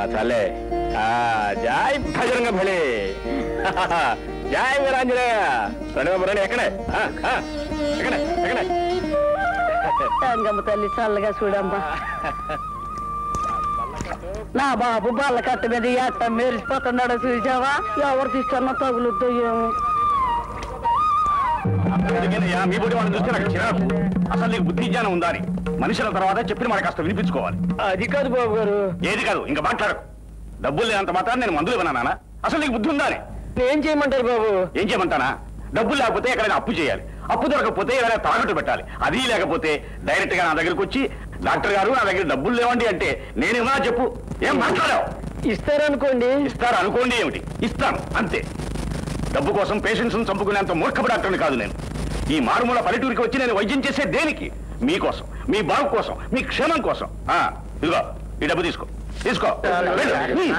చాలే ఆ, జై భజరంగ భళే జై వీరాంజనేయ రండి రండి ఎక్కడే ఆ, ఆ, ఎక్కడే ఎక్కడే రంగమ్మ తల్లి చల్లగా చూడమ్మా నా బాబు బల్ల కట్ట మీద ఎట్ట మెరిసిపోతున్నాడో చూసావా ఎవరు తీసుకున్నా తగులుద్దో ఏమో ఎందుకనయ్యా, మీ బుడి వాళ్ళని చూస్తే నాకు చిరాకు అసలు నీకు బుద్ధి జ్ఞానం ఉందా అని మనుషుల తర్వాత చెప్పిన మాట కాస్త వినిపించుకోవాలి అది కాదు బాబు గారు ఏది కాదు ఇంకా మాట్లాడకు డబ్బులు లేనంత మాత్రం నేను మందులు ఇవ్వనా అసలు నీకు బుద్ధి ఉందా అని ఏం చేయమంటారు బాబు ఏం చేయమంటానా డబ్బులు లేకపోతే ఎక్కడైనా అప్పు చేయాలి అప్పు దొరకకపోతే ఏదైనా తాకట్టు పెట్టాలి అది లేకపోతే డైరెక్ట్ గా నా దగ్గరికి వచ్చి డాక్టర్ గారు నా దగ్గర డబ్బులు లేవండి అంటే నేనేమన్నా చెప్పు ఏం మాట్లాడావు ఇస్తారనుకోండి ఇస్తారు అనుకోండి ఏమిటి ఇస్తాను అంతే డబ్బు కోసం పేషెంట్స్ చంపుకునేంత మూర్ఖపు డాక్టర్ని కాదు నేను ఈ మారుమూల పల్లెటూరికి వచ్చి నేను వైద్యం చేసే దేనికి మీకోసం మీ బాగు కోసం మీ క్షేమం కోసం ఆ, ఇదిగో ఈ డబ్బు తీసుకో తీసుకో వెళ్ళు.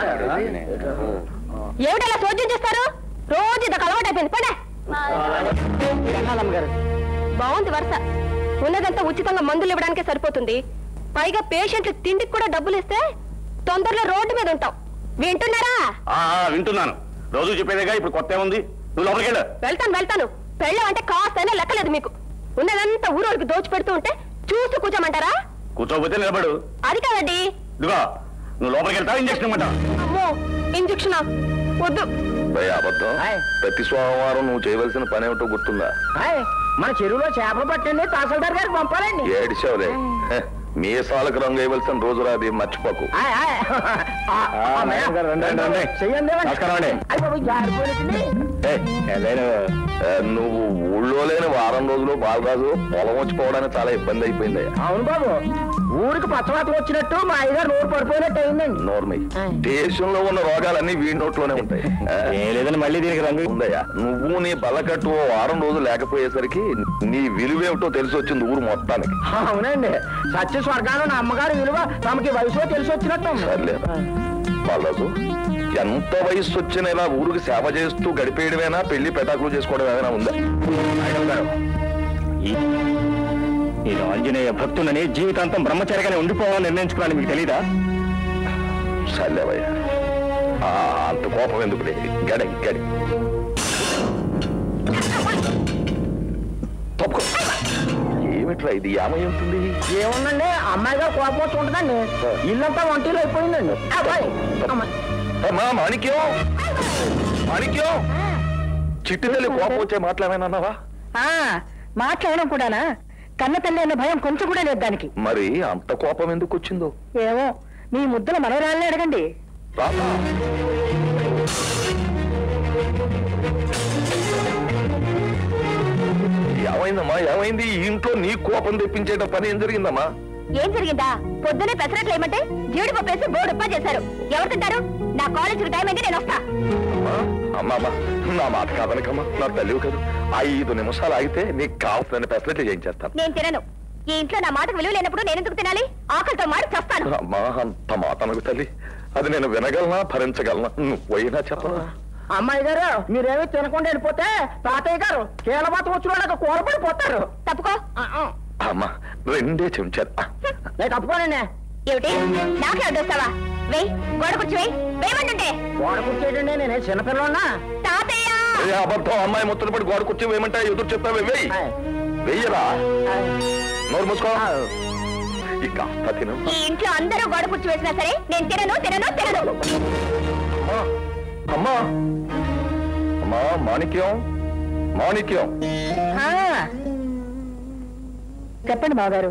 ఏమిటలా చోద్యం చేస్తారు రోజు ఇది అలవాటు అయిపోయింది పడే జగన్నాథమ్మ గారు బాగుంది వరుస ఉన్నదంతా ఉచితంగా మందులు ఇవ్వడానికే సరిపోతుంది పైగా పేషెంట్లు తిండికి కూడా డబ్బులు ఇస్తే తొందరలో రోడ్డు మీద ఉంటాం వింటున్నారా ఆ, ఆ, వింటున్నాను రోజు చెప్పేదేగా ఇప్పుడు కొత్త ఉంది నువ్వు లోపలికి వెళ్ళు వెళ్తాను వెళ్తాను పెళ్ళం అంటే కాస్తైనా లెక్కలేదు మీకు ఉన్నదంతా ఊరోడికి దోచి పెడుతూ ఉంటే చూస్తూ కూర్చోమంటారా కూర్చోకపోతే నిలబడు అది కాదండి ఇదిగో నువ్వు లోపలికి వెళ్తావా ఇంజక్షన్ ఇమ్మంటావా అమ్మో ఇంజక్షన్ వద్దు భయ అబద్ధం ప్రతి సోమవారం నువ్వు చేయవలసిన పని ఏమిటో గుర్తుందా మన చెరువులో చేపలు పట్టండి తహసీల్దార్ గారికి పంపాలండి ఏడిచావులే హె, మీసాలకు రంగు వేయవలసిన రోజు రాది మర్చిపోకు ఆయ్, ఆయ్. ఆ, ఆ, మేడం. రండి, రండి, రండి. చెయ్యండి ఇవ్వండి. నమస్కారం అండి. అయ్ బాబోయ్, జారిపోయినట్టుంది. ఏయ్, ఏదైనా ఏ, నువ్వు ఊళ్ళో లేని వారం రోజులు బాలరాజు పొలం వచ్చిపోవడానికి చాలా ఇబ్బంది అయిపోయింది అవును బాబు ఊరికి పచ్చవాతం వచ్చినట్టు మా అయ్యగారు నోరు పడిపోయినట్టు అయిందండి నోర్మై దేశంలో ఉన్న రోగాలన్నీ వీడి నోట్లోనే ఉంటాయి ఏ, ఏం లేదని మళ్ళీ దీనికి రంగు ఉందయ్యా నువ్వు నీ బల్లకట్టు ఓ వారం రోజులు లేకపోయేసరికి నీ విలువేమిటో తెలిసి వచ్చింది ఊరు మొత్తానికి అవునండి సత్య స్వర్గాలు నా అమ్మగారి విలువ తమకి వయసులో తెలిసి వచ్చినట్టు ఉంది. సర్లే బాలరాజు ఎంత వయసు వచ్చిన ఇలా ఊరికి సేవ చేస్తూ గడిపేయడమేనా పెళ్లి పెటాకులు చేసుకోవడం ఏమైనా ఉందా మేడం గారు, ఈ- నేను ఆంజనేయ భక్తులని జీవితాంతం బ్రహ్మచారిగానే ఉండిపోవాలని నిర్ణయించుకున్నాను మీకు తెలీదా సర్లేవయ్యా ఆ, అంత కోపం ఎందుకు గడి గడి తప్పుకో ఏమిట్రా ఇది ఏమై ఉంటుంది ఏముందండి అమ్మాయి గారు కోపం వచ్చి ఉంటుందండి ఇల్లంతా వంటిలో అయిపోయిందండి అబ్బాయి, అమ్మాయి. అమ్మా మాణిక్యం మాణిక్యం చిట్టి తల్లి కోపం వచ్చే మాట్లాడమేనన్నావా ఆ, మాట్లాడడం కూడానా కన్న తల్లి అనే భయం కొంచెం కూడా లేదు దానికి మరి అంత కోపం ఎందుకు వచ్చిందో ఏమో మీ ముద్దుల మనవరాలని అడగండి రాదా ఏమైందమ్మా ఏమైంది ఈ ఇంట్లో నీ కోపం తెప్పించేట పని ఏం జరిగిందమ్మా ఏం జరిగిందా పొద్దునే పెసరట్లు ఏమంటే జీడిపప్పు వేసి బోర్డు ఉప్పా చేశారు ఎవరు తింటారు నా కాలేజీకి టైం అయింది నేను వస్తా అమ్మా, అమ్మా అమ్మా, నా మాట కాదనకమ్మా నా తల్లివి కాదు ఐదు నిమిషాలు ఆగితే నీకు కావాల్సిన పెసలెట్లు చేయించేస్తాను నేను తినను ఈ ఇంట్లో నా మాటకు విలువ లేనప్పుడు నేను ఎందుకు తినాలి ఆకలితో మాడి చస్తాను అమ్మా అంత మాట అనకు తల్లి అది నేను వినగలనా భరించగలనా నువ్వైనా చెప్పనా అమ్మాయి గారు మీరేమీ తినకుండా వెళ్ళిపోతే తాతయ్య గారు కీలబాతం వచ్చిన వాళ్ళకి కూరపడిపోతారు తప్పుకో ఆ, ఆ. అమ్మా రెండే చెంచారు నేను తప్పుకోనండి ఏమిటి నాకే అడ్డొస్తావా వెయ్ గోడ కూర్చో వెయ్ వేయమంటుంటే గోడ కూర్చేటండి నేను చిన్నపిల్లన్నా తాతయ్య ఏ అబద్ధం అమ్మాయి ముత్తలు పడి గోడ కూర్చో వేయమంటే ఎదురు చెప్తావే వెయ్యి వెయ్యరా నోరు మూసుకో ఈ కాస్త తిను ఈ ఇంట్లో అందరూ గోడ కూర్చో వేసినా సరే నేను తినను తినను తినను అమ్మా అమ్మా మాణిక్యం మాణిక్యం చెప్పండి మాగారు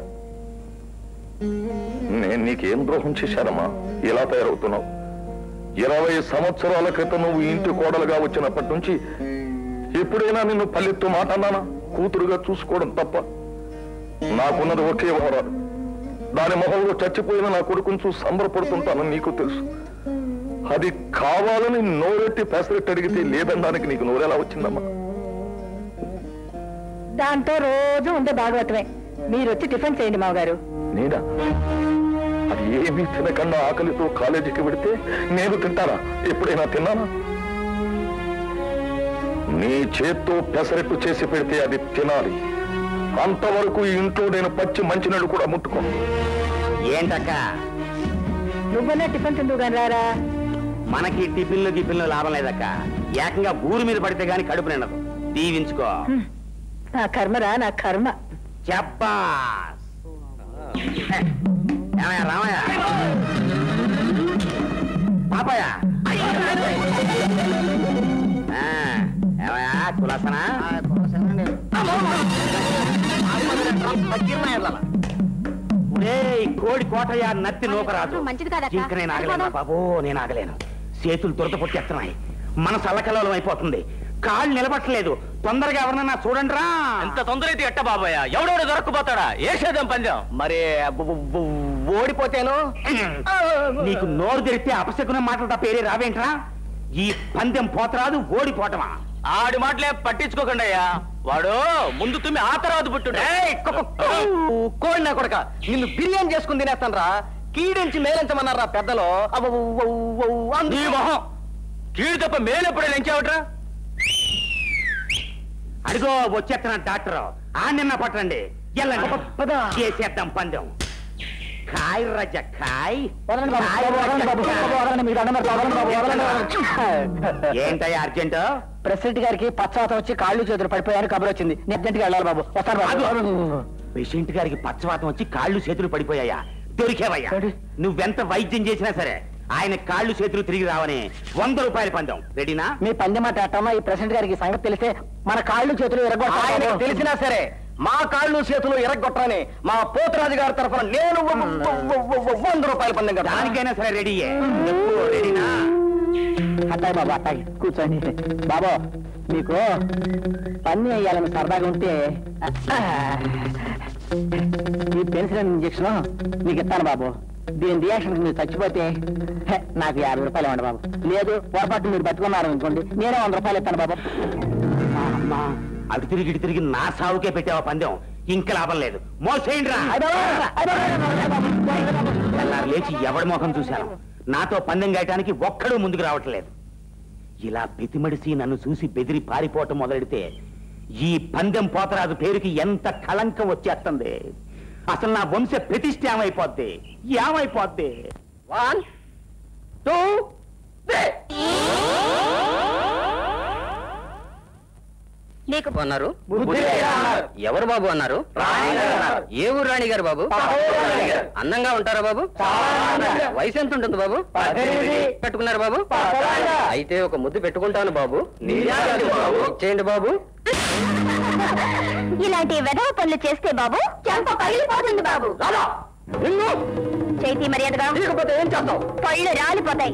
నేను నీకేం ద్రోహం చేశానమ్మా ఇలా తయారవుతున్నావు ఇరవై సంవత్సరాల క్రితం నువ్వు ఇంటి కోడలుగా వచ్చినప్పటి నుంచి ఎప్పుడైనా నిన్ను పల్లెత్తు మాట అన్నానా కూతురుగా చూసుకోవడం తప్ప నాకున్నది ఒకే వహరాలు దాని మొహంలో చచ్చిపోయిన నా కొడుకుని చూసి సంబరపడుతుంటానని నీకు తెలుసు అది కావాలని నోరెట్టి పెసరెట్టి అడిగితే లేదనడానికి నీకు నోరెలా వచ్చిందమ్మా దాంతో రోజు ఉండే భాగవతమే మీరు వచ్చి టిఫిన్ చేయండి మావగారు నేనా అది ఏమీ తినకుండా ఆకలితో కాలేజీకి వెడితే నేను తింటానా ఎప్పుడైనా తిన్నానా నీ చేత్తో పెసరెట్టు చేసి పెడితే అది తినాలి అంతవరకు ఈ ఇంట్లో నేను పచ్చి మంచినీళ్ళు కూడా ముట్టుకోను ఏంటక్క నువ్వన్నా టిఫిన్ తిందువు కానీ రారా మనకి టిఫిన్లు గిఫిన్లు లాభం లేదక్క ఏకంగా ఊరి మీద పడితే గాని కడుపు నిండదు దీవించుకో హ్మ్. నా కర్మరా నా కర్మ చెప్పా ఏమయ్య రామయ్య పాపయ్య ఆ, ఏమయ్య కులాసనా ఒరేయ్, కోడి కోటయ్య నత్తి నూకరాజు మంచిది కాదక్కా. ఇంక నేను ఆగలేను బాబు నేను ఆగలేను చేతులు దురద పొట్టేస్తున్నాయి మనసు అల్లకల్లోలం అయిపోతుంది కాళ్ళు నిలబట్టలేదు తొందరగా ఎవరన్నా చూడండి రా ఎంత తొందర అయితే ఎట్ట బాబాయ్ ఎవడెవడు దొరకపోతాడా ఏ సేద్యం పందెం మరి ఓడిపోతేను నీకు నోరు తెరిస్తే అపశకున మాటలు తప్ప ఏరే రావేంట్రా ఈ పందెం పోతరాదు ఓడిపోవటమా ఆడి మాటలే పట్టించుకోకండి అయ్యా వాడు ముందు తుమ్మి ఆ తర్వాత పుట్టుండే కోడి నా కొడక నిన్ను బిర్యానీ చేసుకుని తినేస్తాను రా కీడించి మేలించమన్నారా పెద్దలు నీ మొహం కీడు తప్ప మేలెప్పుడే లంచావట్రా అడిగో వచ్చేస్తున్న డాక్టర్ ఆ నిన్న పట్టండి ఎల్లండి చేసేద్దాం పందెం కాయ్ రజ కాయ్ వదలండి బాబు, కాయ్ బాబు, వదలండి రజ బాబు, కాయ్. బాబు, వదలండి, మీకు దండం పెడతా, వదలండి బాబు, వదలండి బాబు. ఏంటయ్యా అర్జెంట్ ప్రెసిడెంట్ గారికి పచ్చవాత వచ్చి కాళ్ళు చేతులు పడిపోయారు కబురు వచ్చింది నేను అర్జెంట్గా వెళ్ళాలి బాబు వస్తాను బాబు పేషెంట్ గారికి పచ్చవాతం వచ్చి కాళ్ళు చేతులు పడిపోయాయా దొరికేవయ్యా ఏంటి? నువ్వెంత వైద్యం చేసినా సరే ఆయన కాళ్ళు చేతులు తిరిగి రావని వంద రూపాయలు పందెం రెడీనా మీ పందెం మాట అట్టమ్మా ఈ ప్రెసిడెంట్ గారికి ఈ సంగతి తెలిస్తే మన కాళ్ళు చేతులు ఆయనకు ఎరగొట్టాలి తెలిసినా సరే మా కాళ్ళు చేతులు ఎరగొట్టరని మా పోతురాజు గారి తరఫున నేను వంద రూపాయలు పందెం కదా దానికైనా సరే రెడీయే ఎప్పుడు రెడీనా అట్టాయి బాబు అట్టాయి కూర్చోండి బాబు మీకు పని వేయాలని సరదాగా ఉంటే ఈ పెన్సిల్ ఇంజక్షన్ మీకు ఇస్తాను బాబు దీని రియాక్షన్ మీరు చచ్చిపోతే హె, నాకు యాభై రూపాయలు ఇవ్వండి బాబు లేదు పొరపాటు మీరు పట్టుకున్నారు అనుకోండి నేనే వంద రూపాయలు ఇస్తాను బాబు అమ్మా అటు తిరిగి ఇటు తిరిగి నా సావుకే పెట్టావా పందెం ఇంకా లాభం లేదు మోసేయండి రా అయ్ బాబు, అయ్ బాబు, అయ్ బాబు, అయ్ బాబు. తెల్లారు లేచి ఎవడి ముఖం చూశాను నాతో పందెం గాయటానికి ఒక్కడూ ముందుకు రావట్లేదు ఇలా బెతిమడిసి నన్ను చూసి బెదిరి పారిపోవటం మొదలెడితే ఈ పందెం పోతరాజు పేరుకి ఎంత కళంకం వచ్చేస్తుంది అసలు నా వంశ ప్రతిష్ఠ ఏమైపోద్ది ఏమైపోద్ది వన్ టూ నీకు అన్నారు బుద్ధిలేదా అన్నారు. ఎవరు బాబు అన్నారు రాణి గారు అన్నారు. ఏ ఊరు రాణి గారు బాబు రాణి గారు. అందంగా ఉంటారా బాబు చాలా. వయసు ఎంత ఉంటుంది బాబు పద్దెనిమిది. పెట్టుకున్నారు బాబు పదహారు. అయితే ఒక ముద్దు పెట్టుకుంటాను బాబు నిజాలు బాబు. ఇచ్చేయండి బాబు ఇలాంటి వెధవ పనులు చేస్తే బాబు చెంప పగిలిపోతుంది బాబు చైతి మర్యాదగా లేకపోతే ఏం చేద్దాం పళ్ళు రాలిపోతాయి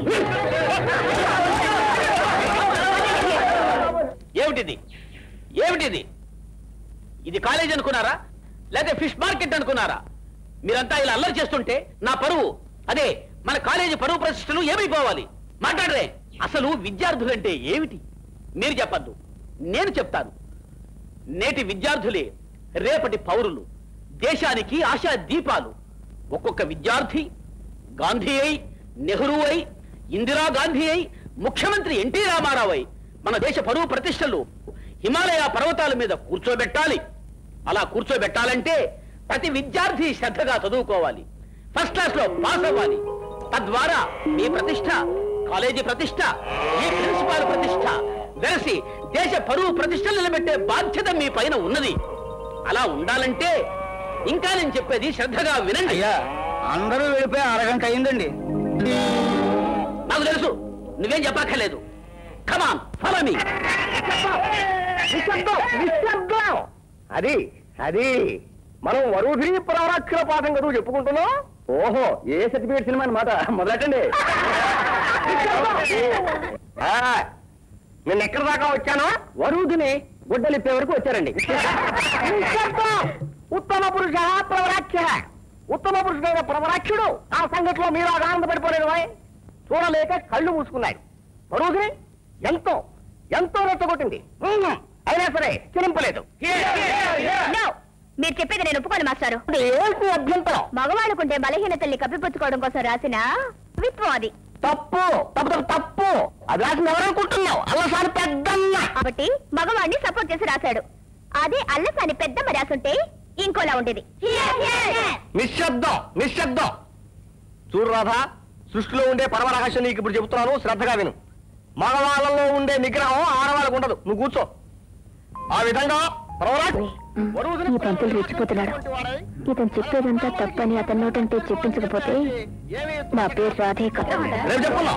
ఏమిటిది ఏమిటిది ఇది కాలేజ్ అనుకున్నారా లేదా ఫిష్ మార్కెట్ అనుకున్నారా మీరంతా ఇలా అల్లరి చేస్తుంటే నా పరువు అదే మన కాలేజీ పరువు ప్రతిష్టలు ఏమైపోవాలి మాట్లాడరే అసలు విద్యార్థులంటే ఏమిటి మీరు చెప్పద్దు నేను చెప్తాను నేటి విద్యార్థులే రేపటి పౌరులు దేశానికి ఆశా దీపాలు ఒక్కొక్క విద్యార్థి గాంధీ అయి నెహ్రూ అయి ఇందిరాగాంధీ అయి ముఖ్యమంత్రి ఎన్టీ రామారావు అయి మన దేశ పరువు ప్రతిష్టలు హిమాలయ పర్వతాల మీద కూర్చోబెట్టాలి అలా కూర్చోబెట్టాలంటే ప్రతి విద్యార్థి శ్రద్ధగా చదువుకోవాలి ఫస్ట్ క్లాస్ లో పాస్ అవ్వాలి తద్వారా మీ ప్రతిష్ట కాలేజీ ప్రతిష్ట మీ ప్రిన్సిపాల్ ప్రతిష్ట వెరసి దేశ పరువు ప్రతిష్టలు నిలబెట్టే బాధ్యత మీ పైన ఉన్నది అలా ఉండాలంటే ఇంకా నేను చెప్పేది శ్రద్ధగా వినండి అయ్యా అందరూ వెళ్ళిపోయి అరగంట అయిందండి నాకు తెలుసు నువ్వేం చెప్పక్కర్లేదు కమాన్ ఫాలో మీ అది అది మనం వరుధిని ప్రవరాక్షర పాఠం కదా చెప్పుకుంటున్నాం ఓహో ఏ సర్టిఫికేట్ సినిమా అన్నమాట మొదలెట్టండి ఆ, నేను ఎక్కడ దాకా వచ్చానో వరుధిని గుడ్డలిప్పే వరకు వచ్చారండి ఉత్తమ పురుష ప్రవరాక్ష ఉత్తమ పురుషుడైన ప్రవరాక్షుడు ఆ సంగతిలో మీరు ఆనందపడిపోలేదు వాయ్. చూడలేక కళ్ళు మూసుకున్నాయి వరుధిని ఎంతో ఎంతో రెచ్చగొట్టింది హ్మ్. అయినా సరే చిరింపలేదు No! మీరు చెప్పేది నేను ఒప్పుకోను మాస్టారు ఏంటి అభ్యంతరం మగవాళ్ళకుంటే బలహీనతల్ని కప్పిపుచ్చుకోవడం కోసం రాసిన కవిత్వం అది తప్పు తప్పు తప్పు తప్పు అది రాసిన ఎవరనుకుంటున్నావు అల్లసారి పెద్దన్న కాబట్టి మగవాడిని సపోర్ట్ చేసి రాశాడు అదే అల్లసాని పెద్ద రాసుంటే ఇంకోలా ఉండేది నిశ్శబ్దం నిశ్శబ్దం చూడు రాధా సృష్టిలో ఉండే పరమ రహస్యం నీకు ఇప్పుడు చెబుతున్నాను శ్రద్ధగా విను మగవాళ్ళలో ఉండే నిగ్రహం ఆడవాళ్ళకు ఉండదు నువ్వు కూర్చో ఆ విధంగా ప్రవరాజ్ఞి వరువుని ఈ పంతులు రెచ్చిపోతున్నాడు. ఇతను చెప్పేదంతా తప్పని అతని నోటంటే చెప్పించకపోతే ఏమీ నా పేరు రాధే కదా రేపు చెప్పుకుందాం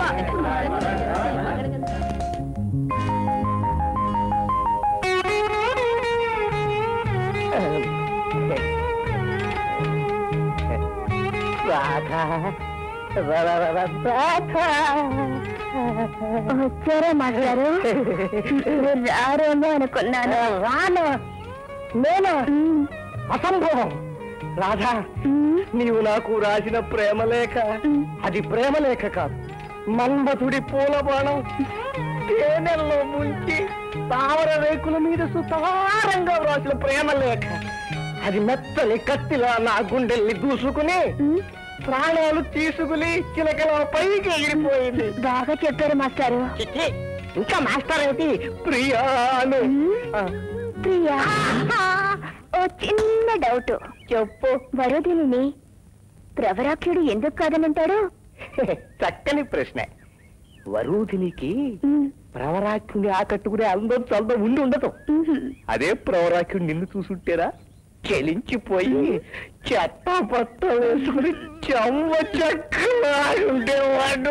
వచ్చారా మాస్టారు మీరు రారేమో అనుకున్నాను రాను నేను అసంభవం రాధా నీవు నాకు రాసిన ప్రేమలేఖ అది ప్రేమలేఖ కాదు మన్మధుడి పూల బాణం తేనెల్లో ముంచి తావర రేకుల మీద సుతారంగా వ్రాసిన ప్రేమలేఖ అది మెత్తని కత్తిలా నా గుండెల్ని దూసుకుని ప్రాణాలు తీసుకుని చిలకల పైకి ఎగిరిపోయింది బాగా చెప్పారు మాస్టారు చిచ్చి, ఇంకా మాస్టర్ ఏంటి ప్రియాను ఆ, ప్రియా ఓ చిన్న డౌట్ చెప్పు వరుదిని ప్రవరాఖ్యుడు ఎందుకు కాదనంటాడు చక్కని ప్రశ్న వరూధినికి ప్రవరాఖ్యుని ఆకట్టుకునే అందం చందం ఉండి ఉండదు అదే ప్రవరాఖ్యుడు నిన్ను చూసుంటేరా చెలించిపోయి చెత్త పట్ట వేసుకుని చెమ్మ చెక్కలా ఉండేవాడు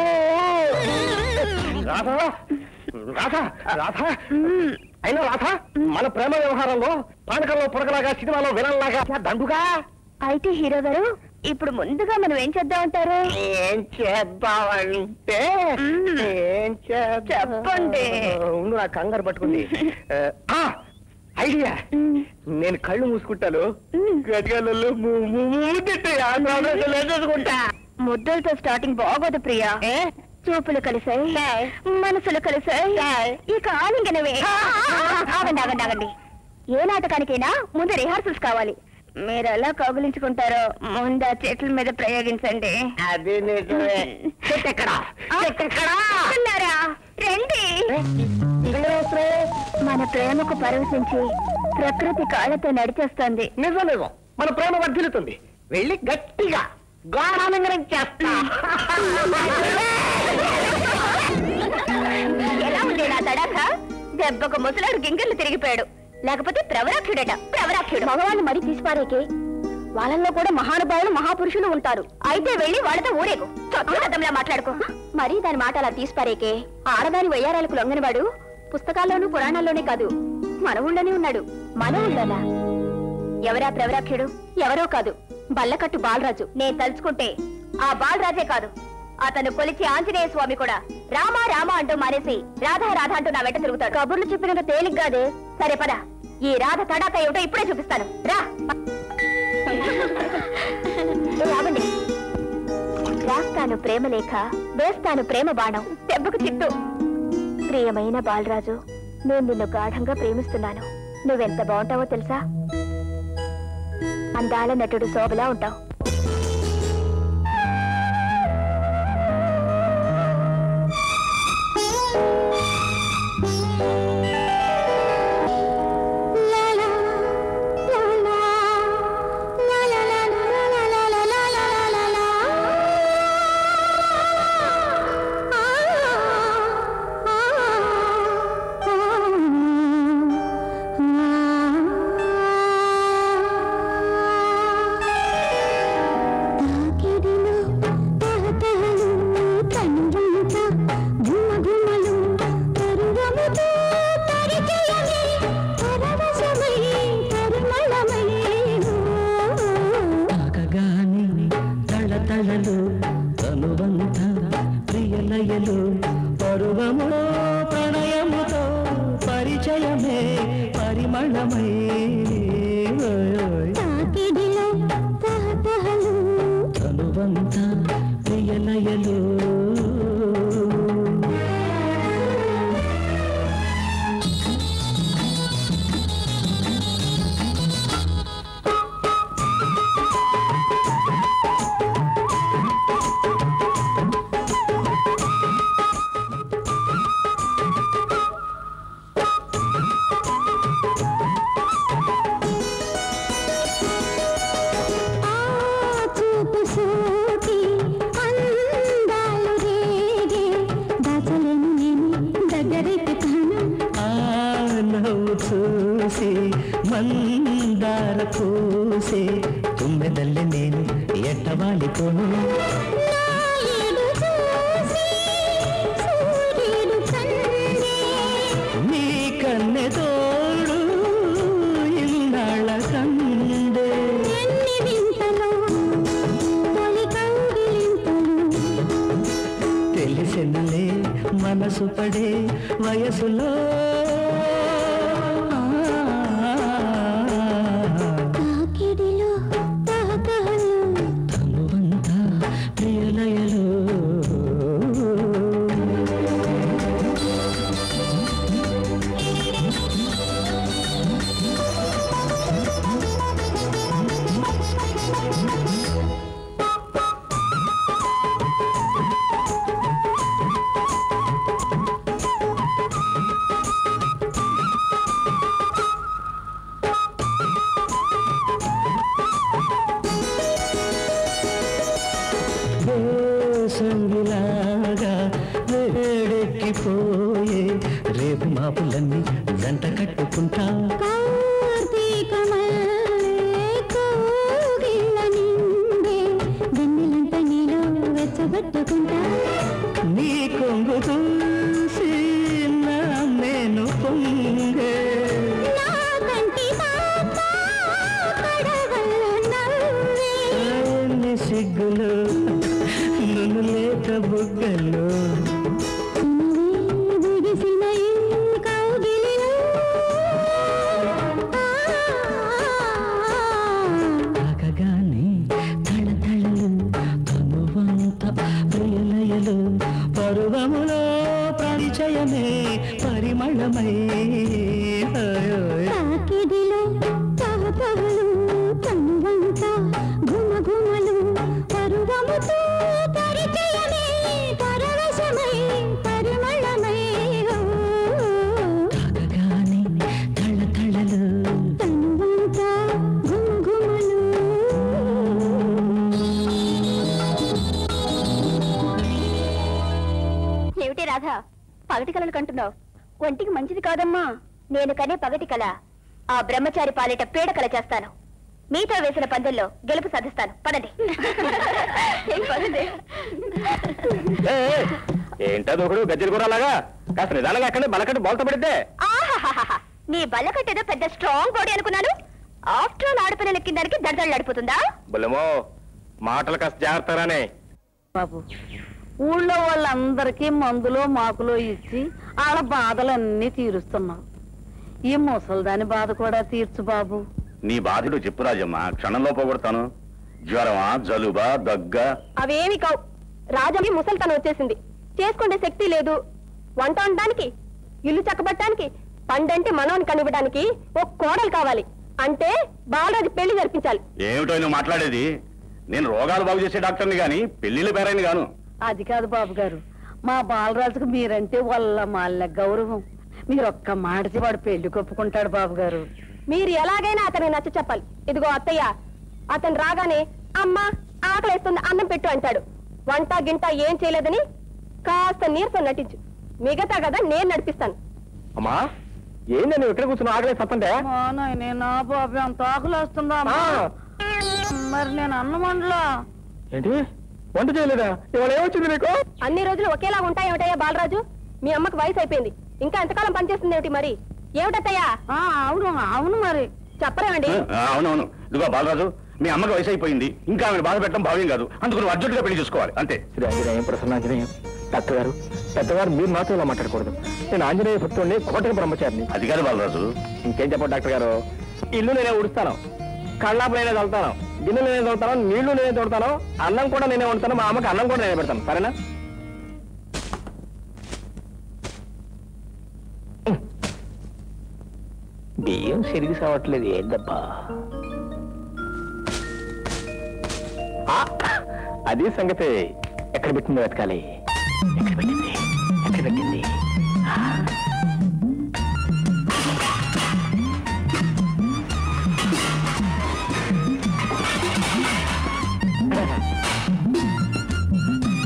రాధా రాధా రాధా అయినా రాధా మన ప్రేమ వ్యవహారంలో పానకంలో పొడకలాగా సినిమాలో విలన్లాగా దండుగా అయితే హీరో గారు ఇప్పుడు ముందుగా మనం ఏం చేద్దామంటారు ఏం చేద్దామంటే ఏం చేద్దాం చెప్పండి. ఉండు నా కంగారు పట్టుకుంది ఆ, ఐడియా నేను కళ్ళు మూసుకుంటాను గడియాలలో మూసుకుంటా ముద్దలతో స్టార్టింగ్ బాగోదు ప్రియా చూపులు కలిసాయి మనసులు కలిసాయి ఇక ఆలింగనవే ఆగండి ఆగండి ఆగండి ఏ నాటకానికైనా ముందు రిహార్సల్స్ కావాలి మీరు ఎలా కౌగులించుకుంటారో ముందు ఆ చెట్ల మీద ప్రయోగించండి అది నిజమే చెట్టు ఎక్కడ చెట్టు ఎక్కడ ఉన్నారా? రండి మన ప్రేమకు పరవశించి ప్రకృతి కాళ్ళతో నడిచేస్తోంది నిజం నిజం మన ప్రేమ వర్ధిల్లుతుంది వెళ్ళి గట్టిగా గాఢాలింగనం చేస్తా ఎలా ఉంది నా తడాక దెబ్బకు ముసలాడు గింగిర్లు తిరిగిపోయాడు లేకపోతే ప్రవరాఖ్యుడట ప్రవరాఖ్యుడు మగవాళ్ళు మరీ తీసిపారేకి వాళ్ళల్లో కూడా మహానుభావులు మహాపురుషులు ఉంటారు అయితే వెళ్ళి వాళ్ళతో ఊరేగు చదువులా మాట్లాడుకో మరీ దాని మాట అలా తీసిపారేకే ఆడదాని వయ్యారాలకు లొంగనివాడు పుస్తకాల్లోనూ పురాణాల్లోనే కాదు మన ఊళ్ళోనే ఉన్నాడు మన ఊళ్ళోనా ఎవరా ప్రవరాఖ్యుడు ఎవరో కాదు బల్లకట్టు బాలరాజు నేను తలుచుకుంటే ఆ బాలరాజే కాదు అతను కొలిచి ఆంజనేయ స్వామి కూడా రామా రామా అంటూ మానేసి రాధా రాధా అంటూ నా వెంట తిరుగుతాడు కబుర్లు చెప్పినంత తేలిగ్గాదే సరే పద ఈ రాధ తడాక ఏమిటో ఇప్పుడే చూపిస్తాను రా రావండి రాస్తాను ప్రేమ లేఖ వేస్తాను ప్రేమ బాణం దెబ్బకు చిట్టు ప్రియమైన బాలరాజు నేను నిన్ను గాఢంగా ప్రేమిస్తున్నాను నువ్వెంత బాగుంటావో తెలుసా అందాల నటుడు శోభలా ఉంటావు తాకిడిలో తహతహలు కనుగంట ఘుమఘుమలు పరువముతో పరిచయమే పరవశమై పరిమళమై తాకగాని తళతళలు తనువంత ప్రియలయలు పరువములో ప్రణయముతో పరిచయమే పరిమళమై తాకిడిలో తహతహలు తనువంత ప్రియలయలు ఆ నవ్వు చూసి మందార పూసే తుమ్మెదల్లి నేను ఎట్టవాలిపోను నాయుడు చూసి సూర్యుడు కందే నీ కన్నె తోడు ఇన్నాళ్ళ కందే ఎన్ని వింతలు తొలి కౌగిలింతలు తెలిసినలే మనసు పడే వయసులో తాకిడిలో తహతహలు తనువంతా ప్రియలయలో సంగిలాగా వేడెక్కిపోయే రేపు మాపులన్నీ జంట కట్టుకుంటా కార్తీకమల్లే కోగిళ్ళ నిండే వెన్నెలంత నీలో వెచ్చబట్టుకుంటా నీ కొంగు చూసి నా నేను పొంగే నా కంటి పాప కడవల్ల నవ్వే ఎన్ని సిగ్గులు నన్ను లేక బుగ్గలు నువ్వే బిగిసిన ఈ కౌగిలిలో తాకగానే తళతళలు తనువంత ప్రియలయలు పరువములో పరిచయమే పరిమళమై ఓయ్. తాకిడిలో తహతహలు తనువంత ఘుమఘుమలు పరువముతో పరిచయమే పరవశమై పరిమళమై ఓ. తాకగానే తళతళలు తనువంత ఘుమఘుమలు ఏమిటి రాధా పగటి కలలు కంటున్నావు ఒంటికి మంచిది కాదమ్మా నేను కనే పగటి కల ఆ బ్రహ్మచారి పాలిట పీడ కల చేస్తాను మీతో వేసిన పందెల్లో గెలుపు సాధిస్తాను పదండి ఏం పదండి. ఏంటో ఒకడు గజ్జలు కూడా అలాగా కాస్త నిదానంగా అక్కడ బలకట్టు బోల్త పడితే ఆహాహాహా. నీ బల్లకట్టేదో పెద్ద స్ట్రాంగ్ బాడీ అనుకున్నాను ఆఫ్టర్ ఆల్ ఆడపిల్ల ఎక్కిన దానికి దడదలు నడిపోతుందా బుల్లమో మాటలు కాస్త జాగ్రత్తగానే బాబు ఊళ్ళో వాళ్ళందరికీ మందులో మాకులో ఇచ్చి వాళ్ళ బాధలన్నీ తీరుస్తున్నావు ఈ ముసల్దాని బాధ కూడా తీర్చు బాబు నీ బాధుడు చెప్పు రాజమ్మ క్షణంలో పోగొడతాను జ్వరమా జలుబా దగ్గ అవేమి కావు రాజమ్మ ముసలితనం వచ్చేసింది చేసుకునే శక్తి లేదు వంట వండడానికి ఇల్లు చక్కబట్టడానికి పండంటే మనవని కనివ్వడానికి ఒక కోడలు కావాలి అంటే బాలరాజు పెళ్లి జరిపించాలి ఏమిటో నువ్వు మాట్లాడేది నేను రోగాలు బాగు చేసే డాక్టర్ని గాని పెళ్లిళ్ళు పేరైంది గాను అది కాదు బాబు గారు మా బాలరాజుకు మీరంటే వాళ్ళ మాల్ల గౌరవం మీరు ఒక్క మాట చెప్పి వాడు పెళ్లి కొప్పుకుంటాడు బాబు గారు మీరు ఎలాగైనా అతనికి నచ్చ చెప్పాలి ఇదిగో అత్తయ్య అతను రాగానే అమ్మ ఆకలేస్తుంది అన్నం పెట్టు అంటాడు వంట గింట ఏం చేయలేదని కాస్త నీరసం నటించు మిగతా కదా నేను నడిపిస్తాను అమ్మా ఏంది నువ్వు ఇక్కడ కూర్చుని ఆగలే తప్పంటే మా నాయనే నా బాబు ఎంత ఆకులు వస్తుందా ఆ, మరి నేను అన్నమండలా ఏంటి వంట చేయలేదా ఇవాళ ఏమొచ్చింది నీకు అన్ని రోజులు ఒకేలా ఉంటాయేమిటయ్యా బాలరాజు మీ అమ్మకి వయసు అయిపోయింది ఇంకా ఎంతకాలం పనిచేస్తుంది ఏమిటి మరి ఏమిటత్తయ్యా ఆ, అవును అవును మరి చెప్పరేమండి ఆ, అవునవును ఇదిగో బాలరాజు మీ అమ్మకి వయసు అయిపోయింది ఇంకా ఆమెను బాధ పెట్టడం భావ్యం కాదు అందుకు నువ్వు అర్జెంటుగా పెళ్లి చేసుకోవాలి అంతే శ్రీ ఆంజనేయం ప్రసన్నాంజనేయం డాక్టర్ గారు పెద్దవారు మీరు నాతో ఇలా మాట్లాడకూడదు నేను ఆంజనేయ భక్తుడిని కోటకి బ్రహ్మచారిని అది కాదు బాలరాజు ఇంకేం చెప్పండి డాక్టర్ గారు ఇల్లు నేనే ఉడుస్తాను కళ్ళాపు నేనే చదువుతాను గిన్నెలు నేనే చదువుతాను నీళ్లు నేనే తోడతాను అన్నం కూడా నేనే వండుతాను మా అమ్మకి అన్నం కూడా నేనే పెడతాను సరేనా బియ్యం సిరిగి సావట్లేదు ఏందబ్బా ఆ, అది సంగతి ఎక్కడ పెట్టిందో వెతకాలి ఎక్కడ పెట్టింది ఎక్కడ పెట్టింది ఆ.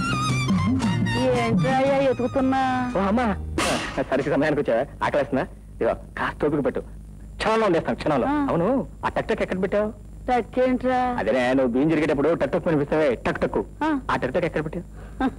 ఏంట్రా అయ్యా ఎతుకుతున్నా ఓ అమ్మా సరికి సమయానికి వచ్చావా ఆకలేస్తుందా ఇదిగో, కాస్త ఓపిక పెట్టు క్షణంలో ఉండేస్తాను క్షణంలో ఆ. అవును ఆ టక్ టక్ ఎక్కడ పెట్టావు తక్కేంట్రా అదే నువ్వు బియ్యం జరిగేటప్పుడు టక్ టక్ అనిపిస్తావే టక్ టక్ ఆ. ఆ టక్ టక్ ఎక్కడ పెట్టావు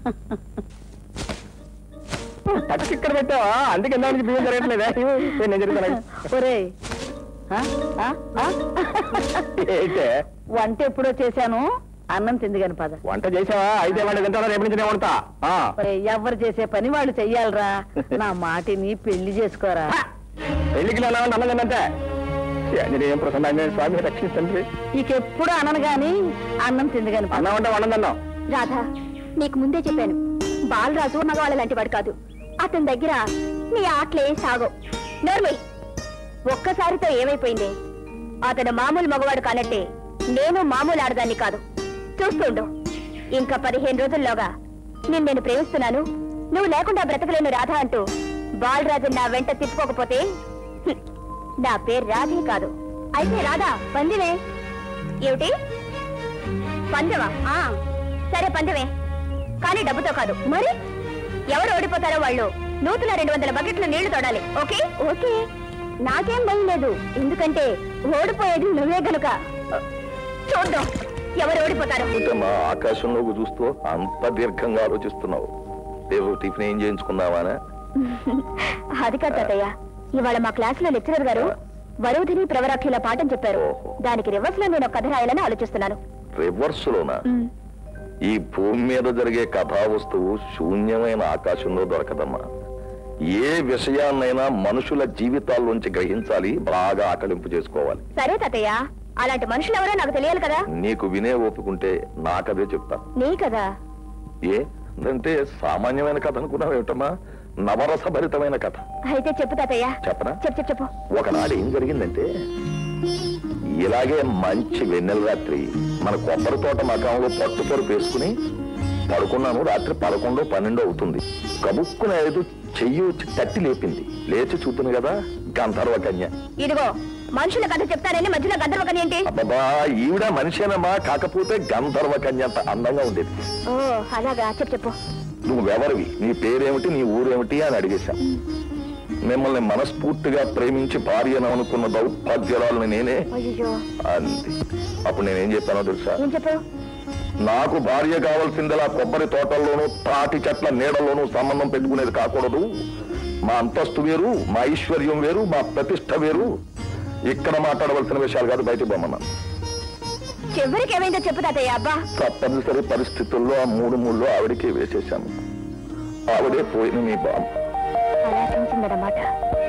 టక్ టక్ ఇక్కడ పెట్టావా అందుకే ఇందా నుంచి బియ్యం జరగట్లేదా ఇవ్వు, ఇవ్వు, నేను జరుగుతాను ఒరేయ్ ఆ? ఆ? ఆ? ఏంటే వంట ఎప్పుడో చేశాను అన్నం తిందిగాని పద వంట చేసావా అయితే వంట తింటావా రేపు నుంచి నేను వండుతా ఆ. ఒరేయ్, ఎవరు చేసే పని వాళ్ళు చెయ్యాలరా నా మాటిని పెళ్లి చేసుకోరా పెళ్లికి నా అన్నం తిన్నంతే ఆంజనేయం ప్రసన్నాంజనేయ స్వామి రక్షిస్తుంది నీకెప్పుడు అనను గాని అన్నం తిందిగాని పద అన్నం అంటే వండదన్నావు రాధా నీకు ముందే చెప్పాను బాలరాజు మగవాళ్ళ లాంటి వాడు కాదు అతని దగ్గర నీ ఆటలే సాగో నోర్మి ఒక్కసారితో ఏమైపోయింది అతను మామూలు మగవాడు కానట్టే నేను మామూలు ఆడదాన్ని కాదు చూస్తుండు ఇంకా పదిహేను రోజుల్లోగా నేను నేను ప్రేమిస్తున్నాను నువ్వు లేకుండా బ్రతకలేను రాధా అంటూ బాలరాజు నా వెంట తిప్పుకోకపోతే హ్మ్, నా పేరు రాధే కాదు అయితే రాధా పందివే ఏమిటి పందెమా ఆ, సరే పందెమే కానీ డబ్బుతో కాదు మరి ఎవరు ఓడిపోతారో వాళ్ళు నూతన రెండు వందల బకెట్లు నీళ్లు తోడాలి ఓకే ఓకే నాకేం భయం లేదు ఎందుకంటే ఓడిపోయేది నువ్వే గనుక చూద్దాం ఎవరు ఓడిపోతారో మా ఆకాశంలోకి చూస్తూ అంత దీర్ఘంగా ఆలోచిస్తున్నావు రేపు టిఫిన్ ఏం చేయించుకుందామా అది కాదు తాతయ్య ఇవాళ మా క్లాస్ లో లెక్చరర్ గారు వరుధిని ప్రవరాఖ్యుల పాఠం చెప్పారు ఓహో. దానికి రివర్స్ లో నేను ఒక కథ రాయాలని ఆలోచిస్తున్నాను రివర్స్ లోనా మ్, ఈ భూమి మీద జరిగే కథా వస్తువు శూన్యమైన ఆకాశంలో దొరకదమ్మా ఏ విషయాన్నైనా మనుషుల జీవితాల్లోంచి గ్రహించాలి బాగా ఆకలింపు చేసుకోవాలి సరే తాతయ్య అలాంటి మనుషులు ఎవరో నాకు తెలియాలి కదా నీకు వినే ఓపుకుంటే నాకదే చెప్తా నీ కదా ఏ అంటే సామాన్యమైన కథ అనుకున్నావు ఏమిటమ్మా నవరసభరితమైన కథ అయితే చెప్పు తాతయ్య చెప్పనా చెప్పు చెప్పు చెప్పు ఒకనాడు ఏం జరిగిందంటే ఇలాగే మంచి వెన్నెల రాత్రి మన కొబ్బరి తోట మకంలో పట్టు పరుపు వేసుకుని పడుకున్నాను రాత్రి పదకొండో పన్నెండో అవుతుంది కబుక్కున ఏదో చెయ్యి వచ్చి తట్టి లేపింది లేచి చూస్తుంది కదా గంధర్వ కన్య ఇదిగో మనుషుల కథ చెప్తానని మధ్యలో గందరగని ఏంటి అబ్బబ్బా ఈవిడ మనిషేనమ్మా కాకపోతే గంధర్వ కన్య అంత అందంగా ఉండేది ఓ అలాగా చెప్పు చెప్పు నువ్వెవరివి నీ పేరేమిటి నీ ఊరేమిటి అని అడిగేశా మిమ్మల్ని మనస్ఫూర్తిగా ప్రేమించి భార్యను అనుకున్న దౌర్భాగ్యరాలని నేనే అయ్యో అంది అప్పుడు నేనేం చెప్పానో తెలుసా ఏం చెప్పావు నాకు భార్య కావాల్సిందిలా కొబ్బరి తోటల్లోనూ తాటి చెట్ల నీడలోనూ సంబంధం పెట్టుకునేది కాకూడదు మా అంతస్తు వేరు మా ఐశ్వర్యం వేరు మా ప్రతిష్ట వేరు ఇక్కడ మాట్లాడవలసిన విషయాలు కాదు బయటికి పోమన్నా చివరికి ఏమైందో చెప్పు తాతయ్య అబ్బా తప్పనిసరి పరిస్థితుల్లో ఆ మూడు మూడు ఆవిడకి వేసేశాను ఆవిడే పోయిన మీ బామ్మ అలా అనిపించిందన్నమాట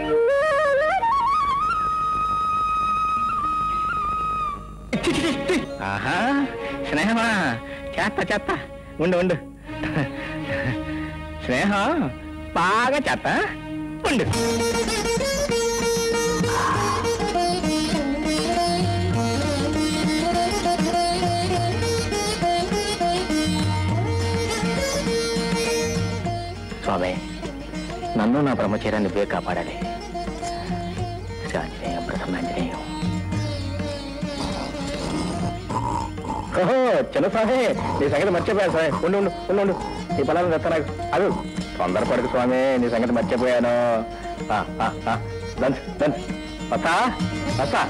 ఆహా స్నేహమా చేస్తా చేస్తా ఉండు ఉండు స్నేహం బాగా చేస్తా ఉండు స్వామి నన్ను నా బ్రహ్మచర్యాన్ని నువ్వే కాపాడాలి శ్రీ ఆంజనేయం ప్రసన్నాంజనేయం ఓహో చిన్న స్వామి నీ సంగతి మర్చిపోయాను స్వామి ఉండు ఉండు ఉండు ఉండు నీ పొలాలను తెస్తా నాకు అది తొందరపడకు స్వామి నీ సంగతి మర్చిపోయాను ఆ, ఆ, ఆ. దంచు దంచు వస్తా వస్తా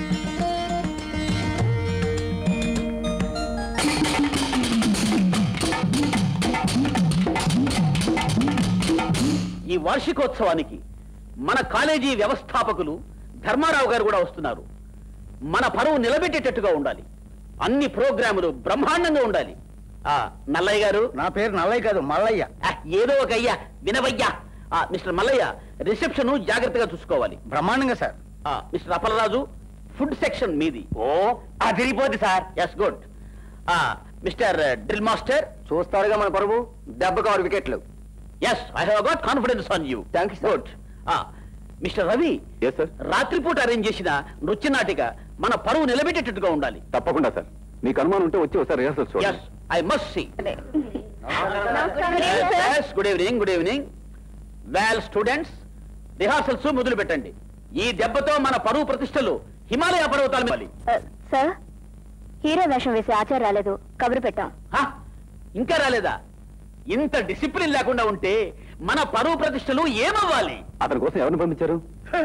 ఈ వార్షికోత్సవానికి మన కాలేజీ వ్యవస్థాపకులు ధర్మారావు గారు కూడా వస్తున్నారు మన పరువు నిలబెట్టేటట్టుగా ఉండాలి అన్ని ప్రోగ్రాములు బ్రహ్మాండంగా ఉండాలి ఆ నల్లయ్య గారు నా పేరు నల్లయ్య కాదు మల్లయ్య ఆ, ఏదో ఒక అయ్యా వినవయ్యా ఆ, మిస్టర్ మల్లయ్య రిసెప్షన్ జాగ్రత్తగా చూసుకోవాలి బ్రహ్మాండంగా సార్ ఆ, మిస్టర్ అప్పలరాజు ఫుడ్ సెక్షన్ మీది ఓ అదిరిపోద్ది sir yes good mister drill master చూస్తారుగా మన పరువు దెబ్బకు ఆరు వికెట్లు yes I have got confidence on you Thank you, sir. Good mister Ravi yes sir రాత్రిపూట అరేంజ్ చేసిన నృత్య నాటిక మన పరువు నిలబెట్టేటట్టుగా ఉండాలి తప్పకుండా సార్ మీకు అనుమానం ఉంటే వచ్చి ఒకసారి rehearsal yes I must see good evening good evening well students rehearsals మొదలు పెట్టండి ఈ దెబ్బతో మన పరువు ప్రతిష్టలు హిమాలయ పర్వతాల మీద సార్ హీరో వేషం వేసే ఆచారం రాలేదు కబురు పెట్టాం హా? ఇంకా రాలేదా ఇంత డిసిప్లిన్ లేకుండా ఉంటే మన పరువు ప్రతిష్టలు ఏమవ్వాలి అతని కోసం ఎవరిని పంపించారు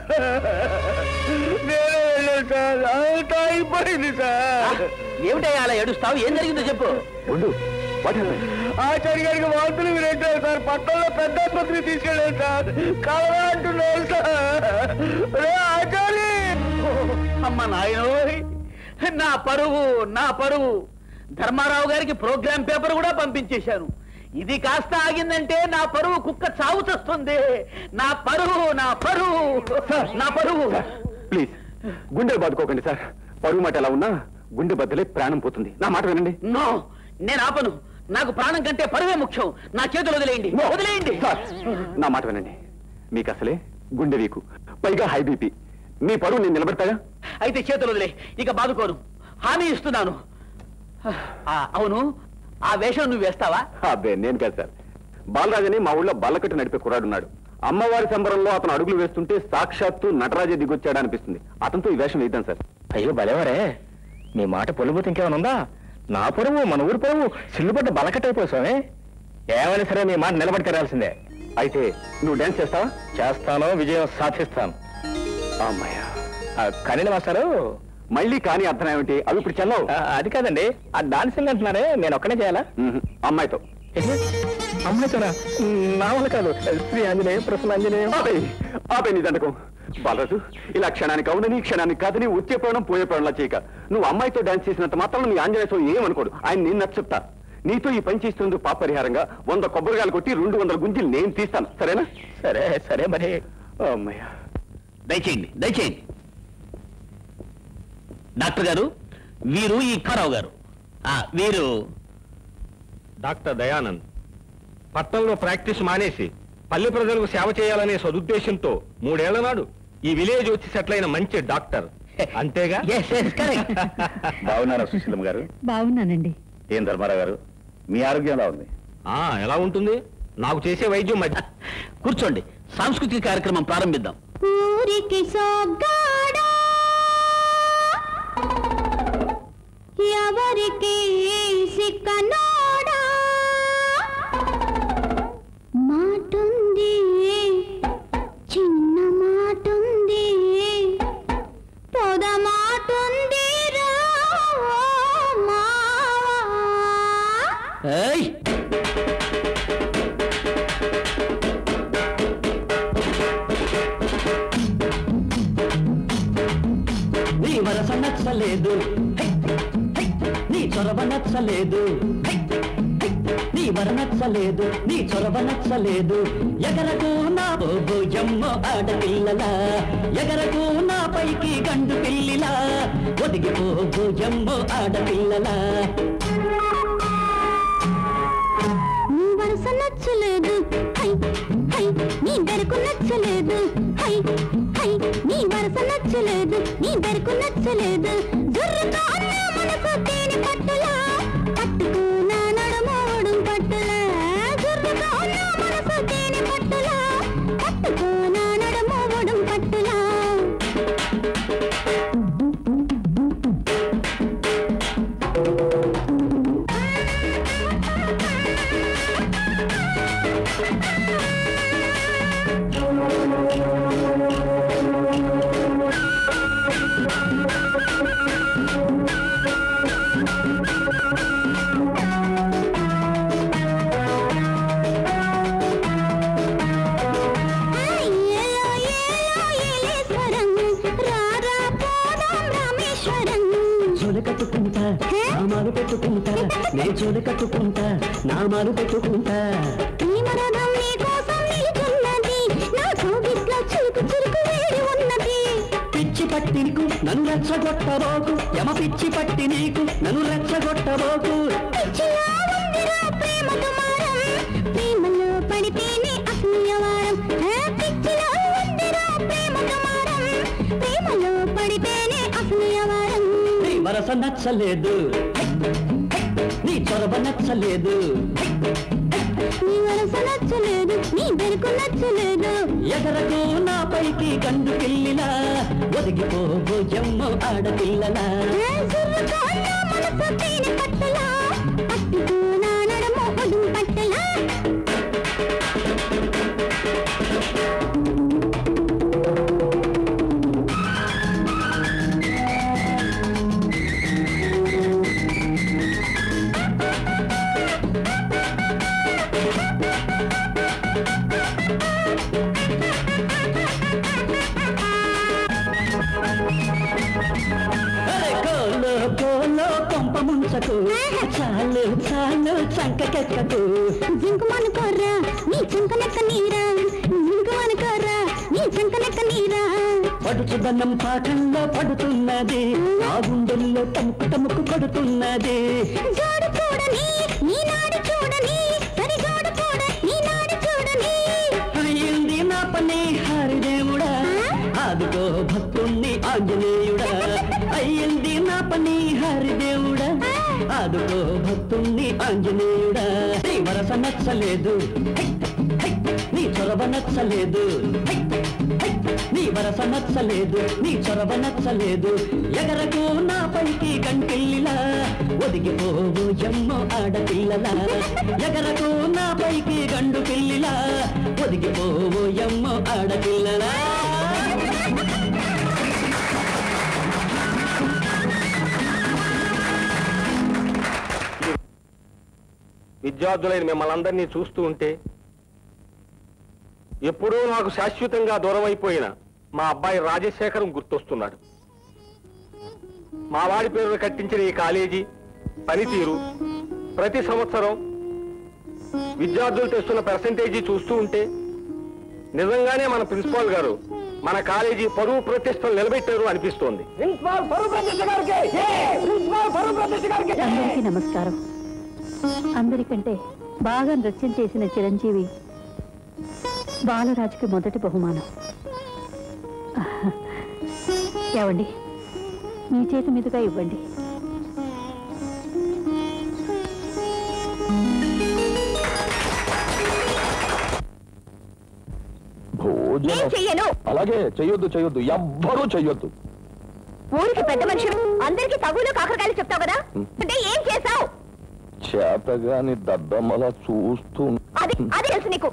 నేనే వెళ్ళాను సార్ అంతా అయిపోయింది సార్ ఏమిటయ్యా అలా ఏడుస్తావు ఏం జరిగిందో చెప్పు ఉండు వాట్ హ్యాపెన్ ఆచార్య గారికి వాంతులు వినేట్లేదు సార్ పట్టణంలో పెద్ద ఆసుపత్రికి తీసుకెళ్ళాను సార్ కలరా అంటున్నారు సార్ రే ఆచార్య అమ్మ నాయనోయ్ నా పరువు నా పరువు ధర్మారావు గారికి ప్రోగ్రామ్ పేపర్ కూడా పంపించేశాను ఇది కాస్త ఆగిందంటే నా పరువు కుక్క చావు చస్తుంది నా పరువు నా పరువు నా పరువు ప్లీజ్ గుండెలు బాదుకోకండి సార్ పరుగు మాట ఎలా ఉన్నా గుండె బద్దలే ప్రాణం పోతుంది నా మాట వినండి నో నేను ఆపను నాకు ప్రాణం కంటే పరువే ముఖ్యం నా చేతులు వదిలేయండి No. వదిలేయండి సార్ నా మాట వినండి మీకు అసలే గుండె వీకు పైగా హై బీపీ మీ పరువు నేను నిలబెడతాగా అయితే చేతులు వదిలే ఇక బాదుకోను హామీ ఇస్తున్నాను ఆ, అవును ఆ వేషం నువ్వు వేస్తావా అబ్బే నేను కాదు సార్ బాలరాజని మా ఊళ్ళో బల్లకట్టు నడిపే కుర్రాడున్నాడు అమ్మవారి సంబరంలో అతను అడుగులు వేస్తుంటే సాక్షాత్తు నటరాజే దిగొచ్చాడా అనిపిస్తుంది అతనితో ఈ వేషం వేద్దాం సార్ అయ్యో భలేవరే మీ మాట పొలిపోతే ఇంకేమైనా ఉందా నా పొరువు మన ఊరి పొరువు సిల్లుపడ్డ బలకట్టయిపోయి స్వామి ఏమైనా సరే మీ మాట నిలబడి తెరాల్సిందే అయితే నువ్వు డాన్స్ చేస్తావా చేస్తాను విజయం సాధిస్తాను అమ్మాయ్యా ఆ, కనీల మాస్టారు మళ్ళీ కానీ అర్థం ఏమిటి అవి ఇప్పుడు చెల్లవు ఆ, అది కాదండి ఆ డాన్సింగ్ అంటున్నారే నేను ఒక్కనే చేయాలా మ్మ్. అమ్మాయితో అమ్మాయితోనా నా వల్ల కాదు శ్రీ ఆంజనేయ ప్రసన్న ఆంజనేయ ఆపేయ్. ఆపేయ్ నీ దండకం బాలరాజు ఇలా క్షణానికి అవునని క్షణానికి కాదని వచ్చే ప్రాణం పోయే ప్రాణంలా చేయక నువ్వు అమ్మాయితో డాన్స్ చేసినంత మాత్రం నీ ఆంజనేయ స్వామి ఏమనుకోడు ఆయన నేను నచ్చ చెప్తా నీతో ఈ పని చేస్తున్నందుకు పాప పరిహారంగా వంద కొబ్బరికాయలు కొట్టి రెండు వందల గుంజీలు నేను తీస్తాను సరేనా సరే సరే మరి అమ్మయ్యా దయచేయండి దయచేయండి డాక్టర్ గారు వీరు ఈ కారావు గారు ఆ, వీరు డాక్టర్ దయానంద్ పట్టణంలో ప్రాక్టీస్ మానేసి పల్లె ప్రజలకు సేవ చేయాలనే సదుద్దేశంతో మూడేళ్ల నాడు ఈ విలేజ్ వచ్చి సెటిల్ అయిన మంచి డాక్టర్ అంతేగా Yes, yes, correct. బాగున్నారా సుశీలమ్మ గారు బాగున్నానండి ఏం ధర్మారావు గారు మీ ఆరోగ్యం ఎలా ఉంది ఆ ఎలా ఉంటుంది నాకు చేసే వైద్యం మధ్య కూర్చోండి సాంస్కృతిక కార్యక్రమం ప్రారంభిద్దాం ఊరికి సోగ్గాడా ఎవరికి సిక్కనోడా మాటుంది చిన్న మాటుంది పొద మాటుంది రా మావా ఏయ్! నీ వరస నచ్చలేదు హై, హై, నీ చొరవ నచ్చలేదు హై, హై, నీ వర నచ్చలేదు నీ చొరవ నచ్చలేదు ఎగరకు నా బోబో జమ్మో ఆడపిల్లల ఎగరకు నా పైకి గండు పిల్లిలా ఒదిగిపోబో జమ్మో ఆడపిల్లల నీ వరస నచ్చలేదు హై హై నీ బెరకు నచ్చలేదు హై హై నీ వరస నచ్చలేదు నీ బెరకు నచ్చలేదు జుర్రుతో అన్న మనసు తేనె పట్టులా పట్టుకు నా నడుమోడు పట్టులా జుర్రుతో అన్న మనసు తేనె పట్టులా పట్టుకు నా నడుమోడు పట్టులా ఏలో ఏలో ఏలేశ్వరం రారా పోదాం రామేశ్వరం చోలు కట్టుకుంటా నామాలు పెట్టుకుంటా నే చోలు కట్టుకుంటా నామాలు పెట్టుకుంటా ప్రేమరథం నీ కోసం నిలుచున్నది నా కౌగిట్లో చురుకు చురుకు వేడి ఉన్నది పిచ్చి పట్టి నీకు నన్ను రెచ్చగొట్టబోకు యమ పిచ్చి పట్టి నీకు నన్ను రెచ్చగొట్టబోకు పిచ్చిలా ఉందిరా ప్రేమ దుమారం ప్రేమలో పడితేనే అగ్నియవారం ఆ పిచ్చిలా ఉందిరా ప్రేమ దుమారం ప్రేమలో పడితేనే అగ్నియవారం నీ వరస నచ్చలేదు హై, హై, నీ చొరవ నచ్చలేదు హై, నీ వరస నచ్చలేదు నీ బెరుకు నచ్చలేదు ఎగరకు నా పైకి గండు పిల్లిలా ఒదిగిపోబో జమ్మ ఆడపిల్లలా ఆ జుర్రుతో నా మనసు తేనె పట్టులా పట్టుకో నా నడమ ఒడు పట్టులా హింసకు చాలు చాలు చంకకెక్కకు జింకుమనుకోర్రా నీ చంకనెక్క నీరా జింకుమనుకోర్రా నీ చంకనెక్క నీరా పడుచుదనం పాఠంలో పడుతున్నది ఆ గుండెల్లో తముకు తముకు కొడుతున్నది జోడు చూడని నీ నాడు చూడని సరి జోడు చూడ నీ నాడు చూడని అయ్యింది నా పని హరిదేవుడా అదిగో భక్తుణ్ణి ఆంజనేయుడా అయ్యింది నా పని హరిదేవుడా అదిగో భక్తుణ్ణి ఆంజనేయుడా నీ వరస నచ్చలేదు హై, హై, నీ చొరవ నచ్చలేదు హై, హై, నీ వరస నచ్చలేదు నీ చొరవ నచ్చలేదు ఎగరకు నా పైకి గంటెల్లిలా ఒదిగిపోవు ఎమ్మో ఆడపిల్లలా ఎగరకు నా పైకి గండు పిల్లిలా ఒదిగిపోవు ఎమ్మో ఆడపిల్లలా విద్యార్థులైన మిమ్మల్ని అందరినీ చూస్తూ ఉంటే ఎప్పుడూ నాకు శాశ్వతంగా దూరం అయిపోయిన మా అబ్బాయి రాజశేఖరం గుర్తొస్తున్నాడు మా వాడి పేరును కట్టించిన ఈ కాలేజీ పనితీరు ప్రతి సంవత్సరం విద్యార్థులు తెస్తున్న పర్సంటేజీ చూస్తూ ఉంటే నిజంగానే మన ప్రిన్సిపాల్ గారు మన కాలేజీ పరువు ప్రతిష్టలు నిలబెట్టారు అనిపిస్తోంది అందరికీ నమస్కారం అందరికంటే బాగా నృత్యం చేసిన చిరంజీవి బాలరాజుకి మొదటి బహుమానం ఏవండి మీ చేతి మీదుగా ఇవ్వండి భోజనం నేను చెయ్యను అలాగే చెయ్యొద్దు చెయ్యొద్దు ఎవ్వరూ చెయ్యొద్దు ఊరికి పెద్ద మనిషి అందరికి తగులు కాకరకాయలు చెప్తావు కదా అంటే ఏం చేసావు చేతగాని దద్దమ్మలా చూస్తూ అది అది తెలుసు నీకు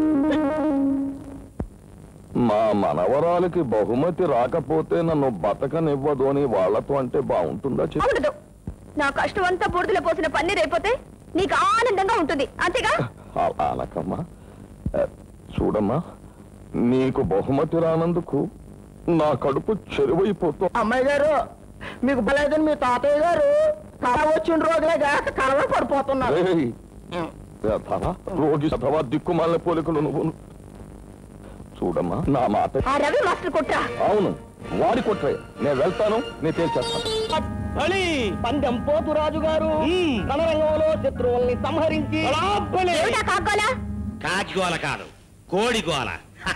మా మనవరాలకి బహుమతి రాకపోతే నన్ను బతకనివ్వదు అని వాళ్ళతో అంటే బాగుంటుందా చెప్పు అవునదు నా కష్టం అంతా బూడిదలో పోసిన పన్నీర్ అయిపోతే నీకు ఆనందంగా ఉంటుంది అంతేగా అలా అనకమ్మా ఆ, చూడమ్మా నీకు బహుమతి రానందుకు నా కడుపు చెరువైపోతూ అమ్మాయి గారు మీకు బలేదని మీ తాతయ్య గారు తల వచ్చిన రోజులే కాక కలవ పడిపోతున్నారు రేయ్, యథా, రోగి సభవా దిక్కుమాలిన పోలికలు నువ్వు చూడమ్మా నా మాట ఆ రవి మాస్టర్ కుట్రా అవును వాడి కొట్రే నేను వెళ్తాను నేను తేల్చేస్తాను బలి పందెం పోతు రాజు గారు రణరంగంలో శత్రువుల్ని సంహరించి ఏమిటా కాకోలా కాకిగోల కాదు కోడిగోల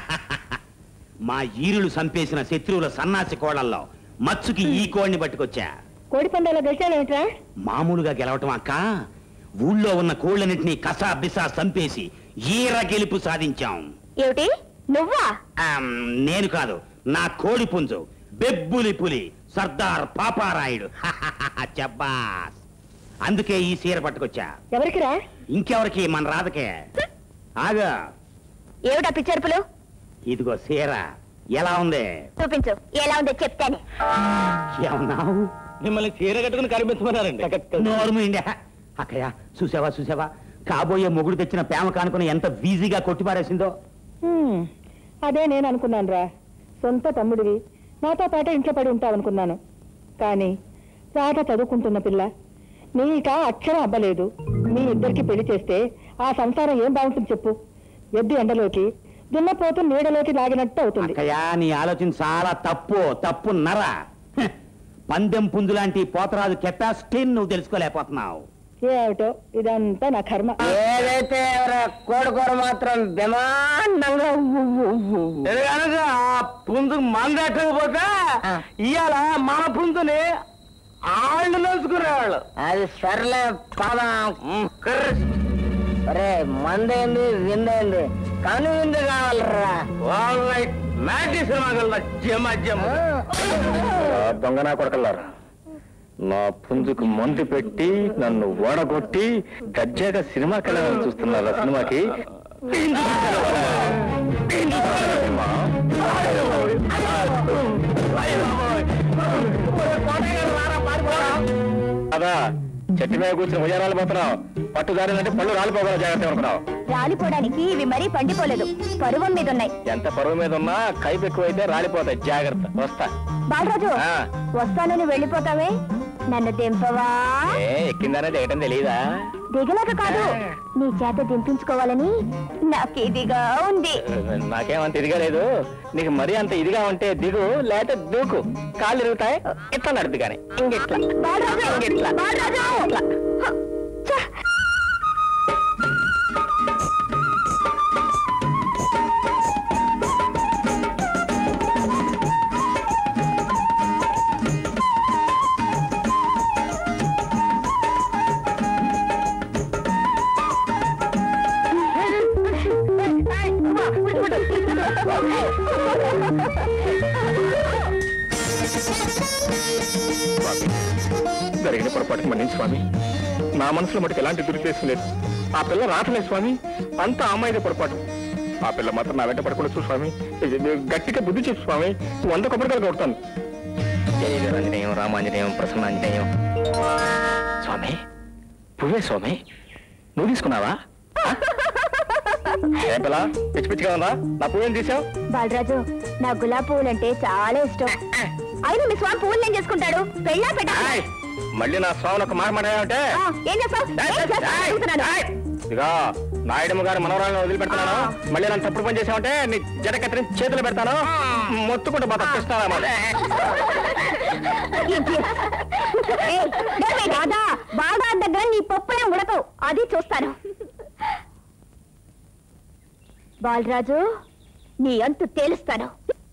మా ఈరులు సంపేసిన శత్రువుల సన్నాసి కోళ్లలో మచ్చుకి ఈ కోడిని పట్టుకొచ్చా కోడి పందాలో గెలిచాడేమిట్రా మామూలుగా గెలవటం అక్క ఊళ్ళో ఉన్న కోళ్ళన్నింటినీ కసా బిసా సంపేసి ఈర గెలుపు సాధించాం ఏమిటి నువ్వా ఆమ్, నేను కాదు నా కోడి పుంజు బెబ్బులి పులి సర్దార్ పాపారాయుడు చబ్బాస్ అందుకే ఈ సీర పట్టుకొచ్చా ఎవరికిరా ఇంకెవరికి మన రాధకే ఆగా ఏమిటా పిచ్చర్పులు ఇదిగో సీర ఎలా ఉంది చూపించు ఎలా ఉందో చెప్తాను ఏమన్నావు మిమ్మల్ని చీర కట్టుకుని కనిపించమన్నారండి నోరుము ఇండా అక్కయ్య చూసావా చూసావా కాబోయే మొగుడు తెచ్చిన ప్రేమ కానుకొని ఎంత వీజీగా కొట్టిపారేసిందో హ్మ్, అదే నేను అనుకున్నాను రా సొంత తమ్ముడివి నాతో పాటు ఇంట్లో పడి ఉంటావు అనుకున్నాను కానీ రాధ చదువుకుంటున్న పిల్ల నీక అక్షరం అబ్బలేదు మీ ఇద్దరికి పెళ్లి చేస్తే ఆ సంసారం ఏం బాగుంటుంది చెప్పు ఎద్దు ఎండలోకి దున్నపోతు నీడలోకి లాగినట్టు అవుతుంది అక్కయ్య నీ ఆలోచన చాలా తప్పు తప్పు నర హ, పందెం పుంజు లాంటి పోతరాజు కెపాసిటీని నువ్వు తెలుసుకోలేకపోతున్నావు ఏమిటో ఇదంతా నా కర్మ ఏదైతే కోడుకూర మాత్రం బ్రహ్మాండంగా కనుక ఆ పుంజు మందట్టకపోతే ఇవాళ మన పుంజుని ఆళ్ళు నలుచుకునేవాళ్ళు అది సర్లే పదం అరే మందేంది విందేంది కను విందు కావాలరా మ్యాటి సినిమా జమ జమ దొంగ నా కొడకల్లారా నా పుంజుకు మందు పెట్టి నన్ను ఓడగొట్టి దర్జాగా సినిమా కళలను చూస్తున్నారా సినిమాకి అదా చెట్టు మీద కూర్చుని ఉయ్యారాలు పోతున్నావు పట్టు దారిందంటే పళ్ళు రాలిపోగల జాగ్రత్త అనుకున్నావు రాలిపోవడానికి ఇవి మరీ పండిపోలేదు పరువం మీద ఉన్నాయి ఎంత పరువు మీద ఉన్నా కైపు ఎక్కువైతే రాలిపోతాయి జాగ్రత్త వస్తా బాలరాజు ఆ. వస్తానని వెళ్ళిపోతావే నన్ను దింపవా ఏ ఎక్కిందనే దిగటం తెలియదా దిగలేక కాదు నీ చేత దింపించుకోవాలని నాకు ఇదిగా ఉంది నాకేమంత ఇదిగా లేదు నీకు మరీ అంత ఇదిగా ఉంటే దిగు లేకపోతే దూకు కాళ్ళు ఇరుగుతాయి ఇట్లా నడుపు కానీ ఇంగిట్లా బాలరాజు! ఇంగిట్లా బాలరాజు! హ, ఛ! జరిగిన పొరపాటుకు మన్నించు స్వామి నా మనసులో మటుకు ఎలాంటి దురుద్దేశం లేదు ఆ పిల్ల రాటలే స్వామి అంత అమ్మాయిదే పొరపాటు ఆ పిల్ల మాత్రం నా వెంట పడకుండా చూ స్వామి ఇది- ఇది గట్టిగా బుద్ధి చెప్పు స్వామి వంద కొబ్బరికాయలు కొడతాను జయ వీరాంజనేయం రామాంజనేయం ప్రసన్నాంజనేయం స్వామి పువ్వే స్వామి నువ్వు తీసుకున్నావా ఏ పిల్ల పిచ్చి పిచ్చిగా ఉందా నా పువ్వేం తీసావు బాలరాజు నా గులాబీ పువ్వులంటే చాలా ఇష్టం అయినా మీ స్వామి పువ్వులు ఏం చేసుకుంటాడు పెళ్ళా పెట్ట మళ్ళీ నా స్వామిని ఒక మాట మాట్లాడావంటే ఏం చేస్తావు ఏం చేస్తావు? అడుగుతున్నాను. ఇదిగో నాయుడమ్మ గారి మనవరాలను వదిలిపెడుతున్నాను మళ్ళీ నన్ను తప్పుడు పని చేసావంటే నీ జడ కత్తిరించి చేతులు పెడతాను మొత్తుకుంటూ మా తప్పిస్తానమ్మా ఏంటి? ఏయ్, డేవిడ్, రాధా, బాగా దగ్గర నీ పప్పులే ఉడకవు అది చూస్తాను బాలరాజు నీ అంతు తేలుస్తాను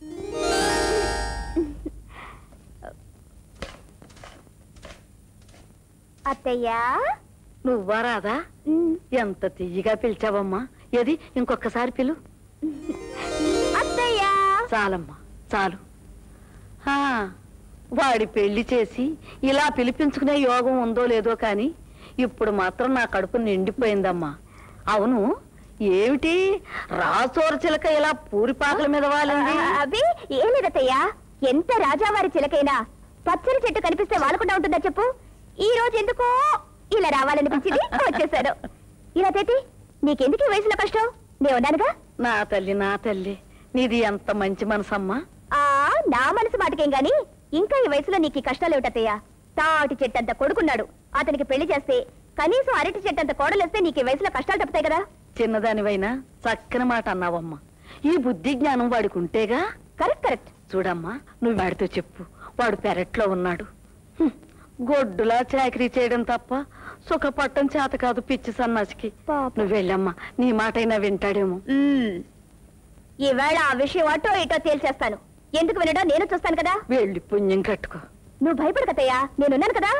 అత్తయ్యా నువ్వా రాదా ఎంత తీయగా పిలిచావమ్మా ఏది ఇంకొకసారి పిలు అత్తయ్యా చాలమ్మా చాలు ఆ, వాడి పెళ్లి చేసి ఇలా పిలిపించుకునే యోగం ఉందో లేదో కాని ఇప్పుడు మాత్రం నా కడుపు నిండిపోయిందమ్మా అవును ఏమిటి రాసోర చిలక ఇలా పూరిపాకల మీద వాలింది అవి ఏం లేదత్తయ్యా ఎంత రాజావారి చిలకైనా పచ్చని చెట్టు కనిపిస్తే వాలకుండా ఉంటుందా చెప్పు ఈ రోజు ఎందుకో ఇలా రావాలనిపించింది వచ్చేసాను ఇలా తేతి నీకెందుకు ఈ వయసులో కష్టం నేను ఉన్నానుగా నా తల్లి నా తల్లి నీది ఎంత మంచి మనసమ్మా ఆ నా మనసు మాటకేం గాని ఇంకా ఈ వయసులో నీకు ఈ కష్టాలు ఏమిటత్తయ్యా తాటి చెట్టంత కొడుకున్నాడు అతనికి పెళ్లి చేస్తే కనీసం అరటి చెట్టంత కోడలేస్తే నీకు ఈ వయసులో కష్టాలు తప్పుతాయి కదా చిన్నదానివైనా చక్కని మాట అన్నావమ్మా ఈ బుద్ధి జ్ఞానం వాడికి ఉంటేగా కరెక్ట్ కరెక్ట్ చూడమ్మా నువ్వు వాడితో చెప్పు వాడు పెరట్లో ఉన్నాడు హ్మ్, గొడ్డులా చాకరీ చేయడం తప్ప సుఖపట్టం చేత కాదు పిచ్చి సన్నాసికి పాపం. నువ్వు వెళ్ళమ్మా నీ మాటైనా వింటాడేమో మ్మ్. ఈవేళ ఆ విషయం అటో ఇటో తేల్చేస్తాను ఎందుకు వినడో నేను చూస్తాను కదా వెళ్ళి పుణ్యం కట్టుకో నువ్వు భయపడకతయ్యా నేనున్నాను కదా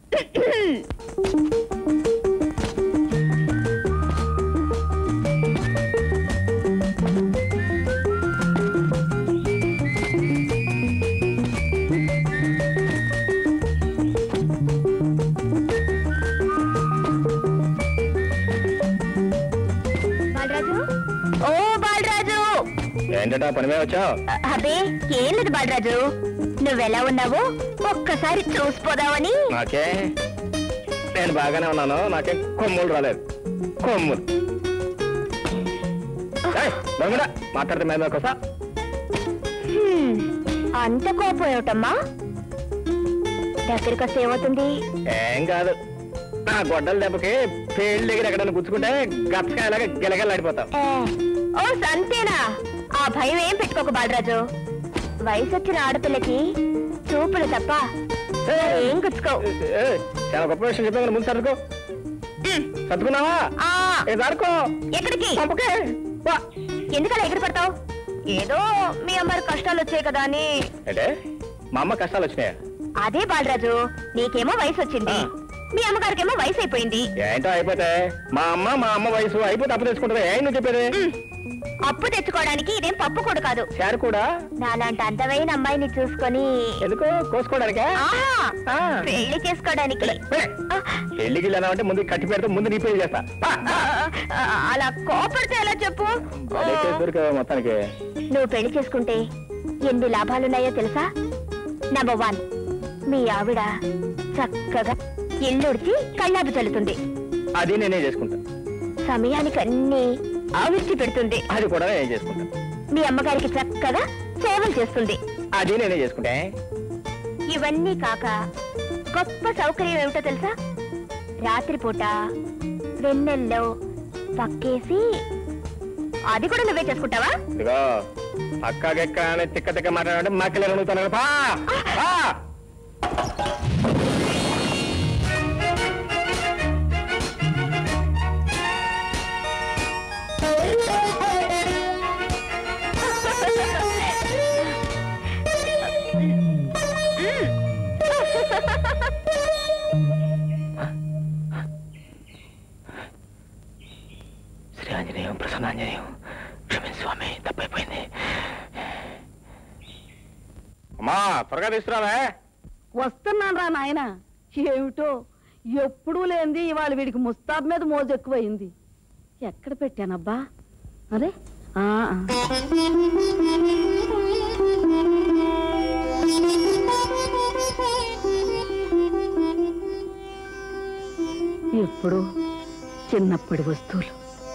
బాలరాజు ఓ బాలరాజు ఏంటటా పని మీద వచ్చావు అబే ఏం లేదు బాలరాజు నువ్వెలా ఉన్నావో ఒక్కసారి చూసిపోదామని నాకే నేను బాగానే ఉన్నాను నాకే కొమ్ములు రాలేదు కొమ్ములు ఏయ్, దొంగడా, మాట్లాడితే మేము ఒకసా హ్మ్, అంత కోపం ఏమిటమ్మా దగ్గరికి వస్తే ఏమవుతుంది ఏం కాదు నా గొడ్డల దెబ్బకి పేళ్ళు దగ్గర ఎక్కడైనా గుచ్చుకుంటే గచ్చకాయలాగా గిలగలాడిపోతావు ఏ, ఓ సంతేనా ఆ భయం ఏం పెట్టుకోకు బాలరాజు వయసు వచ్చిన ఆడపిల్లకి చూపులు తప్ప ఏం గుచ్చుకోవు ఏయ్, చాలా గొప్ప విషయం చెప్పాను ముందు సర్దుకో సర్దుకున్నావా ఆ, ఏ సరుకో ఎక్కడికి పంపకే వా. ఎందుకలా ఎగిరి పడతావు ఏదో మీ అమ్మాయి కష్టాలు వచ్చాయి కదా అని అంటే మా అమ్మ కష్టాలు వచ్చినాయా అదే బాలరాజు నీకేమో వయసు వచ్చింది ఆ. మీ అమ్మగారికేమో వయసు అయిపోయింది ఏంటో అయిపోతే మా అమ్మ మా అమ్మ వయసు అయిపోతే అప్పు తెచ్చుకుంటుంది ఏం నువ్వు చెప్పేది ఉమ్, అప్పు తెచ్చుకోవడానికి ఇదేం పప్పు కూడా కాదు శారు కూడా నాలాంటి అందమైన అమ్మాయిని చూసుకొని ఎందుకు కోసుకోవడానికా ఆహా, ఆ. పెళ్లి చేసుకోవడానికి ఆ, పెళ్లికి వెళ్ళాను అంటే ముందు కట్టి పెడితే ముందు నీ పెళ్లి చేస్తా పా. ఆ, అలా కోపడితే ఎలా చెప్పు భలే చేసి దొరికావే మొత్తానికి నువ్వు పెళ్లి చేసుకుంటే ఎన్ని లాభాలున్నాయో తెలుసా నంబర్ వన్ మీ ఆవిడ చక్కగా ఇల్లుడిచి కళ్ళాపు చల్లుతుంది అది నేనే చేసుకుంటా సమయానికి అన్ని ఆవిర్చి పెడుతుంది అది కూడా నేనే చేసుకుంటా మీ అమ్మగారికి చక్కగా సేవలు చేస్తుంది అది నేనే చేసుకుంటా ఇవన్నీ కాక గొప్ప సౌకర్యం ఏమిటో తెలుసా రాత్రిపూట వెన్నెల్లో పక్కేసి అది కూడా నువ్వే చేసుకుంటావా ఇదిగో పక్క గెక్క అని తిక్క తిక్క మాట్లాడంటే మక్కలే అడుగుతాను పా పా. శ్రీ ఆంజనేయం ప్రసన్నాంజనేయం క్షమించు స్వామి తప్పైపోయింది అమ్మా త్వరగా తీసుకురావే వస్తున్నాను రా నాయన ఏమిటో ఎప్పుడూ లేనిది ఇవాళ వీడికి ముస్తాబ్ మీద మోజు ఎక్కువైంది ఎక్కడ పెట్టానబ్బా అరే ఆ ఆ. ఎప్పుడు చిన్నప్పటి వస్తువులు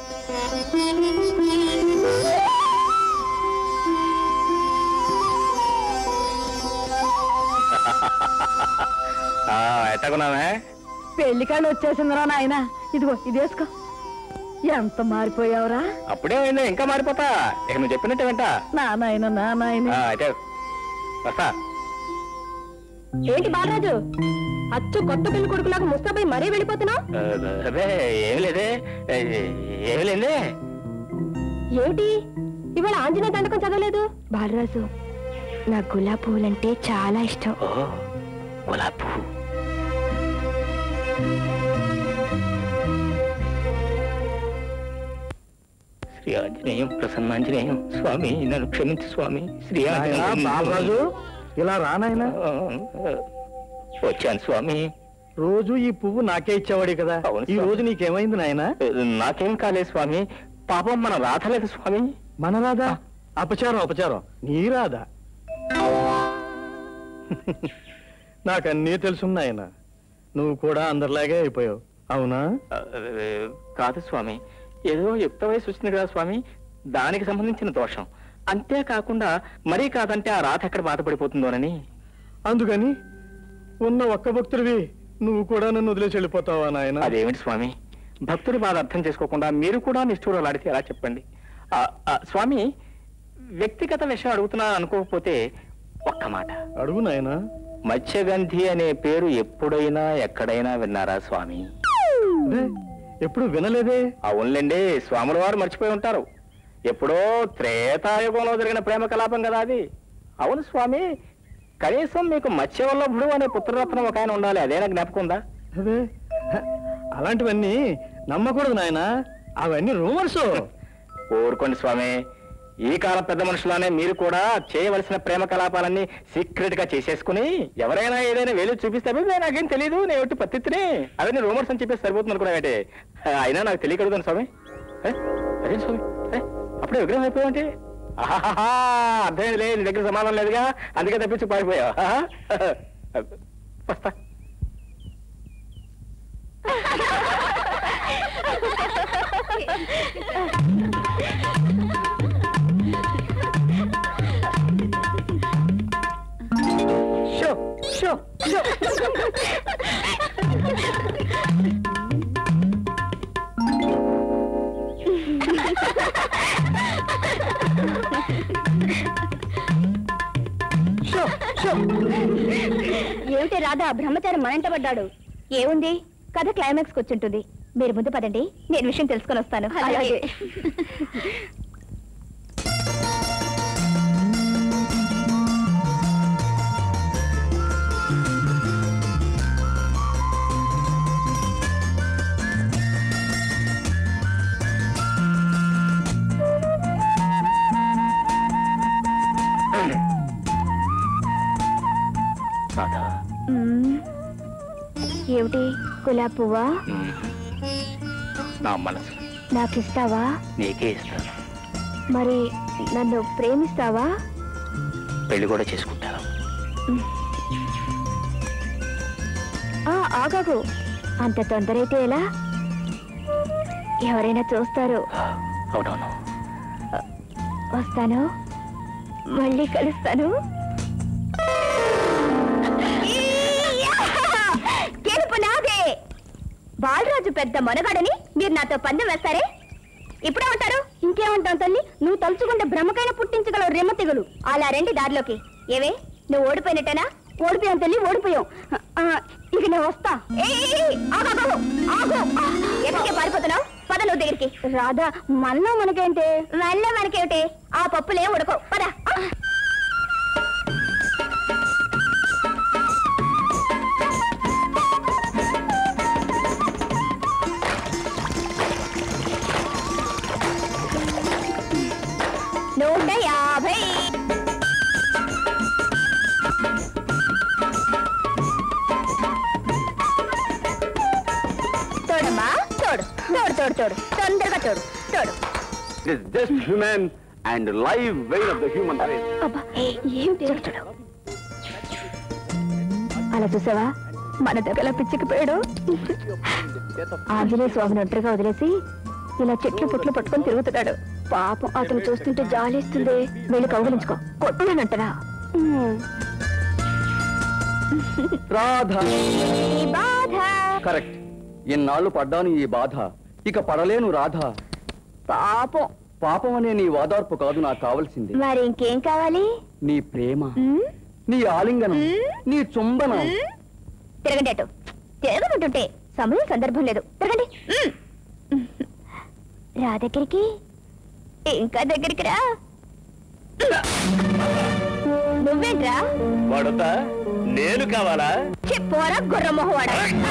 ఎట్టకున్నావే పెళ్లికాళ్ళు వచ్చేసిందిరా నాయన ఇదిగో ఇది వేసుకో ఎంత మారిపోయావురా అప్పుడే అయింది ఇంకా మారిపోతా ఇక నువ్వు చెప్పినట్టు వింటా నా నాయన నా నాయన ఆ, అయితే వస్తా ఏంటి బాలరాజు అచ్చు కొత్త పెళ్లి కొడుకులాగా ముస్తాబై మరీ వెళ్ళిపోతున్నావు ఆ, అదే ఏమి లేదే ఏ- ఏమి లేదే ఏమిటి ఇవాళ ఆంజనేయ దండకం చదవలేదు బాలరాజు నా గులాబీ పువ్వులంటే చాలా ఇష్టం ఓ గులాబ్ పువ్వు శ్రీ ఆంజనేయం ప్రసన్నాంజనేయం స్వామి నన్ను క్షమించు స్వామి శ్రీ ఆంజనేయం బాలరాజు ఇలా రానాయనా ఆ, వచ్చాను స్వామి రోజు ఈ పువ్వు నాకే ఇచ్చేవాడి కదా అవును ఈ స్వామి. రోజు నీకేమైంది నాయనా నాకేం కాలేదు స్వామి పాపం మన రాధలేదు స్వామి మన రాదా అపచారం అపచారం నీ రాదా నాకన్నీ తెలుసున్నాయన నువ్వు కూడా అందరిలాగే అయిపోయావు అవునా ఆ, కాదు స్వామి ఏదో యుక్త వయసు వచ్చింది కదా స్వామి దానికి సంబంధించిన దోషం అంతేకాకుండా మరీ కాదంటే ఆ రాత ఎక్కడ బాధపడిపోతుందోనని అందుకని ఉన్న ఒక్క భక్తుడివి నువ్వు కూడా నన్ను వదిలేసి వెళ్ళిపోతావా నాయన అదేమిటి స్వామి భక్తుడి బాధ అర్థం చేసుకోకుండా మీరు కూడా నిష్ఠూరాలాడితే ఎలా చెప్పండి ఆ, ఆ, స్వామి వ్యక్తిగత విషయం అడుగుతున్నా అనుకోకపోతే ఒక్క మాట అడుగు నాయనా మత్స్యగంధి అనే పేరు ఎప్పుడైనా ఎక్కడైనా విన్నారా స్వామి అదే, ఎప్పుడు వినలేదే అవునులేండి స్వాముల వారు మర్చిపోయి ఉంటారు ఎప్పుడో త్రేతాయుగంలో జరిగిన ప్రేమ కలాపం కదా అది అవును స్వామి కనీసం మీకు మత్స్యవల్లభుడు అనే పుత్రరత్నం ఒక ఆయన ఉండాలి అదేనా జ్ఞాపకం ఉందా అదే హ, అలాంటివన్నీ నమ్మకూడదు నాయనా అవన్నీ రూమర్స్ ఊరుకోండి స్వామి ఈ కాల పెద్ద మనుషులానే మీరు కూడా చేయవలసిన ప్రేమ కలాపాలన్నీ సీక్రెట్ గా చేసేసుకుని ఎవరైనా ఏదైనా వేలు చూపిస్తే "అబ్బే, నాకేం తెలియదు నేను ఒకటి పత్తిత్తుని అవన్నీ రూమర్స్ అని చెప్పేసి సరిపోతుంది అనుకున్నావంటే అయినా నాకు తెలియకడుగుతాను స్వామి ఏ? అదేంటి స్వామి ఏ? అప్పుడే విగ్రహం అయిపోయావంటే ఆహాహా అర్థమైంది లేదు నీ దగ్గర సమాధానం లేదుగా అందుకే తప్పించి పారిపోయావు ఆహా. వస్తా show show show show show ఏమిటి రాధా బ్రహ్మచారి మనంట పడ్డాడు ఏముంది కథ క్లైమాక్స్ వచ్చుంటుంది మీరు ముందు పదండి నేను విషయం తెలుసుకొని వస్తాను అలాగే రాధా మ్మ్. ఏమిటి గులాబ్ పువ్వా ఉమ్. నా మనసు నాకు ఇస్తావా నీకే ఇస్తాను మరి నన్ను ప్రేమిస్తావా పెళ్లి కూడా చేసుకుంటాను ఆ ఆగాగు అంత తొందర అయితే ఎలా ఎవరైనా చూస్తారు అవునవును వస్తాను మళ్ళీ కలుస్తాను బాలరాజు పెద్ద మొనగాడని మీరు నాతో పందెం వేస్తారే ఇప్పుడేమంటారు ఇంకేమంటావు తల్లి నువ్వు తలుచుకుంటే బ్రహ్మకైనా పుట్టించగలవు రెమ్మ తెగులు అలా రండి దారిలోకి ఏవే నువ్వు ఓడిపోయినట్టేనా ఓడిపోయాం తల్లి ఓడిపోయాం ఆ, ఇక నేను వస్తా ఏయ్, ఏయ్, ఏయ్, ఆగు, ఆగు, ఆగు. ఎక్కడికే పారిపోతున్నావు పద నువ్వు దగ్గరికి రాధా మళ్ళా మనకేంటి మళ్ళా మనకేమిటి ఆ పప్పులే ఉడకవు పద ఆ. నూట యాభై తోడమ్మా తోడు తోడు తోడు తోడు తొందరగా తోడు తోడు It is just human and live vein of the human race. అబ్బా ఏమిటి చూడు చూడు అలా చూసావా మన దగ్గర పిచ్చికిపోయాడు ఆంజనేయ స్వామిని ఒంటరిగా వదిలేసి ఇలా చెట్లు పుట్లు పట్టుకొని తిరుగుతున్నాడు పాపం అతను చూస్తుంటే జాలిస్తుంది వెళ్ళి కౌగులించుకో కొట్టునంటనా రాధ ఈ బాధ కరెక్ట్ ఎన్నాళ్ళు పడ్డాను ఈ బాధ ఇక పడలేను రాధ పాపం పాపం అనే నీ వాదార్పు కాదు నాకు కావలసింది మరి ఇంకేం కావాలి నీ ప్రేమ ఉమ్, నీ ఆలింగనం ఉమ్, నీ చుంబనం ఉమ్. తిరగండి అటు తిరగమంటుంటే సమయం సందర్భం లేదు తిరగండి ఉమ్. రా దగ్గరికి ఇంకా దగ్గరికి రా నువ్వేంట్రా వాడొద్దా నేను కావాలా చెప్పోరా గుర్రమొహవాడ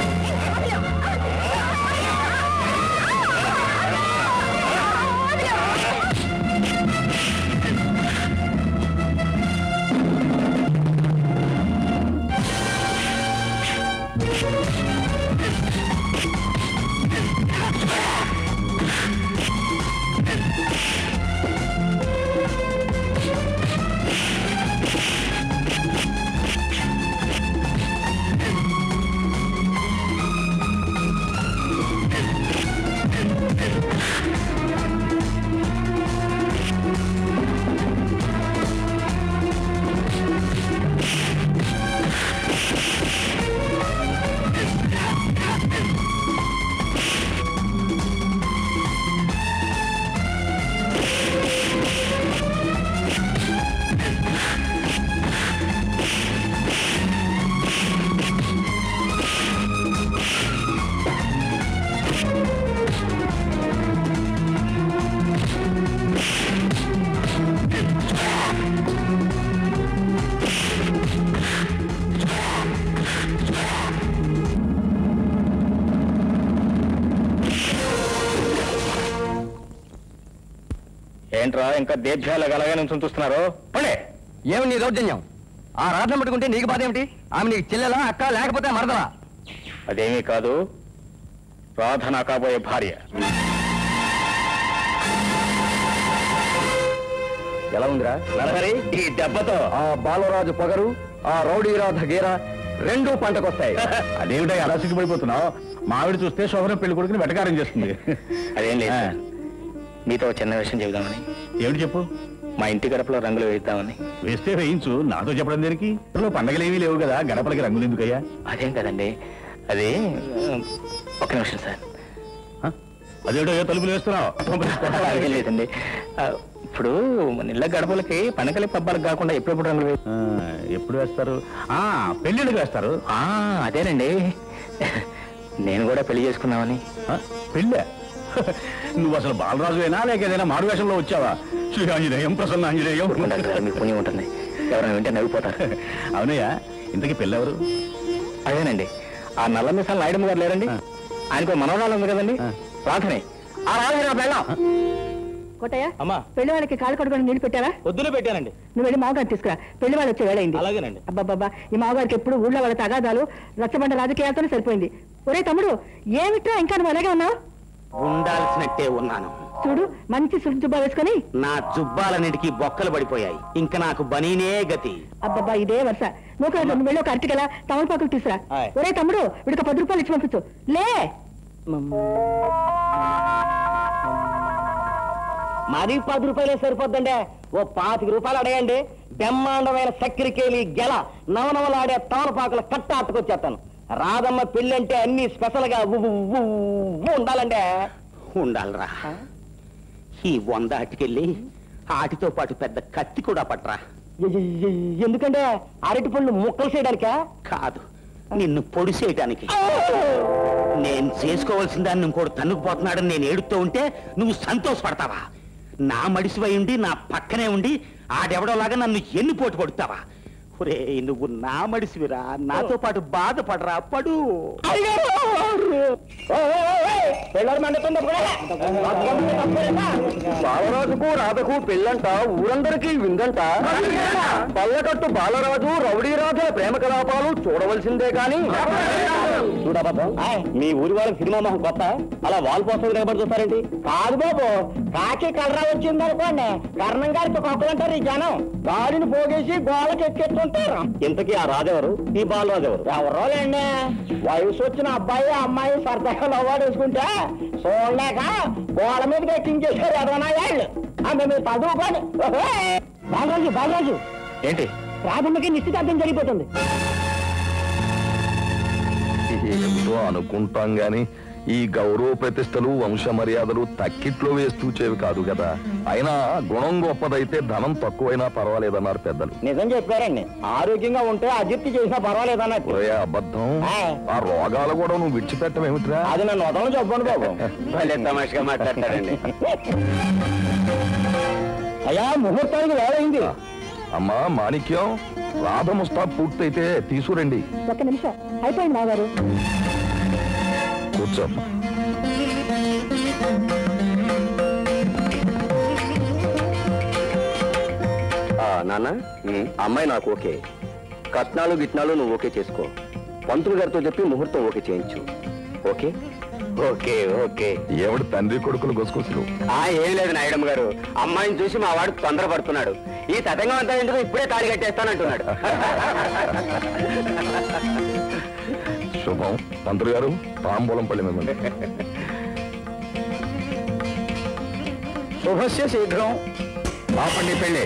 ఏంట్రా ఇంకా దీర్ఘాలు అలాగే నుంచి చూస్తున్నారు పండే ఏమి నీ దౌర్జన్యం ఆ రాధను పట్టుకుంటే నీకు బాధ ఏమిటి ఆమె నీకు చెల్లెలా అక్క లేకపోతే మరదలా అదేమీ కాదు రాధ నా కాబోయే భార్య ఎలా ఉందిరా నరహరి ఈ దెబ్బతో ఆ బాలరాజు పొగరు ఆ రౌడీ రాధ గీర రెండూ పంటకొస్తాయి అదేమిటో ఎలా సిగ్గుపడిపోతున్నావు మావిడి చూస్తే శోభన పెళ్లి కొడుకుని వెటకారం చేస్తుంది అదేం లేదు సార్. మీతో ఒక చిన్న విషయం చెబుదామని ఏమిటి చెప్పు మా ఇంటి గడపలో రంగులు వేద్దామని వేస్తే వేయించు నాతో చెప్పడం దేనికి ఇంట్లో పండగలు ఏమీ లేవు కదా గడపలకి రంగులు ఎందుకయ్యా అదేం కదండి అది ఆ, ఒక నిమిషం సార్ హ? అదేమిటో ఏ తలుపులు వేస్తున్నావు అదేం లేదండి ఆ, ఇప్పుడు మన ఇళ్ళ గడపలకి పండగల పబ్బాలకు కాకుండా ఎప్పుడెప్పుడు రంగులు వే- ఆ, ఎప్పుడు వేస్తారు ఆ పెళ్ళిళ్ళకి వేస్తారు ఆ, అదేనండి నేను కూడా పెళ్లి చేసుకున్నామని ఆ, పెళ్ళా నువ్వు అసలు బాలరాజువేనా లేక ఏదైనా మారు వేషంలో వచ్చావా శ్రీ ఆంజనేయం ప్రసన్న ఆంజనేయం ఊరుకోండి సార్, మీకు పుణ్యం ఉంటుంది ఎవరైనా వింటే నవ్విపోతారు అవునయ్యా ఇంతకీ పెళ్ళెవరు అదేనండి ఆ నల్ల మిసాల నాయుడు గారు లేరండి ఆ. ఆయనకు మనవరాలు ఉంది కదండి ఆ. రాధనే ఆ రాధనే నా పెళ్ళాం కోటయ్య అమ్మా పెళ్లి వాళ్ళకి కాలు కడుకొని నీళ్ళు పెట్టావా పొద్దునే పెట్టానండి నువ్వు వెళ్ళి మామగారు తీసుకురా పెళ్లి వాళ్ళు వచ్చే వేళైంది అలాగేనండి అబ్బాబ్బా ఈ మామగారికి ఎప్పుడు ఊళ్ళో వాళ్ళ తగాదాలు రచ్చబండ రాజకీయాలతోనే సరిపోయింది ఒరే తమ్ముడు ఏమిట్రా ఇంకా నువ్వు అలాగే ఉన్నావు ఉండాల్సినట్టే ఉన్నాను చూడు మంచి సుజుబ్బా వేసుకొని నా జుబ్బాలన్నిటికీ బొక్కలు పడిపోయాయి ఇంక నాకు బనీనే గతి అబ్బబ్బా ఇదే వరుస నువ్వు కాదు, నువ్వు వెళ్ళి ఒక అరటికల తమలపాకులు తీసురా ఆయ్. ఒరే తమ్ముడు వీడికి పది రూపాయలు ఇచ్చి పంపించు లే మరీ పది రూపాయలే సరిపోద్దండి ఓ పాతిక రూపాయలు అడగండి బ్రహ్మాండమైన చక్కెరకేలి గెల నవనవలాడే తమలపాకుల కట్ట అట్టుకొచ్చేస్తాను రాధమ్మ పెళ్ళి అంటే అన్ని స్పెషల్ గా ఉవ్వు ఉవ్వు ఉవ్వు ఉండాలంటే ఉండాలరా ఈ వంద అటుకెళ్ళి ఆటితో పాటు పెద్ద కత్తి కూడా పట్రా ఎ- ఎ- ఎ- ఎందుకంటే అరటి పళ్ళు ముక్కలు చేయడానికా కాదు నిన్ను పొడిసేయటానికి నేను చేసుకోవాల్సిన దాన్ని ఇంకోటి తన్నుకుపోతున్నాడని నేను ఏడుతూ ఉంటే నువ్వు సంతోషపడతావా నా మడిసివై ఉండి నా పక్కనే ఉండి ఆడెవడోలాగా నన్ను ఎన్ని పోటు కొడుతావా ఒరే నువ్వు నా మడిసివిరా నాతో పాటు బాధపడరా పడు బాలరాజుకు రాధకు పెళ్ళంట ఊరందరికీ విందంట పల్లకట్టు బాలరాజు రౌడీ రాధల ప్రేమ కలాపాలు చూడవలసిందే కాని చూడబాబు మీ ఊరి వాళ్ళకి సినిమా మొహం కొత్త అలా వాల్ పోస్టర్ నిలబడి చూస్తారేంటి కాదు బాబు కాకి కలరా వచ్చింది అనుకోండి కర్ణం గారికి కొక్కలంటారు ఈ జనం గాలిని పోగేసి గోళకి ఎక్కెత్తుంటారు ఇంతకీ ఆ రాజెవరు ఈ బాలరాజు ఎవరు ఎవరో లేండి వయసు వచ్చిన అబ్బాయి అమ్మాయి సరదాగా నవ్వాడేసుకుంటే చూడలేక గోడ మీదకి ఎక్కించేశారు ఎదవనాయాళ్ళు అంటే మీరు చదువుకోండి బాలరాజు బాలరాజు ఏంటి రాధమ్మకి నిశ్చితార్థం జరిగిపోతుంది ఏమిటో అనుకుంటాం గాని ఈ గౌరవ ప్రతిష్టలు వంశ మర్యాదలు తక్కిట్లో వేస్తూ చేవి కాదు కదా అయినా గుణం గొప్పదైతే ధనం తక్కువైనా పర్వాలేదన్నారు పెద్దలు నిజం చెప్పారండి ఆరోగ్యంగా ఉంటే అజీర్తి చేసినా పర్వాలేదన్నట్టు ఒరే అబద్ధం ఆయ్. ఆ రోగాలు కూడా నువ్వు విడిచిపెట్టమేమిట్రా అది నన్ను వదలని చెప్పండి బాబు భలే తమాషగా మాట్లాడతాడండి అయ్యా ముహూర్తానికి వేళయింది అమ్మా మాణిక్యం రాధ ముస్తా పూర్తయితే తీసుకురండి ఒక్క నిమిషం అయిపోయింది మాగారు కూర్చో నాన్న అమ్మాయి నాకు ఓకే కట్నాలు గిట్నాలు నువ్వు ఓకే చేసుకో పంతులు గారితో చెప్పి ముహూర్తం ఓకే చేయించు ఓకే ఓకే ఓకే ఎవడు తండ్రి కొడుకులు గొసుకొసులు ఆ ఏం లేదు నాయుడమ్మ గారు అమ్మాయిని చూసి మా వాడు తొందరపడుతున్నాడు ఈ తతంగం అంతా ఎందుకు ఇప్పుడే తాళి కట్టేస్తానంటున్నాడు శుభం పంతులు గారు తాంబూలం పల్లి మిమ్మల్ని శుభస్య శీఘ్రం ఆపండి పెళ్ళి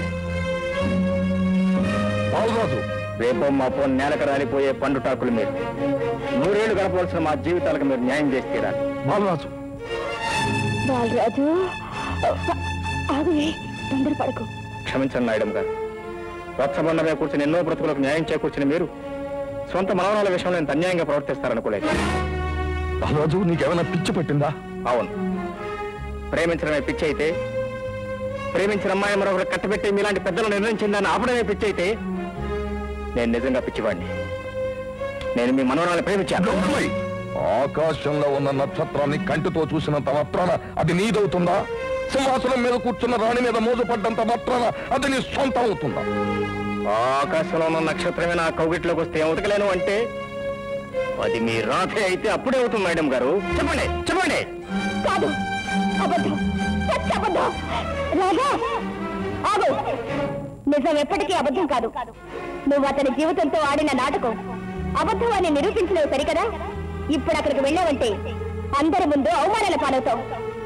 బాలరాజు రేపో మాపో నేలకు రాలిపోయే పండుటాకులు మీరు నూరేళ్లు గడపవలసిన మా జీవితాలకు మీరు న్యాయం చేసి తీరాలి బాలరాజు బాలరాజు ఆగువే తొందరపడకు క్షమించండి నాయుడు గారు రచ్చబండమే కూర్చుని ఎన్నో బ్రతుకులకు న్యాయం చేకూర్చిన మీరు సొంత మనవరాల విషయంలో ఇంత అన్యాయంగా ప్రవర్తిస్తారనుకోలేదు బాలరాజు నీకేమైనా పిచ్చి పట్టిందా అవును ప్రేమించడమే పిచ్చి అయితే ప్రేమించిన అమ్మాయి మరొకరు కట్టబెట్టి మీలాంటి పెద్దలు నిర్ణయించిందని ఆపడమే పిచ్చి అయితే నేను నిజంగా పిచ్చివాడిని నేను మీ మనవరాలను ప్రేమించాను గౌరవై, ఆకాశంలో ఉన్న నక్షత్రాన్ని కంటితో చూసినంత మాత్రాన అది నీదవుతుందా సింహాసనం మీద కూర్చున్న రాణి మీద మోజుపడ్డంత మాత్రాన అది నీ సొంతం అవుతుందా ఆకాశంలో ఉన్న నక్షత్రమే నా కౌగిట్లోకి వస్తే ఉతకలేను అంటే అది మీ రాధే అయితే అప్పుడే అవుతుంది మేడం గారు చెప్పండి చెప్పండి కాదు అబద్ధం పచ్చి అబద్ధం రాజా ఆగు నిజం ఎప్పటికీ అబద్ధం కాదు నువ్వు అతని జీవితంతో ఆడిన నాటకం అబద్ధం అని నిరూపించలేవు సరికదా ఇప్పుడు అక్కడికి వెళ్ళావంటే అందరి ముందు అవమానాల పాలవుతావు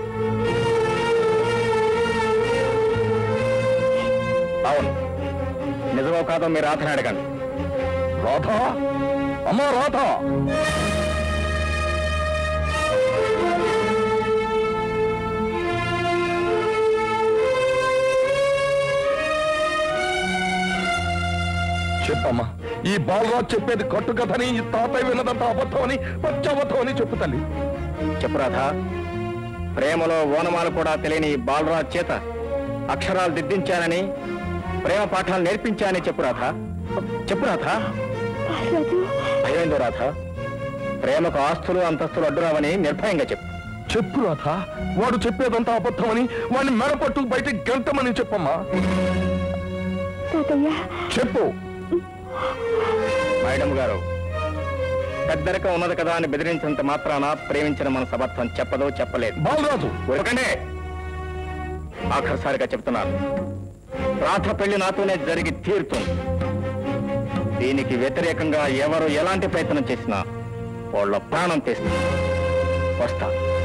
అవును నిజమో కాదో మీరు రాధని అడగండి రాధా అమ్మా రాధా చెప్పమ్మా ఈ బాలరాజు చెప్పేది కట్టుకథని ఈ తాతయ్య విన్నదంతా అబద్ధమని పచ్చబద్ధమని చెప్పు తల్లి చెప్పు రాధా ప్రేమలో ఓనమాలు కూడా తెలియని ఈ బాలరాజ్ చేత అక్షరాలు దిద్దించానని ప్రేమ పాఠాలు నేర్పించానని చెప్పు రాధా చెప్పు రాధా భయమైందో రాధా ప్రేమకు ఆస్తులు అంతస్తులు అడ్డురావని నిర్భయంగా చెప్పు చెప్పు రాధా వాడు చెప్పేదంతా అబద్ధమని వాడిని మెడపట్టు బయట గంటమని చెప్పమ్మా తాతయ్య చెప్పు మేడం గారు పెద్దరికం ఉన్నది కదా అని బెదిరించినంత మాత్రాన ప్రేమించిన మన సమర్థం చెప్పదో చెప్పలేదు బాలరాజు ఉరకండి ఆఖరిసారిగా చెప్తున్నాను రాధ పెళ్లి నాతోనే జరిగి తీరుతుంది దీనికి వ్యతిరేకంగా ఎవరు ఎలాంటి ప్రయత్నం చేసినా వాళ్ళ ప్రాణం తీస్తుంది వస్తా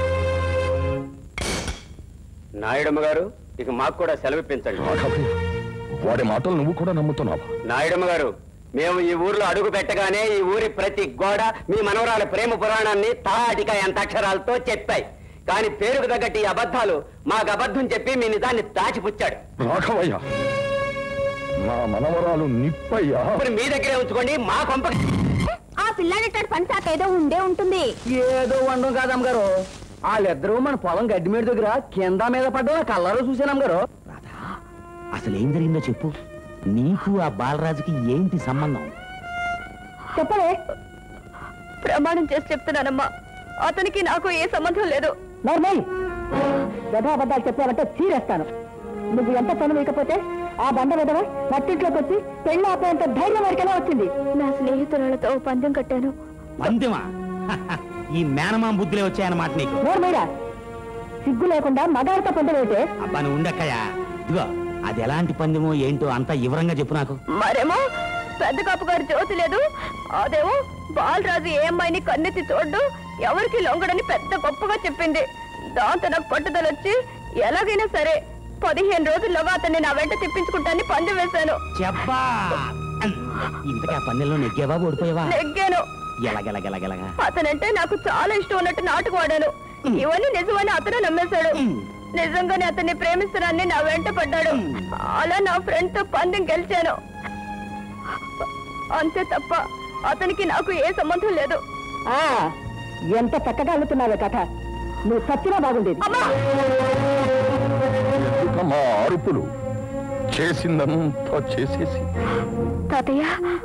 నాయుడమ్మ గారు ఇక మాకు కూడా సెలవిప్పించండి రాఘవయ్య, వాడి మాటలు నువ్వు కూడా నమ్ముతున్నావా నాయుడమ్మ గారు మేము ఈ ఊర్లో అడుగు పెట్టగానే ఈ ఊరి ప్రతి గోడ మీ మనవరాల ప్రేమ పురాణాన్ని తాటిక ఎంత అక్షరాలతో చెప్పాయి కానీ పేరుకు తగ్గట్టు ఈ అబద్ధాలు మాకు అబద్ధం చెప్పి మీ నిజాన్ని దాచిపుచ్చాడు రాఘవయ్య నా మనవరాలు నిప్పయ్యా ఇప్పుడు మీ దగ్గరే ఉంచుకోండి మా కొంప ఆ పిల్లాడెట్టాడు పని శాఖ ఏదో ఉండే ఉంటుంది ఏదో వండం కాదమ్మ గారు వాళ్ళిద్దరూ మన పొలం గడ్డి మీద దగ్గర కింద మీద పడ్డ కళ్ళలో చూసానమ్మ గారు అసలు ఏం జరిగిందో చెప్పు నీకు ఆ బాలరాజుకి ఏంటి సంబంధం చెప్పలే ప్రమాణం చేసి చెప్తున్నానమ్మా అతనికి నాకు ఏ సంబంధం లేదు నర్మల్ గదాబద్దాలు చెప్పావంటే చీరేస్తాను నువ్వు ఎంత పని వేయకపోతే ఆ బండ విధవ మట్టింట్లోకి వచ్చి పెళ్లి ఆపేంత ధైర్యం వరకెలా వచ్చింది నా స్నేహితురాలతో పందెం కట్టాను పందెమా ఈ మేనమాం బుద్ధులే వచ్చాయన్నమాట నీకు నోర్మీరా సిగ్గు లేకుండా మగాడితో పొందలేటే అబ్బా నువ్వు ఉండక్కయ్యా ఇదిగో అది ఎలాంటి పందెమో ఏంటో అంతా వివరంగా చెప్పు నాకు మరేమో పెద్ద కాపు గారి జ్యోతి లేదు అదేమో బాలరాజు ఏ అమ్మాయిని కన్నెత్తి చూడ్డు ఎవరికి లొంగడని పెద్ద గొప్పగా చెప్పింది దాంతో నాకు పట్టుదల వచ్చి ఎలాగైనా సరే పదిహేను రోజుల్లోగా అతన్ని నా వెంట తిప్పించుకుంటానని పంది వేశాను చెప్పా ఇంతకీ ఆ పందెంలో నెగ్గావా ఓడిపోయావా నెగ్గాను ఎలాగెలగెలగెలగా అతనంటే నాకు చాలా ఇష్టం ఉన్నట్టు నాటుకు వాడాను ఇవన్నీ నిజమని అతను నమ్మేశాడు నిజంగానే అతన్ని ప్రేమిస్తున్నానని నా వెంట పడ్డాడు అలా నా ఫ్రెండ్ తో పందెం గెలిచాను అంతే తప్ప అతనికి నాకు ఏ సంబంధం లేదు ఆ ఎంత చక్కగా అల్లుతున్నావే కథ నువ్వు చచ్చినా బాగుండేది ఇక మా అరుపులు చేసిందంతా చేసేసి తాతయ్య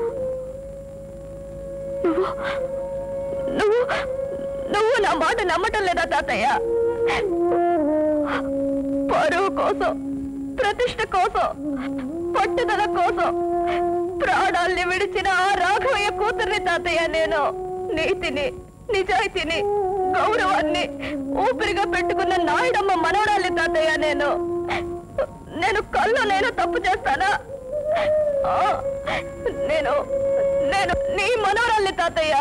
నువ్వు నువ్వు నువ్వు నా మాట నమ్మటం లేదా తాతయ్య పరువు కోసం ప్రతిష్ట కోసం పట్టుదల కోసం ప్రాణాల్ని విడిచిన ఆ రాఘవయ్య కూతుర్ని తాతయ్య నేను నీతిని నిజాయితీని గౌరవాన్ని ఊపిరిగా పెట్టుకున్న నాయుడమ్మ మనవడాలి తాతయ్య నేను నేను కళ్ళు నేను తప్పు చేస్తానా ఆ, నేను నేను నీ మనవరాల్ని తాతయ్య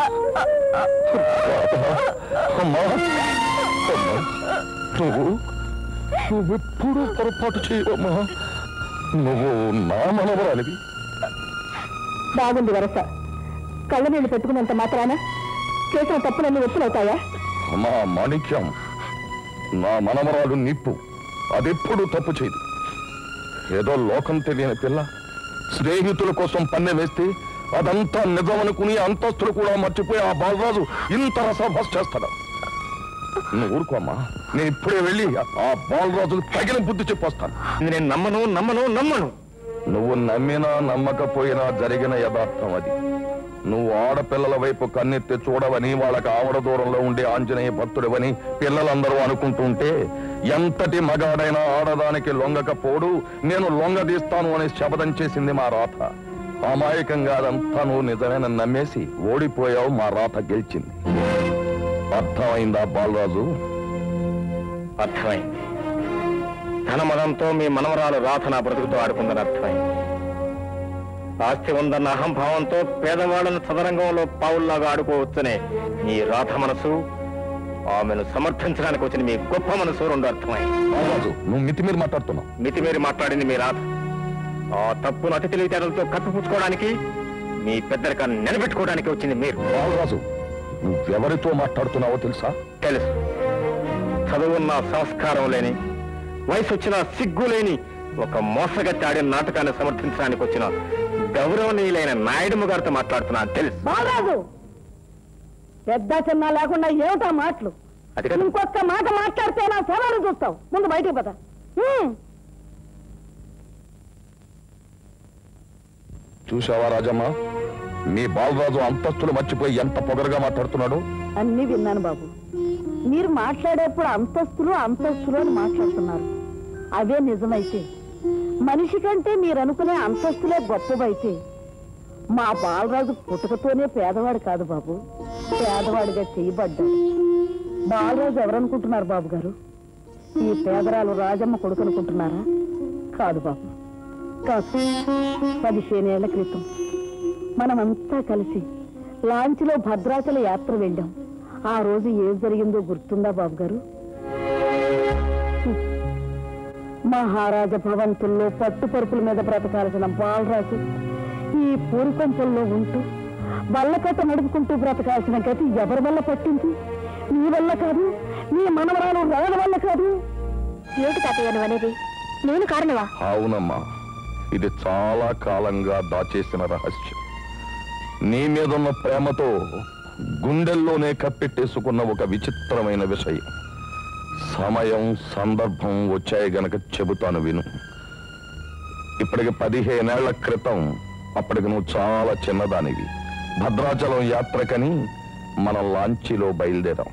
అమ్మా అమ్మా నువ్వు నువ్వెప్పుడు పొరపాటు చేయవమ్మా నువ్వు నా మనవరాలివి బాగుంది వరస కళ్ళ నీళ్లు పెట్టుకున్నంత మాత్రాన చేసిన తప్పులన్నీ ఒప్పులవుతాయా మా మాణిక్యం నా మనమరాలు నిప్పు అదెప్పుడు తప్పు చేయదు ఏదో లోకం తెలియని పిల్ల స్నేహితుల కోసం పన్నె వేస్తే అదంతా నిజమనుకుని అంతస్తులు కూడా మర్చిపోయి ఆ బాలరాజు ఇంత రసభస్ చేస్తాడు నువ్వు ఊరుకోమ్మా నేను ఇప్పుడే వెళ్ళి ఆ బాలరాజులు తగిన బుద్ధి చెప్పొస్తాను నేను నమ్మను నమ్మను నమ్మను నువ్వు నమ్మినా నమ్మకపోయినా జరిగిన యథార్థం అది నువ్వు ఆడపిల్లల వైపు కన్నెత్తి చూడవని వాళ్ళకి ఆవడ దూరంలో ఉండే ఆంజనేయ భక్తుడివని పిల్లలందరూ అనుకుంటుంటే ఎంతటి మగాడైనా ఆడదానికి లొంగకపోడు నేను లొంగదీస్తాను అని శపథం చేసింది మా రాత అమాయకంగా అదంతా నువ్వు నిజమేనని నమ్మేసి ఓడిపోయావు మా రాత గెలిచింది అర్థమైందా బాలరాజు అర్థమైంది ధనమదంతో మీ మనవరాలు రాధ నా బ్రతుకుతో ఆడుకుందని అర్థమైంది ఆస్తి ఉందన్న అహంభావంతో పేదవాళ్ళను చదరంగంలో పావుల్లాగా ఆడుకోవచ్చనే మీ రాధ మనసు ఆమెను సమర్థించడానికి వచ్చిన మీ గొప్ప మనసు రెండు అర్థమైంది బాలరాజు నువ్వు మితిమీరి మాట్లాడుతున్నావు మితిమీరి మాట్లాడింది మీ రాధ ఆ తప్పును అతి తెలివితేటలతో కప్పిపుచ్చుకోవడానికి మీ పెద్దరికాన్ని నిలబెట్టుకోవడానికి వచ్చింది మీరు బాలరాజు నువ్వెవరితో మాట్లాడుతున్నావో తెలుసా తెలుసు చదువున్న సంస్కారం లేని వయసు వచ్చిన సిగ్గు లేని ఒక మోసగట్టి ఆడిన నాటకాన్ని సమర్థించడానికి వచ్చిన గౌరవనీయులైన నాయుడు గారితో మాట్లాడుతున్నా తెలుసు బాలరాజు పెద్ద చిన్న లేకుండా ఏమిటా మాటలు అది కాదు. ఇంకొక మాట మాట్లాడితే నా సవాలు చూస్తావు ముందు బయటికి పద హ్మ్. చూసావా రాజమ్మ మీ బాలరాజు అంతస్తులు మర్చిపోయి ఎంత పొగరుగా మాట్లాడుతున్నాడు అన్నీ విన్నాను బాబు మీరు మాట్లాడేప్పుడు అంతస్తులు అంతస్తులు అని మాట్లాడుతున్నారు అవే నిజమైతే మనిషి కంటే మీరు అనుకునే అంతస్తులే గొప్పవైతే మా బాలరాజు పుట్టుకతోనే పేదవాడు కాదు బాబు పేదవాడిగా చేయబడ్డాడు బాలరాజు ఎవరనుకుంటున్నారు బాబు గారు ఈ పేదరాలు రాజమ్మ కొడుకు అనుకుంటున్నారా కాదు బాబు కాదు పదిహేనేళ్ల క్రితం మనమంతా కలిసి లాంచ్లో భద్రాచల యాత్ర వెళ్ళాం ఆ రోజు ఏం జరిగిందో గుర్తుందా బాబు గారు హ్మ్. మహారాజ భవంతుల్లో పట్టు పరుపుల మీద బ్రతకాల్సిన బాలరాజు ఈ ఈ పూరికొంపల్లో ఉంటూ బల్లకట్ట నడుపుకుంటూ బ్రతకాల్సిన గతి ఎవరి వల్ల పట్టింది నీ వల్ల కాదు నీ మనవరాలు రాళ్ళ వల్ల కాదు ఏమిటి తాతయ్య నువ్వు అనేది నేను కారణమా అవునమ్మా ఇది చాలా కాలంగా దాచేసిన రహస్యం నీ మీదున్న ప్రేమతో గుండెల్లోనే కప్పెట్టేసుకున్న ఒక విచిత్రమైన విషయం సమయం సందర్భం వచ్చాయి గనక చెబుతాను విను ఇప్పటికి పదిహేనేళ్ల క్రితం అప్పటికి నువ్వు చాలా చిన్నదానివి భద్రాచలం యాత్రకని మన లాంచీలో బయలుదేరాం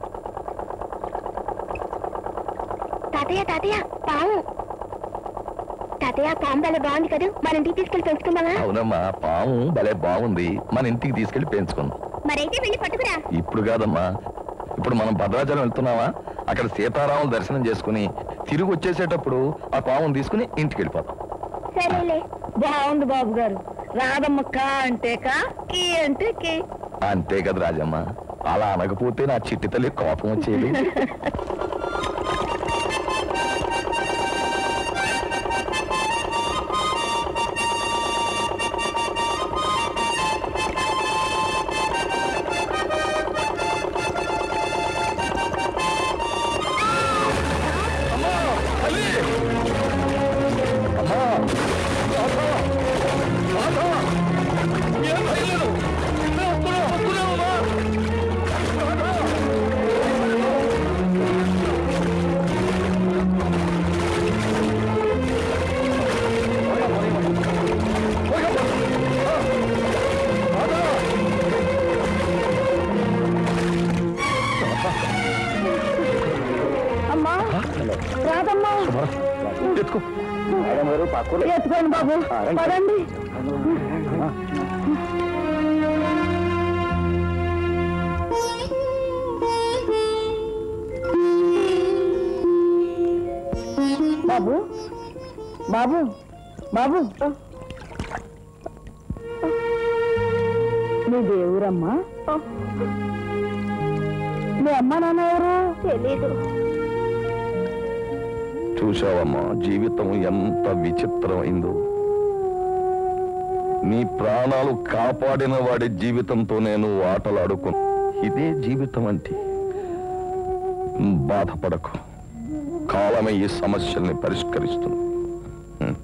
తాతయ్య తాతయ్య పాము తాతయ్య పాము భలే బాగుంది కదా మన ఇంటికి తీసుకెళ్లి పెంచుకుందామా అవునమ్మా పాము భలే బాగుంది మన ఇంటికి తీసుకెళ్లి పెంచుకుందాం మరైతే వెళ్ళి పట్టుకురా ఇప్పుడు కాదమ్మా ఇప్పుడు మనం భద్రాచలం వెళ్తున్నావా అక్కడ సీతారాముల దర్శనం చేసుకుని తిరిగి వచ్చేసేటప్పుడు ఆ పామును తీసుకుని ఇంటికి వెళ్ళిపోతాం సరేలే బాగుంది బాబు గారు రాధమ్మ కా అంటే కా కీ అంటే కీ అంతే కదా రాజమ్మ అలా అనకపోతే నా చిట్టి తల్లి కోపం వచ్చేది అమ్మా రాధమ్మ ఎత్తుకో ఎత్తుకోండి బాబు పదండి బాబు బాబు బాబు నీ దేవురమ్మా మీ అమ్మ నాన్న ఎవరు తెలీదు చూశావమ్మా జీవితం ఎంత విచిత్రమైందో నీ ప్రాణాలు కాపాడిన వాడి జీవితంతో నేను ఆటలాడుకు ఇదే జీవితం అంటే బాధపడకు కాలమే ఈ సమస్యల్ని పరిష్కరిస్తుంది హ్మ్.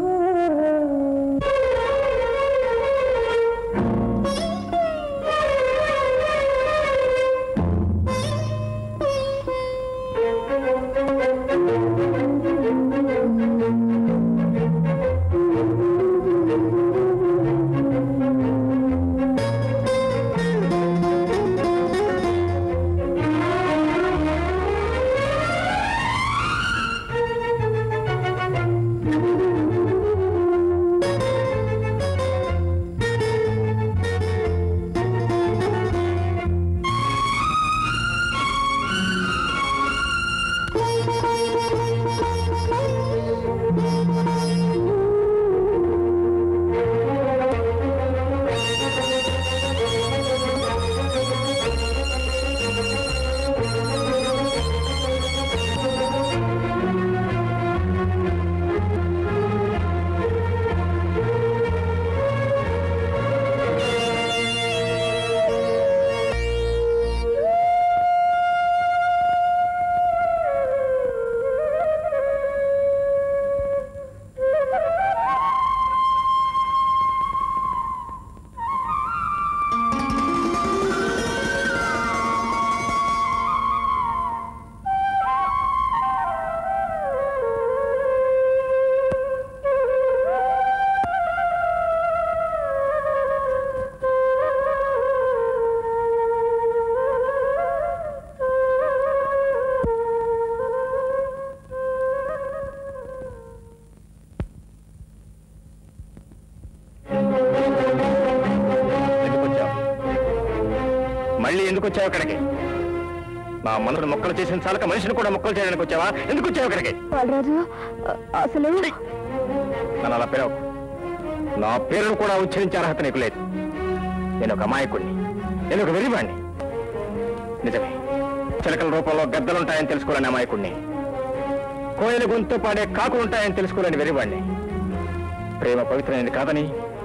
ఎందుకు వచ్చావు మళ్ళీ ఎందుకు వచ్చావు ఇక్కడికి నా మనసును మొక్కలు చేసిన చాలక మనిషిని కూడా మొక్కలు చేయడానికి వచ్చావా ఎందుకు వచ్చావు ఇక్కడికి బాలరాజు అసలు నన్ను అలా పిలవు నా పేరును కూడా ఉచ్చరించే అర్హత నీకు లేదు నేను ఒక అమాయకుడిని నేను ఒక వెరివాణ్ణి నిజమే చిలకల రూపంలో గద్దలుంటాయని తెలుసుకోలేని అమాయకుడిని కోయిల గొంతు పాడే కాకులుంటాయని తెలుసుకోలేని వెరివాణ్ణి ప్రేమ పవిత్రమైనది కాదని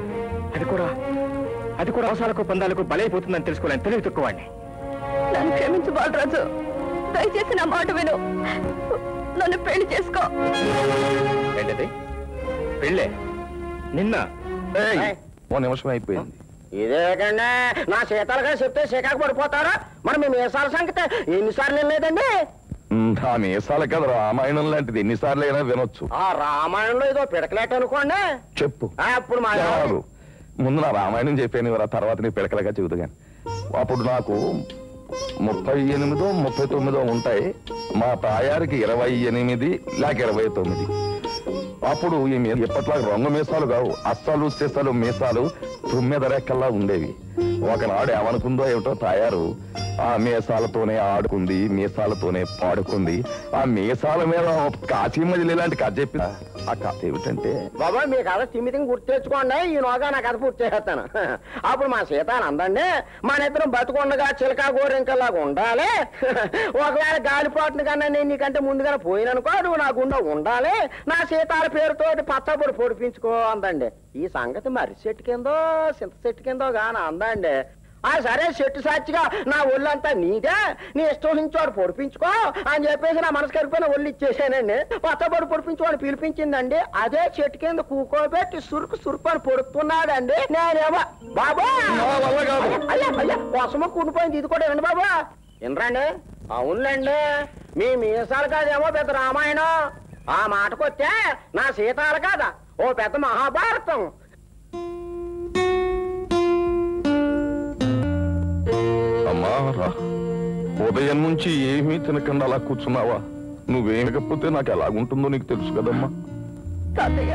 అది కూడా అది కూడా అవసరాలకు పొందాలకు బలైపోతుందని తెలుసుకోలేని తెలివి తక్కువాడిని నన్ను క్షమించు బాలరాజు దయచేసి నా మాట విను నన్ను పెళ్లి చేసుకో ఏంటది పెళ్ళే నిన్న ఏయ్, ఓ నిమిషం అయిపోయింది ఇదేకండి నా శీతాలుగా చెప్తే శికాకు పడిపోతారా మరి మీ మీసాల సంగతి ఎన్నిసార్లు లేదండి ఉమ్, ఆ మీసాల కథ రామాయణం లాంటిది ఎన్నిసార్లు అయినా వినొచ్చు ఆ రామాయణంలో ఏదో పిడకలేట అనుకోండి చెప్పు ఆ, అప్పుడు మా చాలు. ముందు నా రామాయణం చెప్పాను ఆ తర్వాత నీ పిడకలుగా చెబుతా కానీ అప్పుడు నాకు ముప్పై ఎనిమిదో ముప్పై తొమ్మిదో ఉంటాయి మా తాయారికి ఇరవై ఎనిమిది లేక ఇరవై తొమ్మిది అప్పుడు ఈ మీ- ఇప్పట్లాగా రంగు మీసాలు కావు అస్సాలు సీసాలు మీసాలు తొమ్మిది రెక్కల్లా ఉండేవి ఒకనాడు ఏమనుకుందో ఏమిటో తాయారు ఆ మీసాలతోనే ఆడుకుంది మీసాలతోనే పాడుకుంది ఆ మీసాల మీద కాశీ మజిలీ లాంటి కథ చెప్పి ఆ కథ ఏమిటంటే బాబా మీ కథ తిమ్మితిని గుర్తు తెచ్చుకోండి ఈ నోగా నా కథ పూర్తి చేస్తాను అప్పుడు మా సీతాన్ని అందండి మన ఇద్దరం బతుకుండగా చిలకా గోరింకలాగా ఉండాలి ఒకవేళ గాలిపోటుని కన్నా నేను నీకంటే ముందుగానే పోయిననుకో నువ్వు నా గుండె ఉండాలి నా సీతాల పేరుతోటి పచ్చపొడి పొడిపించుకో అందండి ఈ సంగతి మరి చెట్టు కిందో సింత చెట్టు కిందో గాన అందండి ఆ సరే చెట్టు సాక్షిగా నా ఒళ్ళంతా నీదే నీ ఇష్టం నుంచి వాడు పొడిపించుకో అని చెప్పేసి నా మనసు కరిగిపోయిన ఒళ్ళు ఇచ్చేసానండి పచ్చబడి పొడిపించుకోని పిలిపించిందండి అదే చెట్టు కింద కూకోబెట్టి సురుకు సురుకు అని పొడుతున్నాడండి నేనేమో బాబా అయ్యా అయ్యా కోసమో కూడిపోయింది ఇది కూడా వినండి బాబా వినరండి అవునులేండి మీ మీసాలు కాదేమో పెద్ద రామాయణం ఆ మాటకొస్తే నా సీతాలు కాదా ఓ పెద్ద మహాభారతం అమ్మా రా ఉదయం నుంచి ఏమీ తినకుండా అలా కూర్చున్నావా నువ్వేమకపోతే నాకు ఎలాగుంటుందో నీకు తెలుసు కదమ్మా తాతయ్య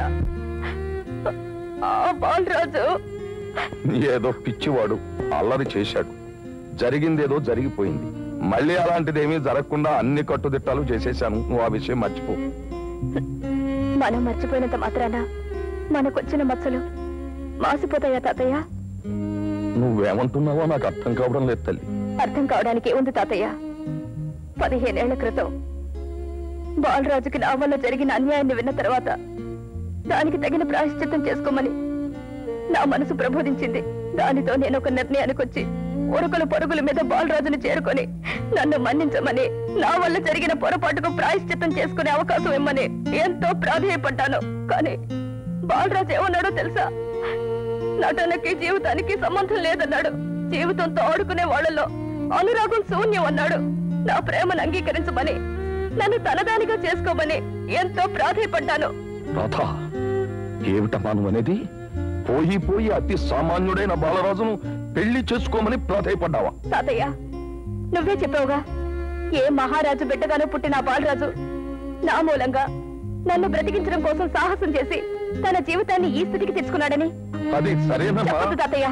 ఆ బాలరాజు ఏదో పిచ్చివాడు అల్లరి చేశాడు జరిగిందేదో జరిగిపోయింది మళ్ళీ అలాంటిదేమీ జరగకుండా అన్ని కట్టుదిట్టాలు చేసేశాను నువ్వు ఆ విషయం మర్చిపో మనం మర్చిపోయినంత మాత్రాన మనకొచ్చిన మచ్చలు మాసిపోతాయా తాతయ్య నువ్వేమంటున్నావో నాకు అర్థం కావడం లేదు తల్లి అర్థం కావడానికి ఉంది తాతయ్య పదిహేనేళ్ల క్రితం బాలరాజుకి నా వల్ల జరిగిన అన్యాయాన్ని విన్న తర్వాత దానికి తగిన ప్రాయశ్చిత్తం చేసుకోమని నా మనసు ప్రబోధించింది దానితో నేను ఒక నిర్ణయానికి వచ్చి ఉరుకులు పరుగుల మీద బాలరాజుని చేరుకొని నన్ను మన్నించమని నా వల్ల జరిగిన పొరపాటుకు ప్రాయశ్చిత్తం చేసుకునే అవకాశం ఇమ్మని ఎంతో ప్రాధేయపడ్డాను కానీ బాలరాజు ఏమన్నాడో తెలుసా నటనకి జీవితానికి సంబంధం లేదన్నాడు జీవితంతో ఆడుకునే వాళ్ళలో అనురాగం శూన్యం అన్నాడు నా ప్రేమను అంగీకరించమని నన్ను తనదానిగా చేసుకోమని ఎంతో ప్రాధేయపడ్డాను రాధ ఏమిటమ్మా నువ్వు అనేది పోయి పోయి అతి సామాన్యుడైన బాలరాజును పెళ్లి చేసుకోమని ప్రాధాయపడ్డావా తాతయ్య నువ్వే చెప్పావుగా ఏ మహారాజు బిడ్డగానో పుట్టిన ఆ బాలరాజు నా మూలంగా నన్ను బ్రతికించడం కోసం సాహసం చేసి తన జీవితాన్ని ఈ స్థితికి తెచ్చుకున్నాడని అది సరేనమ్మా చెప్పదు తాతయ్య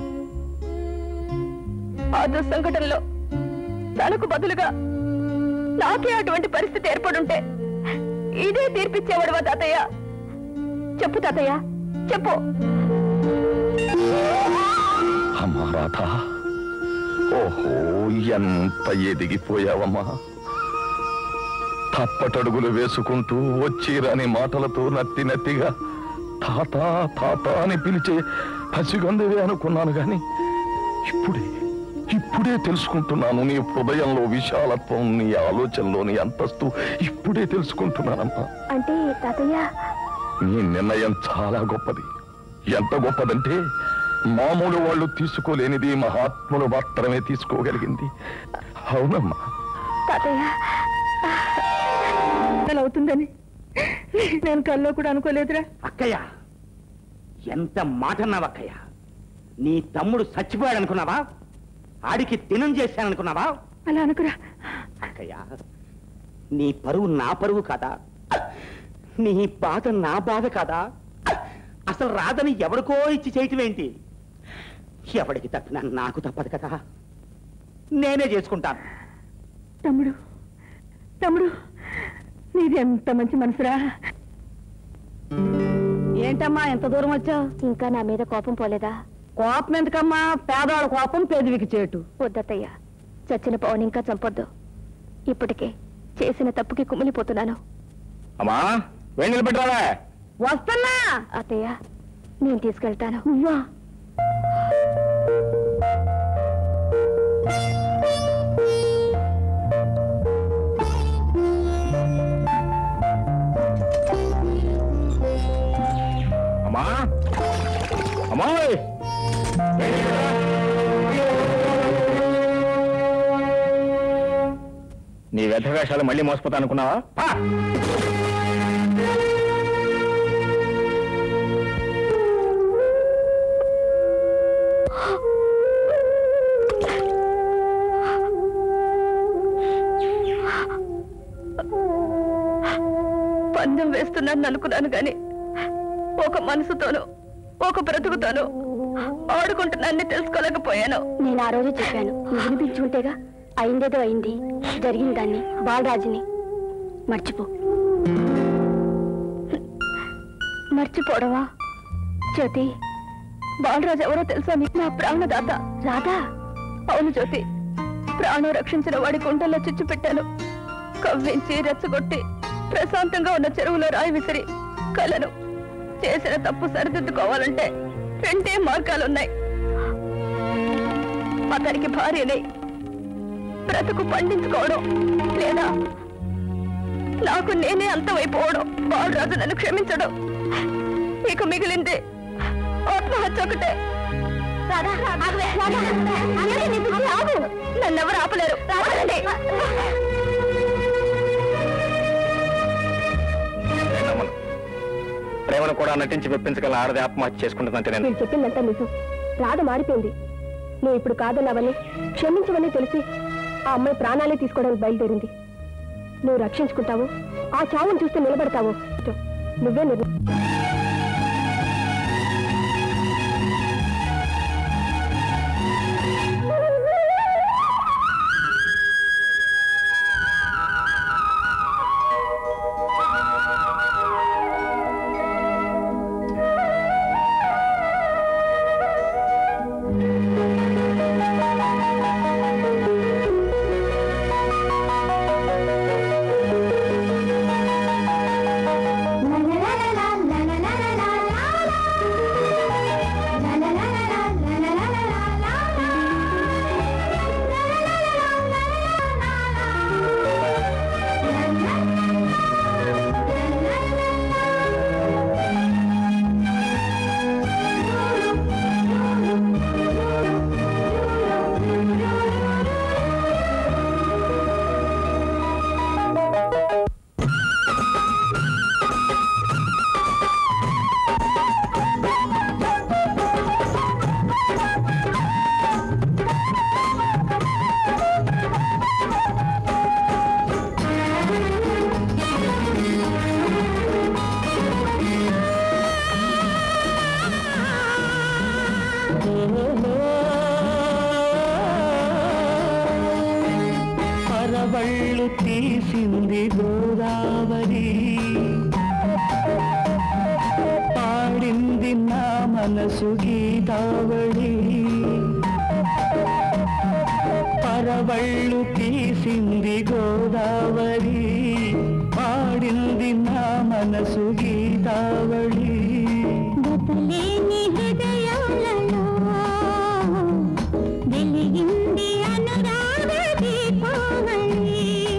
ఆ దుస్సంఘటనలో తనకు బదులుగా నాకే అటువంటి పరిస్థితి ఏర్పడుంటే ఇదే తీర్పిచ్చేవాడువా తాతయ్య చెప్పు తాతయ్య చెప్పు అమ్మా రాధ ఓహో ఎంత ఎదిగిపోయావమ్మా తప్పటడుగులు వేసుకుంటూ వచ్చి రాని మాటలతో నత్తి నత్తిగా తాత తాత అని పిలిచే పసిగందువే అనుకున్నాను గాని ఇప్పుడే ఇప్పుడే తెలుసుకుంటున్నాను నీ హృదయంలో విశాలత్వం నీ ఆలోచనలోని అంతస్తు ఇప్పుడే తెలుసుకుంటున్నానమ్మా అంటే తాతయ్య నీ నిర్ణయం చాలా గొప్పది ఎంత గొప్పదంటే మామూలు వాళ్ళు తీసుకోలేనిది మహాత్ములు మాత్రమే తీసుకోగలిగింది అవునమ్మా తాతయ్య అలా అవుతుందని నేను కల్లో కూడా అనుకోలేదురా అక్కయ్య ఎంత మాట అన్నావు అక్కయ్య నీ తమ్ముడు చచ్చిపోయాడు అనుకున్నావా ఆడికి తినం చేశాననుకున్నావా అలా అనుకురా అక్కయ్య నీ పరువు నా పరువు కాదా నీ బాధ నా బాధ కాదా అసలు రాదని ఎవరికో ఇచ్చి చేయటం ఏంటి ఎవడికి తప్పినా నాకు తప్పదు కదా నేనే చేసుకుంటాను తమ్ముడు తమ్ముడు నీది ఎంత మంచి మనసురా ఏంటమ్మా ఎంత దూరం వచ్చావు ఇంకా నా మీద కోపం పోలేదా కోపం ఎందుకమ్మా పేదవాళ్ళ కోపం పెదవికి చేటు వద్దత్తయ్య చచ్చిన పవన్ ఇంకా చంపొద్దు ఇప్పటికే చేసిన తప్పుకి కుమిలిపోతున్నాను అమ్మా వేడి నిలబెట్టావా వస్తున్నా అత్తయ్య నేను తీసుకెళ్తాను నువ్వా అమ్మా అమ్మాయి నీ వ్యర్థ వేషాలు మళ్ళీ మోసపోతా అనుకున్నావా పా. పందెం వేస్తున్నాను అనుకున్నాను గాని ఒక మనసుతోనూ ఒక బ్రతుకుతోనూ ఆడుకుంటున్నాన్ని తెలుసుకోలేకపోయాను నేను ఆ రోజు చెప్పాను నువ్వు వినిపించుంటేగా అయిందేదో అయింది జరిగిన దాన్ని బాలరాజుని మర్చిపో మర్చిపోవడమా జ్యోతి బాలరాజు ఎవరో తెలుసా నీకు నా ప్రాణదాత రాధా అవును జ్యోతి ప్రాణం రక్షించిన వాడి గుండెల్లో చిచ్చు పెట్టాను కవ్వించి రెచ్చగొట్టి ప్రశాంతంగా ఉన్న చెరువులో రాయి విసిరి కలను చేసిన తప్పు సరిదిద్దుకోవాలంటే రెండే మార్గాలున్నాయి అతనికి భార్యని బ్రతుకు పండించుకోవడం లేదా నాకు నేనే అంతమైపోవడం బాలరాజు నన్ను క్షమించడం ఇక మిగిలింది ఆత్మహత్య ఒకటే నన్నెవరు ఆపలేరు ఆపండి. నేను నమ్మను. ప్రేమను కూడా నటించి మెప్పించగల ఆడది ఆత్మహత్య చేసుకుంటుందంటే నేను మీరు చెప్పిందంతా నిజం రాధ మారిపోయింది నువ్వు ఇప్పుడు కాదన్నావని క్షమించవని తెలిసి ఆ అమ్మాయి ప్రాణాలే తీసుకోవడానికి బయలుదేరింది నువ్వు రక్షించుకుంటావు ఆ చావును చూస్తే నిలబడతావు నువ్వే నిర్ణయం పరవళ్ళు తీసింది గోదావరి పాడింది నా మనసు గీతావళి పరవళ్ళు తీసింది గోదావరి పాడింది నా మనసు గీతావళి గతలేని హృదయాలలో వెలిగింది అనురాగ దీపావళి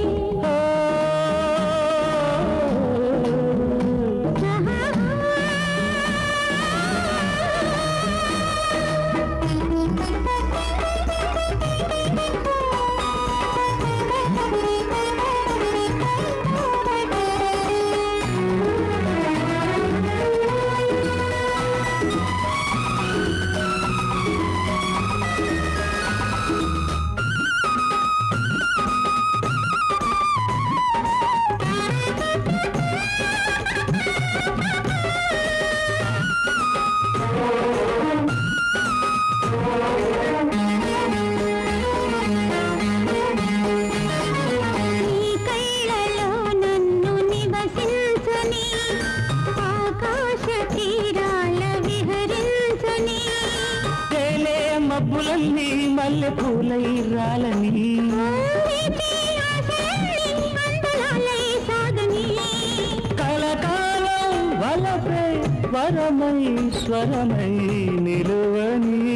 నీ కళ్ళలో నన్ను నివసించని ఆకాశ తీరాల విహరించని తేలే మబ్బులన్నీ మల్లె పూలై రాలని నీతి ఆశలన్నీ అందలాలై సాగని కలకాలం వలపే వరమై స్వరమై నిలువని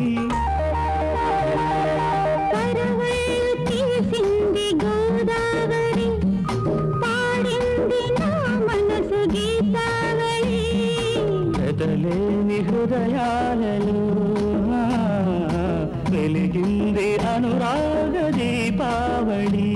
పరవళ్ళు తీసింది గోదావరి పాడింది నా మనసు గీతావళి పెదలేని హృదయాలలో వెలిగింది అనురాగ దీపావళి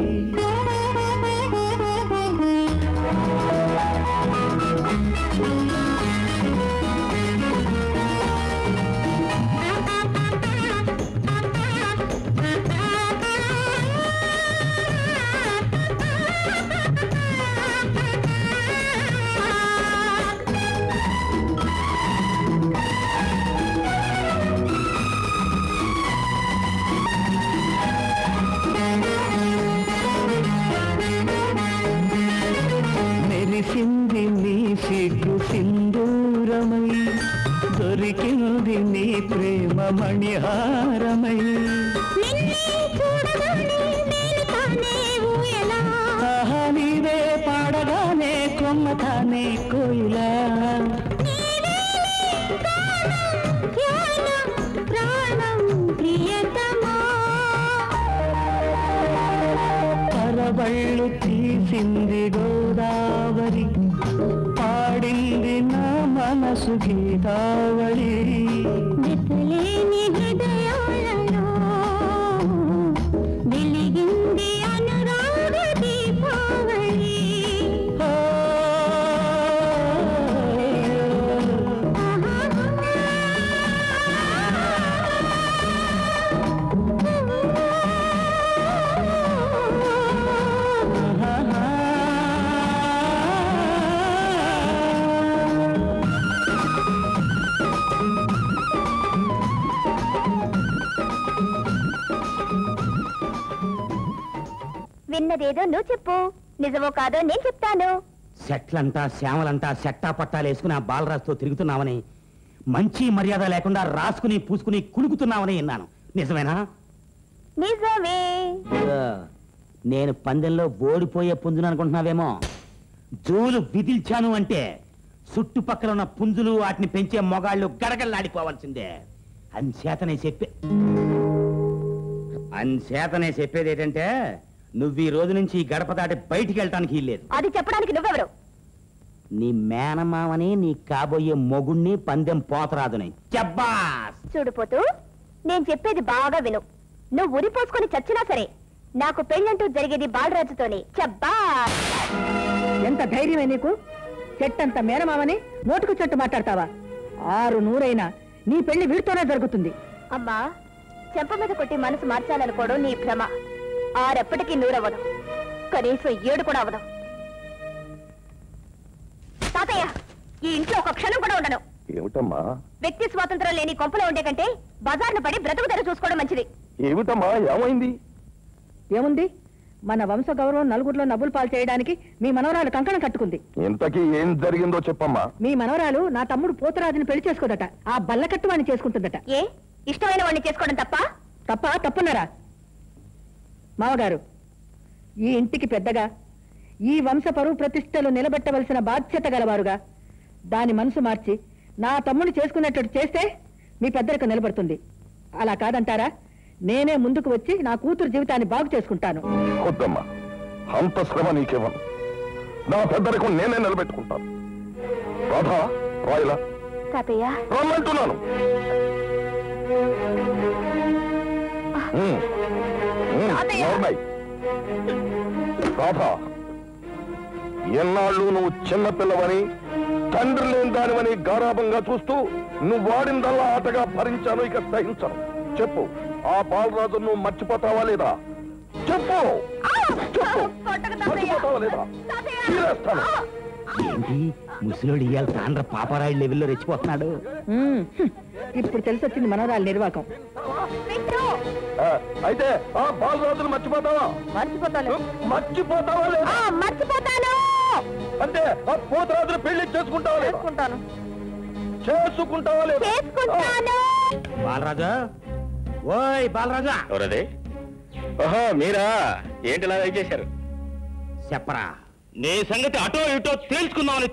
మెరిసింది నీ సిగ్గు సింధూరమై దొరికింది నీ ప్రేమ మణిహారమై నిన్నే చూడగానే నేను తానే ఊయలా ఆహా నీవే పాడగానే కొమ్మతానే కోయిలా ధ్యానం ప్రాణం ప్రియతమా పరవళ్ళు తీసింది గోదావరి పాడింది నా మనసు గీతావళి వెతలేని హృదయాలలో వెలిగింది అనురాగ దీపావళి విన్నదేదో నువ్వు చెప్పు నిజమో కాదో నేను చెప్తాను సెట్లంతా శ్యామలంతా సెట్టా పట్టాలు వేసుకుని ఆ బాలరాజుతో తిరుగుతున్నావని మంచి మర్యాద లేకుండా రాసుకుని పూసుకుని కులుకుతున్నావని విన్నాను నిజమేనా నిజమే ఇదిగో, నేను పందెంలో ఓడిపోయే పుంజును అనుకుంటున్నావేమో జూలు విదిల్చాను అంటే చుట్టుపక్కల ఉన్న పుంజులు వాటిని పెంచే మొగాళ్ళు గడగల్లాడిపోవాల్సిందే అంచేతనే చెప్పే అంచేతనే చెప్పేది ఏంటంటే నువ్వు ఈ రోజు నుంచి ఈ గడప దాటి బయటికి వెళ్ళటానికి లేదు అది చెప్పడానికి నువ్వెవరు నీ మేనమామని నీ కాబోయే మొగుణ్ణి పందెం పోతరాదుని చెబ్బాస్ చూడుపోతూ నేను చెప్పేది బాగా విను నువ్వు ఉరి పోసుకొని చచ్చినా సరే నాకు పెళ్ళంటూ జరిగేది బాలరాజుతోనే చబ్బా ఎంత ధైర్యమే నీకు చెట్టంత మేనమామని నోటుకు చెట్టు మాట్లాడతావా ఆరు నూరైనా నీ పెళ్లి వీడితోనే జరుగుతుంది అమ్మా చెంప మీద కొట్టి మనసు మార్చాలనుకోవడం నీ భ్రమ ఆరెప్పటికీ నూరవ్వదు కనీసం ఏడు కూడా అవ్వదు తాతయ్య ఈ ఇంట్లో ఒక క్షణం కూడా ఉండను ఏమిటమ్మా వ్యక్తి స్వాతంత్రం లేని కొంపలో ఉండే కంటే బజార్ను పడి బ్రతుకు తెర చూసుకోవడం మంచిది ఏమిటమ్మా ఏమైంది ఏముంది మన వంశ గౌరవం నలుగురిలో నవ్వులు పాలు చేయడానికి మీ మనవరాలు కంకణం కట్టుకుంది ఇంతకీ ఏం జరిగిందో చెప్పమ్మా మీ మనవరాలు నా తమ్ముడు పోతరాజుని పెళ్లి చేసుకోదట ఆ బల్లకట్టు వాడిని చేసుకుంటుందట ఏ ఇష్టమైన వాడిని చేసుకోవడం తప్ప తప్ప తప్పున్నారా మావగారు ఈ ఇంటికి పెద్దగా ఈ వంశ పరువు ప్రతిష్టలు నిలబెట్టవలసిన బాధ్యత గలవారుగా దాని మనసు మార్చి నా తమ్ముడు చేసుకునేటట్టు చేస్తే మీ పెద్దలకు నిలబడుతుంది అలా కాదంటారా నేనే ముందుకు వచ్చి నా కూతురు జీవితాన్ని బాగు చేసుకుంటాను వద్దమ్మా అంత శ్రమ నీకివ్వను నా పెద్దరికం నేనే నిలబెట్టుకుంటాను రాధా రాయిలా తాతయ్య రమ్మంటున్నాను ఉమ్. ఉమ్, నోర్మై. రాధా ఎన్నాళ్ళు నువ్వు చిన్నపిల్లవని తండ్రి లేని దానివని గారాభంగా చూస్తూ నువ్వు వాడిందల్లా ఆటగా భరించాను ఇక సహించను చెప్పు ఆ బాలరాజు నువ్వు మర్చిపోతావా లేదా చెప్పు చెప్పు మర్చిపోతావా లేదా చీరేస్తాను ఏంటి ముసలోడు ఇవాళ తాండ్ర పాపరాయుడు లెవెల్లో రెచ్చిపోతున్నాడు ఉమ్, హ్మ్. ఇప్పుడు తెలిసొచ్చింది మనవరాలు నిర్వాకం ఆ, అయితే ఆ బాలరాజును మర్చిపోతావా మర్చిపోతాను మర్చిపోతావా లేదా మర్చిపోతాను అంటే ఆ పోతరాజును పెళ్లి చేసుకుంటావా లేదా చేసుకుంటాను చేసుకుంటావా లేదా చేసుకుంటాను బాలరాజా ఓయ్ బాలరాజా ఎవరదే ఓహో మీరా ఏంటి ఇలా చేశారు చెప్పరా నీ సంగతి అటో ఇటో తేల్చుకుందామని వచ్చాం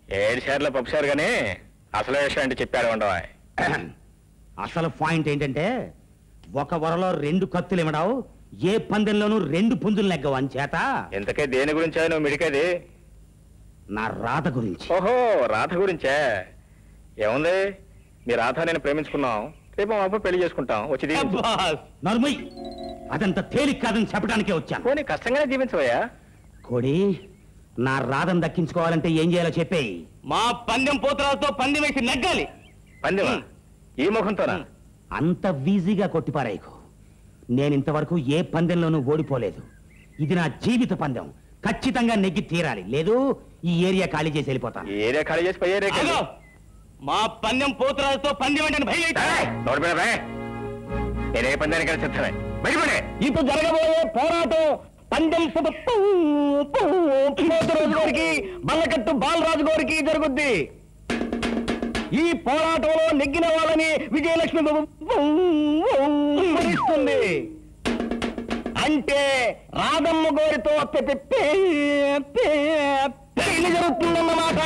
ఏడు సార్లు పప్పుసారు కానీ అసలు విషయం అంటే చెప్పాడు ఉండవా అసలు పాయింట్ ఏంటంటే ఒక వరలో రెండు కత్తులు ఇవ్వడావు ఏ పందెంలోనూ రెండు పుంజులు నెగ్గవు అని చేత ఇంతకే దేని గురించి నువ్వు మిడికేది నా రాత గురించి ఓహో రాధ గురించే ఏముంది మీ రాధ నేను ప్రేమించుకున్నాం రేపు మా అబ్బా పెళ్లి చేసుకుంటాం వచ్చి దీవించు. నర్మయ్ అదంత తేలిక కాదని చెప్పడానికే వచ్చాను పోనీ కష్టంగానే జీవించవయ్యా కోడి నా రాధను దక్కించుకోవాలంటే ఏం చేయాలో చెప్పేయి మా పందెం పోతరాలతో పందెం వేసి నెగ్గాలి పందెమా ఈ ముఖంతోనా అంత వీజీగా కొట్టిపారాయికు నేను ఇంతవరకు ఏ పందెంలోనూ ఓడిపోలేదు ఇది నా జీవిత పందెం ఖచ్చితంగా నెగ్గి తీరాలి లేదు ఈ ఏరియా ఖాళీ చేసి వెళ్ళిపోతాను ఈ ఏరియా ఖాళీ చేసి పై ఏరియాకి వెళ్ళు. మా పందెం పోతరాలతో పందెం అంటే భయం ఏయ్, నోరు మీద రా. నేను ఏ పందానికైనా సిద్ధమే బయటపడే ఇప్పుడు జరగబోయే పోరాటం పందెం సుత పూ, పూ, పోతురాజు గారికి బల్లకట్టు బాలరాజు గారికి జరుగుద్ది ఈ పోరాటంలో నెగ్గిన వాళ్ళని విజయలక్ష్మి భరిస్తుంది అంటే రాధమ్మ గోరితో పె- పె- పె- పె- పెళ్లి జరుగుతుందన్నమాట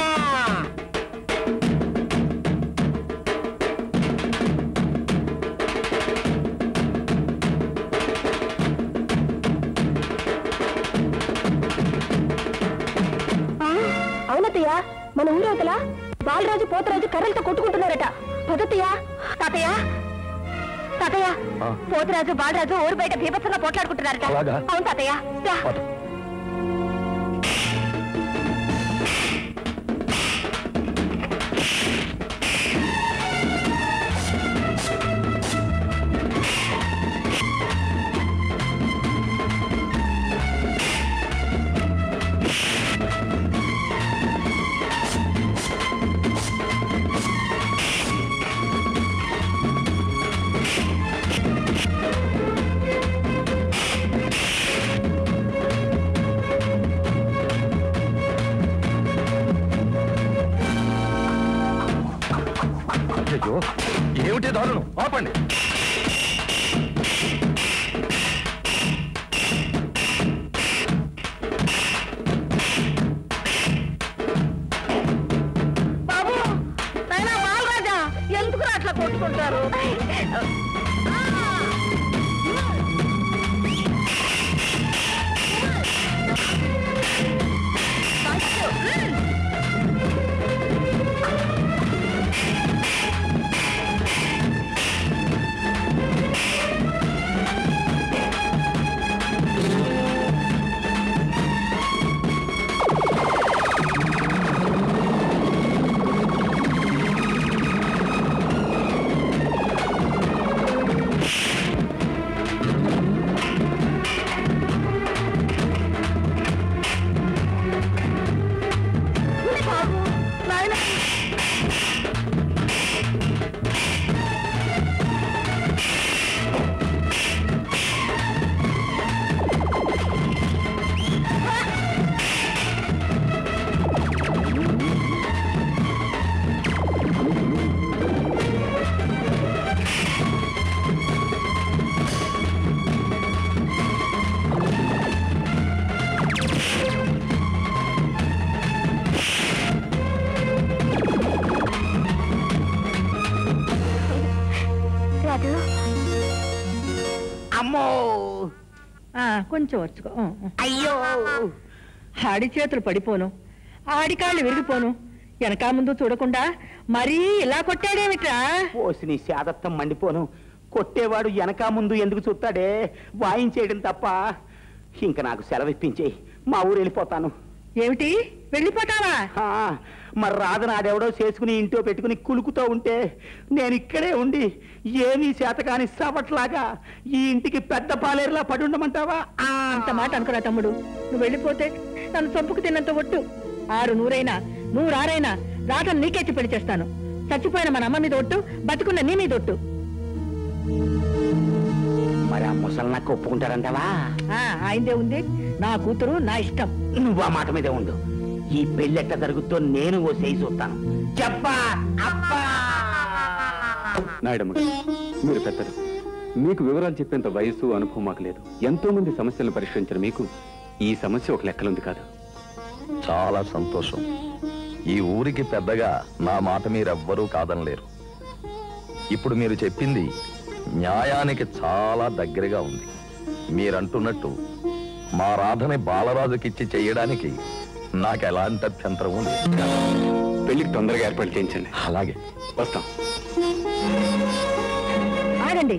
అవునతయ్య మన ఊరవతల బాలరాజు పోతరాజు కర్రలతో కొట్టుకుంటున్నారట పదతయ్య తాతయ్య తాతయ్య పోతరాజు బాలరాజు ఊరు బయట భీభత్సంగా పోట్లాడుకుంటున్నారట అలాగా? అవును తాతయ్య రా. అయ్యో ఏమిటి దారుణం ఆపండి బాబు నాయనా బాలరాజా ఎందుకు అట్లా కొట్టుకుంటారు బాబు నాయనా రాజు అమ్మో ఆ, కొంచెం వచ్చుకో ఆ, ఆ. అయ్యో ఆడి చేతులు పడిపోను ఆడి కాళ్ళు విరిగిపోను వెనక ముందు చూడకుండా మరీ ఇలా కొట్టాడేమిట్రా పోసి నీ శాదత్తం మండిపోను కొట్టేవాడు వెనక ముందు ఎందుకు చూస్తాడే వాయించేయడం తప్ప ఇంక నాకు సెలవిప్పించేయి మా ఊరు వెళ్ళిపోతాను ఏమిటి వెళ్ళిపోతావా ఆ, మరి రాధను ఆడెవడో చేసుకుని ఇంట్లో పెట్టుకుని కులుకుతూ ఉంటే నేను ఇక్కడే ఉండి ఏమీ చేతకాని సవట్లాగా ఈ ఇంటికి పెద్ద పాలేరులా పడి ఉండమంటావా ఆ, అంత మాట అనుకురా తమ్ముడు నువ్వు వెళ్ళిపోతే నన్ను చంపుకు తిన్నంత ఒట్టు ఆరు నూరైనా నూరారైనా రాతను నీకెచ్చి పెళ్లి చేస్తాను చచ్చిపోయిన మన అమ్మ మీద ఒట్టు బతుకున్న నీ మీద ఒట్టు మరి ఆ ముసలి ఒప్పుకుంటారంటావా ఆ, ఆయిందే ఉంది నా కూతురు నా ఇష్టం నువ్వు ఆ మాట మీదే ఉండు ఈ పెళ్ళెట్ట జరుగుతో నేను ఓ చేయి చూస్తాను చెప్పా అబ్బా నాయుడమ్మ గారు, మీరు పెద్దలు మీకు వివరాలు చెప్పేంత వయసు అనుభవం మాకు లేదు ఎంతో మంది సమస్యలను పరిష్కరించిన మీకు ఈ సమస్య ఒక లెక్కలుంది కాదు చాలా సంతోషం ఈ ఊరికి పెద్దగా నా మాట మీరెవ్వరూ కాదనలేరు ఇప్పుడు మీరు చెప్పింది న్యాయానికి చాలా దగ్గరగా ఉంది మీరంటున్నట్టు మా రాధని బాలరాజుకిచ్చి చెయ్యడానికి నాకు ఎలాంటి అభ్యంతరం లేదు పెళ్లికి తొందరగా ఏర్పాటు చేయించండి అలాగే వస్తాం ఆగండి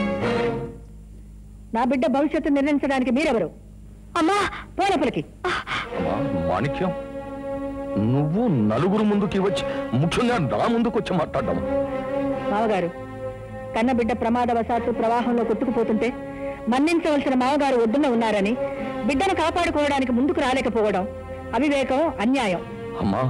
నా బిడ్డ భవిష్యత్తు నిర్ణయించడానికి మీరెవరు అమ్మా పోనప్పటికి అమ్మా, మాణిక్యం నువ్వు నలుగురు ముందుకి వచ్చి ముఖ్యంగా నా ముందుకు వచ్చి మాట్లాడడం మావగారు కన్న బిడ్డ ప్రమాదవశాత్తు ప్రవాహంలో కొట్టుకుపోతుంటే మన్నించవలసిన మావగారు ఒడ్డున ఉన్నారని బిడ్డను కాపాడుకోవడానికి ముందుకు రాలేకపోవడం అవివేకం అన్యాయం అమ్మా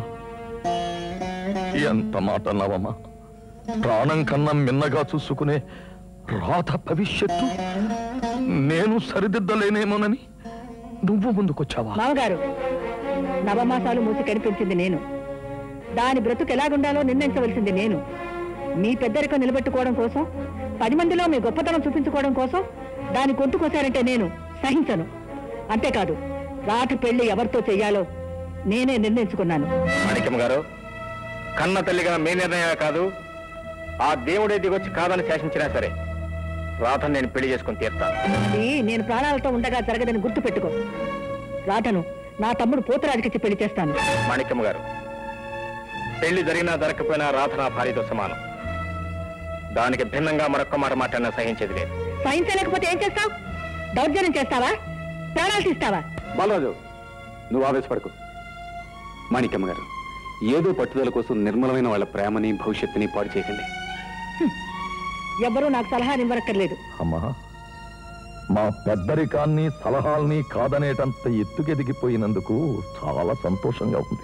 ఎంత మాట అన్నావమ్మా ప్రాణం కన్నా మిన్నగా చూసుకునే రాధ భవిష్యత్తు నేను సరిదిద్దలేనేమోనని నువ్వు ముందుకొచ్చావా మావగారు నవమాసాలు మూసి కనిపించింది నేను దాని బ్రతుకు ఎలాగుండాలో నిర్ణయించవలసింది నేను మీ పెద్దరికం నిలబెట్టుకోవడం కోసం పది మందిలో మీ గొప్పతనం చూపించుకోవడం కోసం దాని కొట్టుకొశారంటే నేను సహించను అంతేకాదు రాటు పెళ్లి ఎవరితో చెయ్యాలో నేనే నిర్ణయించుకున్నాను మాణిక్యం గారు కన్న తల్లిగా మీ నిర్ణయమే కాదు ఆ దేవుడే దిగొచ్చి కాదని శాసించినా సరే రాధను నేను పెళ్లి చేసుకుని తీర్తాను అది నేను ప్రాణాలతో ఉండగా జరగదని గుర్తు పెట్టుకో రాటను నా తమ్ముడు పోతరాజుకిచ్చి పెళ్లి చేస్తాను మాణిక్యం గారు పెళ్లి జరిగినా జరగకపోయినా రాధ నా భార్యతో సమానం దానికి భిన్నంగా మరొక్క మాట మాట్లాడినా సహించేది లేదు సహించలేకపోతే ఏం చేస్తావు దౌర్జన్యం చేస్తావా ప్రాణాలు తీస్తావా బాలరాజు నువ్వు ఆవేశపడకు మాణిక్యమ్మ గారు ఏదో పట్టుదల కోసం నిర్మలమైన వాళ్ళ ప్రేమని భవిష్యత్తుని పాడు చేయకండి ఎవ్వరూ నాకు సలహా ఇవ్వనక్కర్లేదు అమ్మా మా పెద్దరికాన్ని సలహాల్ని కాదనేటంత ఎత్తుకెదిగిపోయినందుకు చాలా సంతోషంగా ఉంది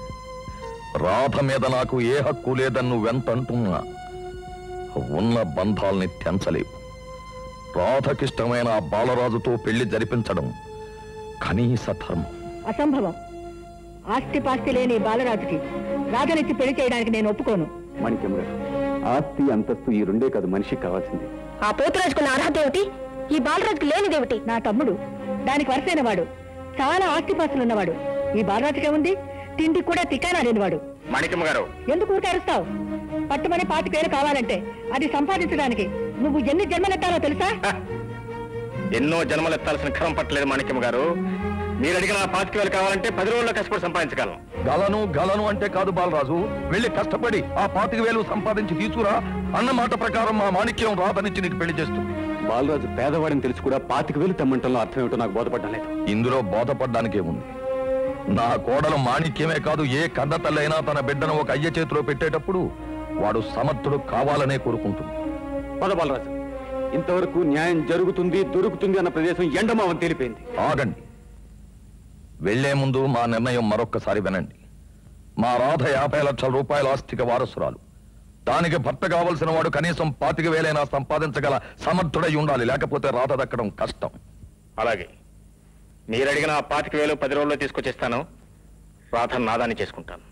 రాధ మీద నాకు ఏ హక్కు లేదని నువ్వెంతంటున్నా ఉన్న బంధాల్ని తెంచలేవు రాధకిష్టమైన ఆ బాలరాజుతో పెళ్లి జరిపించడం కనీస ధర్మం అసంభవం ఆస్తి పాస్తి లేని ఈ బాలరాజుకి రాజనిచ్చి పెళ్లి చేయడానికి నేను ఒప్పుకోను మాణిక్యమ్మ గారు ఆస్తి అంతస్తు ఈ రెండే కాదు మనిషికి కావాల్సింది ఆ పోతురాజుకున్న అర్హత ఏమిటి ఈ బాలరాజుకు లేనిదేమిటి నా తమ్ముడు దానికి వరుసైన వాడు చాలా ఆస్తిపాస్తులు ఉన్నవాడు ఈ బాలరాజుకే ఉంది తిండికి కూడా తికానా లేనివాడు మాణిక్యం గారు ఎందుకు ఊరికే అరుస్తావు పట్టుమని పాతి పేరు కావాలంటే అది సంపాదించడానికి నువ్వు ఎన్ని జన్మలెత్తాలో తెలుసా ఎన్నో జన్మలు ఎత్తాల్సిన క్రమం పట్టలేదు మాణిక్యం గారు మీరు అడిగిన ఆ పాతిక వేలు కావాలంటే పది రోజుల్లో కష్టపడి సంపాదించగలను గలను గలను అంటే కాదు బాలరాజు వెళ్ళి కష్టపడి ఆ పాతిక వేలు సంపాదించి తీసుకురా అన్న మాట ప్రకారం మా మాణిక్యం రాధనిచ్చి నీకు పెళ్లి చేస్తుంది బాలరాజు పేదవాడిని తెలిసి కూడా పాతిక వేలు తెమ్మంటంలో అర్థం ఏమిటో నాకు బోధపడడం లేదు ఇందులో బోధపడ్డానికే ఉంది నా కోడలు మాణిక్యమే కాదు ఏ కన్న తల్లైనా తన బిడ్డను ఒక అయ్య చేతిలో పెట్టేటప్పుడు వాడు సమర్థుడు కావాలనే కోరుకుంటుంది పద బాలరాజు ఇంతవరకు న్యాయం జరుగుతుంది దొరుకుతుంది అన్న ప్రదేశం ఎండమావని తేలిపోయింది ఆగండి వెళ్లే ముందు మా నిర్ణయం మరొక్కసారి వినండి మా రాధ యాభై లక్షల రూపాయల ఆస్తిక వారసురాలు దానికి భర్త కావలసిన వాడు కనీసం పాతిక వేలైనా సంపాదించగల సమర్థుడై ఉండాలి లేకపోతే రాధ దక్కడం కష్టం అలాగే మీరు అడిగిన ఆ పాతిక వేలు పది రోజుల్లో తీసుకొచ్చేస్తాను రాధను నాదాన్ని చేసుకుంటాను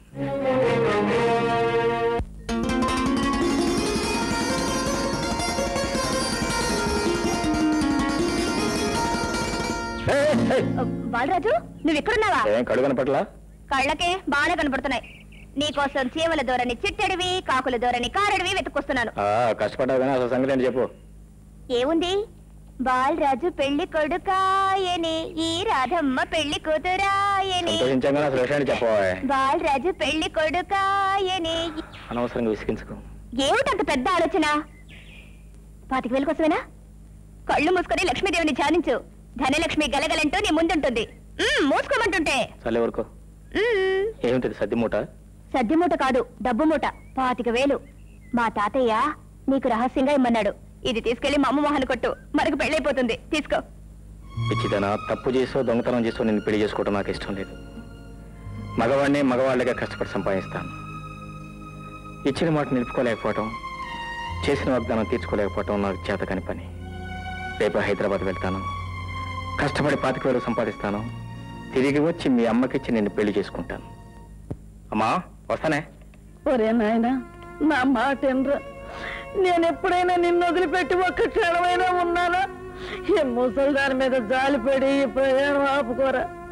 బాలరాజు నువ్వు ఎక్కడున్నావా ఏం కడుగు కనపట్లా కళ్ళకే బాగా కనపడుతున్నాయి నీకోసం చీమల దూరని చిట్టడివి కాకుల దూరని కారడివి వెతుక్కొస్తున్నాను కష్టపడ్డావు కానీ అసలు సంగతి ఏంటి చెప్పు ఏముంది బాలరాజు పెళ్లి కొడుకాయని ఈ రాధమ్మ పెళ్లి కూతురాయని సంతోషించాం కానీ అసలు విషయాన్ని చెప్పవా బాలరాజు పెళ్లి కొడుకాయని అనవసరంగా విసిగించుకో ఏమిటంత పెద్ద ఆలోచన పాతిక వేల కోసమేనా కళ్ళు మూసుకొని లక్ష్మీదేవిని ధ్యానించు ధనలక్ష్మి గలగలంటూ నీ ముందుంటుంది మ్మ్, మూసుకోమంటుంటే చల్లే వరకు మ్మ్. ఏమిటది సద్ది మూట సద్ది మూట కాదు డబ్బు మూట పాతిక వేలు మా తాతయ్య నీకు రహస్యంగా ఇమ్మన్నాడు ఇది తీసుకెళ్లి మా అమ్మ మొహన్ కొట్టు మనకు పెళ్ళైపోతుంది తీసుకో పిచ్చిదన తప్పు చేసో దొంగతనం చేసో నిన్ను పెళ్లి చేసుకోవడం నాకు ఇష్టం లేదు మగవాడిని మగవాళ్ళగా కష్టపడి సంపాదిస్తాను ఇచ్చిన మాట నిలుపుకోలేకపోవటం చేసిన వాగ్దానం తీర్చుకోలేకపోవటం నాకు చేత కాని పని రేపు హైదరాబాద్ వెళ్తాను కష్టపడి పాతిక వేలు సంపాదిస్తాను తిరిగి వచ్చి మీ అమ్మకిచ్చి నిన్ను పెళ్లి చేసుకుంటాను అమ్మా వస్తానే ఒరే నాయన నా మాట ఎనరా నేను ఎప్పుడైనా నిన్ను వదిలిపెట్టి ఒక్క క్షణమైనా ఉన్నానా ఈ ముసలి దాని మీద జాలిపడి ఈ ప్రయాణం ఆపుకోరా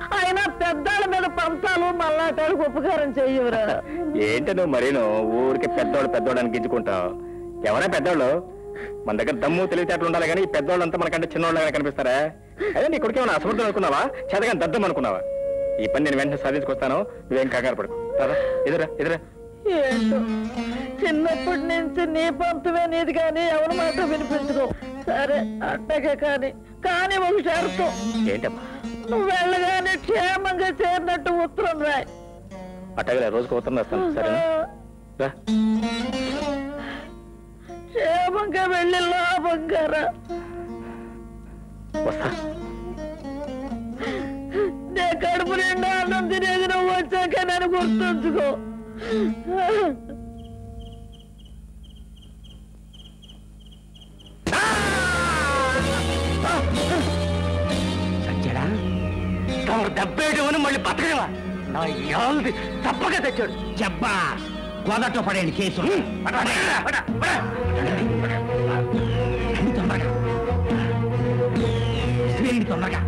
అయినా పెద్దాళ్ళ మీద పంతాలు మళ్ళాటాలకు ఉపకారం చెయ్యవురా ఏంటి నువ్వు మరీను ఊరికి పెద్దోడు పెద్దోడు అని గింజుకుంటావు ఎవరా పెద్దోళ్ళు మన దగ్గర దమ్ము తెలివితేటలు ఉండాలి కానీ ఈ పెద్దోళ్ళంతా మనకంటే చిన్నోళ్ళగా కనిపిస్తారా అదే నీ కొడుకు ఏమైనా అసమర్థం అనుకున్నావా చేతగాని దద్దం అనుకున్నావా ఈ పని నేను వెంటనే సాధించుకొస్తాను నువ్వేం కంగారు పడుకు రాదా ఎదురా ఎదురా ఏంటో చిన్నప్పటి నుంచి నీ పంతమే నీది కానీ ఎవరి మాట వినిపించదు సరే అట్టగే కానీ కానీ ఒక షరతం ఏంటమ్మా నువ్వు వెళ్ళగానే క్షేమంగా చేరినట్టు ఉత్తరం రాయ్ అట్టగలే రోజుకు ఉత్తరం రాస్తాను సరేనా రా క్షేమంగా వెళ్ళి లాభంగా రా వస్తా నే కడుపు నిండా అన్నం తినేది నువ్వు వచ్చాక నన్ను గుర్తుంచుకో సత్యడా తమరు దెబ్బేయడం మళ్ళీ బతకడవా నా యాల్ది తప్పక తెచ్చాడు జబ్బా గోదట్లో పడేయండి కేసు రండి తొందరగా రండి తొందరగా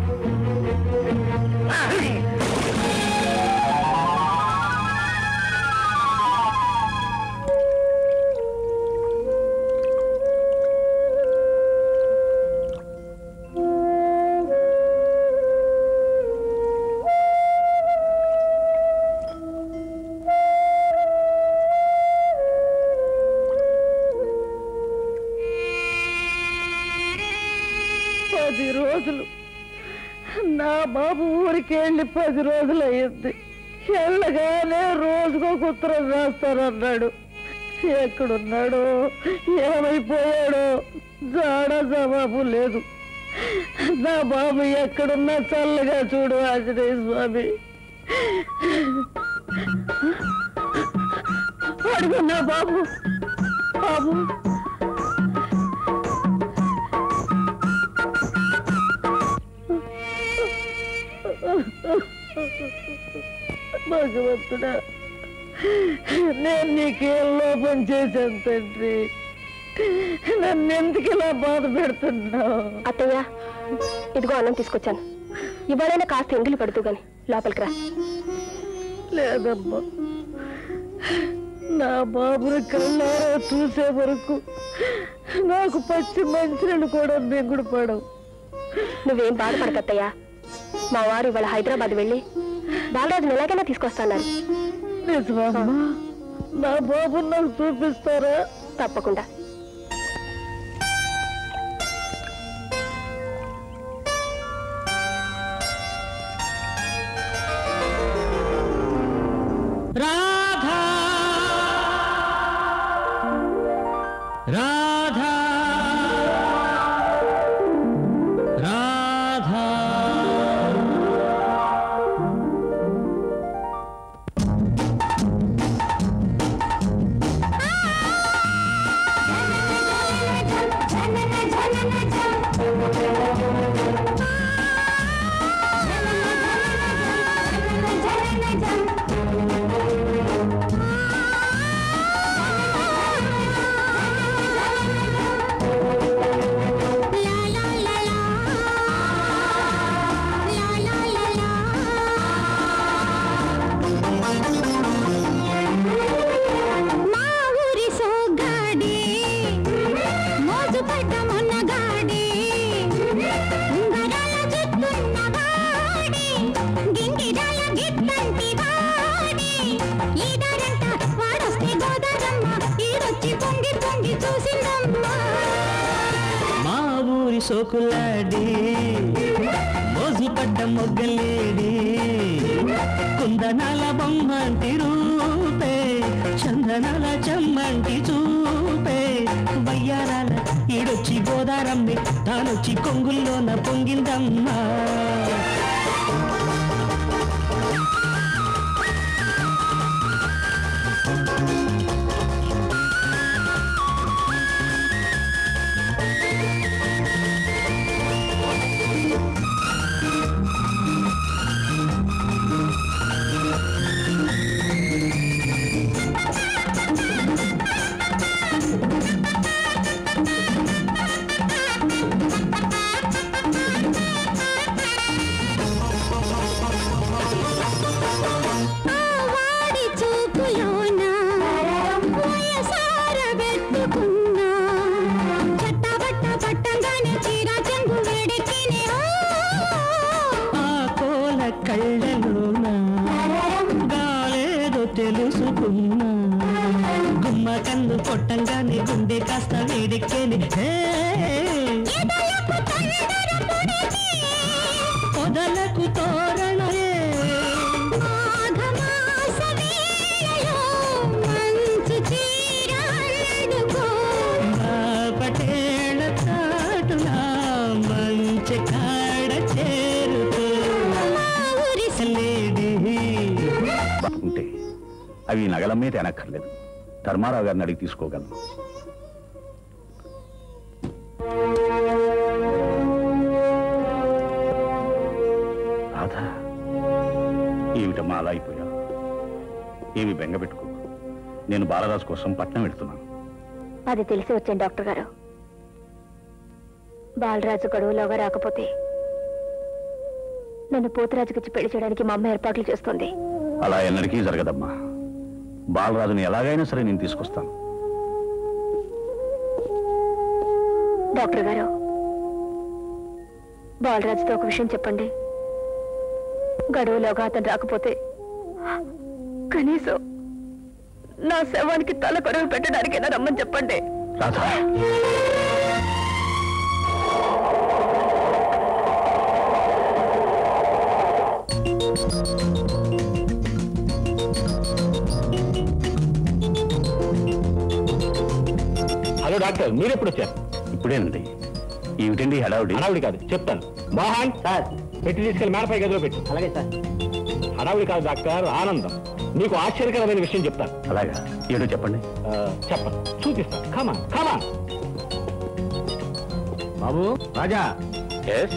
పది రోజులు నా బాబు ఊరికి వెళ్ళి పది రోజులు అయ్యింది వెళ్ళగానే రోజుకొక ఉత్తరం రాస్తానన్నాడు ఎక్కడున్నాడో ఏమైపోయాడో జాడ జవాబు లేదు నా బాబు ఎక్కడున్నా చల్లగా చూడు ఆంజనేయ స్వామి అడుగు నా బాబు బాబు భగవంతుడా నేను నీకేం లోపం చేశాను తండ్రి నన్ను ఎందుకు ఇలా బాధ పెడుతున్నావు అత్తయ్య ఇదిగో అన్నం తీసుకొచ్చాను ఇవాళైనా కాస్త ఎంగిలి పడుతూ గాని లోపలికి రా లేదమ్మా నా బాబుని కళ్ళారా చూసే వరకు నాకు పచ్చి మంచినీళ్ళు కూడా మింగుడు పడవు నువ్వేం బాధపడకత్తయ్యా మా వారు ఇవాళ హైదరాబాద్ వెళ్ళి బాలరాజుని ఎలాగైనా తీసుకొస్తాన్నారు నిజమమ్మా నా బాబుని నాకు చూపిస్తారా తప్పకుండా రాధా రాధా రాధా మా ఊరి సోగ్గాడి మోజు పడ్డ మొన్నగాడి ఉంగరాల జుట్టున్న వాడి గింగిరాల గిట్టంటి వాడి ఈదారంట వాడొస్తే గోదారమ్మ ఈడొచ్చి పొంగి పొంగి చూసిందమ్మా మా ఊరి సోకులాడి మోజు పడ్డ మొగ్గలేడి కుందనాల బొమ్మంటి రూపే చందనాల చెమ్మంటి చూపే వయ్యారాల ఈడొచ్చి గోదారమ్మి తానొచ్చి కొంగుల్లోన పొంగిందమ్మా ఆ గుమ్మ గుమ్మ కన్ను కొట్టంగానే గుండె కాస్త వేడెక్కేని హే! పొదలకు తోరణమే పటేళ చాటున మంచి కాడ చేరుతూ లేడీ ఉంటే అవి నగలమ్మే తేనక్కర్లేదు ధర్మారావు గారిని అడిగి తీసుకోగలను రాధా ఏమిటమ్మా అలా అయిపోయా ఏమి బెంగ పెట్టుకో నేను బాలరాజు కోసం పట్నం వెళ్తున్నాను అది తెలిసి వచ్చాను డాక్టర్ గారు బాలరాజు గడువులోగా రాకపోతే నన్ను పోతురాజుకిచ్చి పెళ్లి చేయడానికి మా అమ్మ ఏర్పాట్లు చేస్తుంది అలా ఎన్నటికీ జరగదమ్మా బాలరాజుని ఎలాగైనా సరే నేను తీసుకొస్తాను డాక్టర్ గారు బాలరాజుతో ఒక విషయం చెప్పండి గడువులోగా అతను రాకపోతే కనీసం నా శవానికి తల కొరవి పెట్టడానికైనా రమ్మని చెప్పండి రాధా హలో డాక్టర్ మీరు ఎప్పుడు వచ్చారు ఇప్పుడేనండి ఏమిటండి హడావుడి హడావుడి కాదు చెప్తాను మోహన్ సార్ పెట్టి తీసుకెళ్లి మేడపై గదిలో పెట్టు అలాగే సార్ హడావుడి కాదు డాక్టర్ ఆనందం నీకు ఆశ్చర్యకరమైన విషయం చెప్తాను అలాగా ఏడో చెప్పండి ఆ, చెప్పను చూపిస్తాను కమా కమా బాబు Raja yes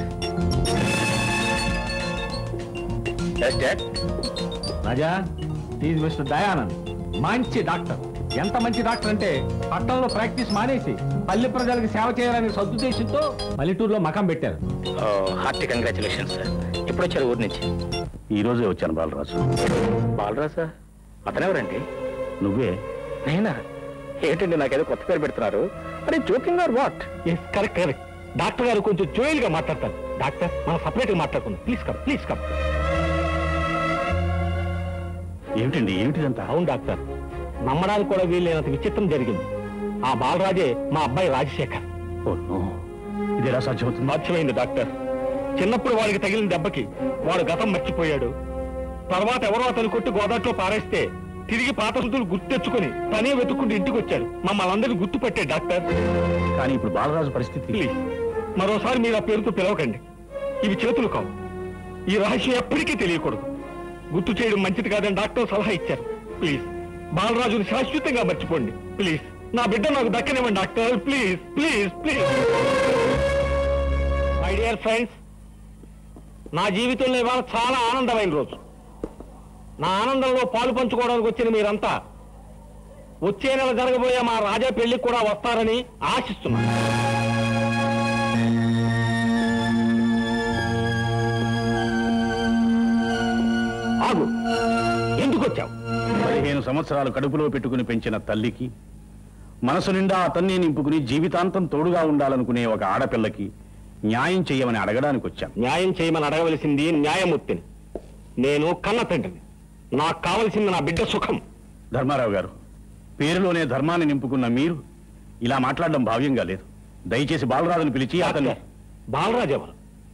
yes dad Raja is mister Dayanand మంచి డాక్టర్ ఎంత మంచి డాక్టర్ అంటే పట్టణంలో ప్రాక్టీస్ మానేసి పల్లె ప్రజలకు సేవ చేయాలనే సదుద్దేశంతో పల్లెటూరులో మకం పెట్టారు హార్టీ కంగ్రాచులేషన్ సార్ ఎప్పుడు వచ్చారు ఊరి నుంచి ఈ రోజే వచ్చాను బాలరాజు బాలరాజా అతనెవరండి నువ్వే నేనా ఏంటండి నాకేదో కొత్త పేరు పెడుతున్నారు అరే joking are what yes correct correct doctor గారు కొంచెం జోయిల్ గా మాట్లాడతారు డాక్టర్ మనం సపరేట్ గా మాట్లాడుకుందాం ప్లీజ్ కమ్ ప్లీజ్ కమ్ ఏమిటండి ఏమిటిదంతా అవును డాక్టర్ నమ్మడానికి కూడా వీలైనంత విచిత్రం జరిగింది ఆ బాలరాజే మా అబ్బాయి రాజశేఖర్ ఓ నో ఇది ఎలా సాధ్యమవుతుంది మర్చిపోయింది డాక్టర్ చిన్నప్పుడు వాడికి తగిలిన దెబ్బకి వాడు గతం మర్చిపోయాడు తర్వాత ఎవరో అతను కొట్టి గోదాట్లో పారేస్తే తిరిగి పాత శృతులు గుర్తు తెచ్చుకొని తనే వెతుక్కుంటూ ఇంటికి వచ్చాడు మమ్మల్ని అందరినీ గుర్తు పెట్టే డాక్టర్ కానీ ఇప్పుడు బాలరాజు పరిస్థితి ప్లీజ్ మరోసారి మీరు ఆ పేరుతో పిలవకండి ఇవి చేతులు కావు ఈ రహస్యం ఎప్పటికీ తెలియకూడదు గుర్తు చేయడం మంచిది కాదని డాక్టర్ సలహా ఇచ్చారు ప్లీజ్ బాలరాజుని శాశ్వతంగా మర్చిపోండి ప్లీజ్ నా బిడ్డ నాకు దక్కనివ్వండి doctor please please please my dear friends నా జీవితంలో ఇవాళ చాలా ఆనందమైన రోజు నా ఆనందంలో పాలు పంచుకోవడానికి వచ్చిన మీరంతా వచ్చే నెల జరగబోయే మా రాజా పెళ్లికి కూడా వస్తారని ఆశిస్తున్నాను ఆగు ఎందుకు వచ్చావు పదిహేను సంవత్సరాలు కడుపులో పెట్టుకుని పెంచిన తల్లికి మనసు నిండా అతన్ని నింపుకుని జీవితాంతం తోడుగా ఉండాలనుకునే ఒక ఆడపిల్లకి న్యాయం చేయమని అడగడానికి వచ్చాను న్యాయం చేయమని అడగవలసింది న్యాయమూర్తిని నేను కన్న తండ్రిని నాకు కావలసింది నా బిడ్డ సుఖం ధర్మారావు గారు పేరులోనే ధర్మాన్ని నింపుకున్న మీరు ఇలా మాట్లాడడం భావ్యంగా లేదు దయచేసి బాలరాజుని పిలిచి అతను బాలరాజు ఎవరు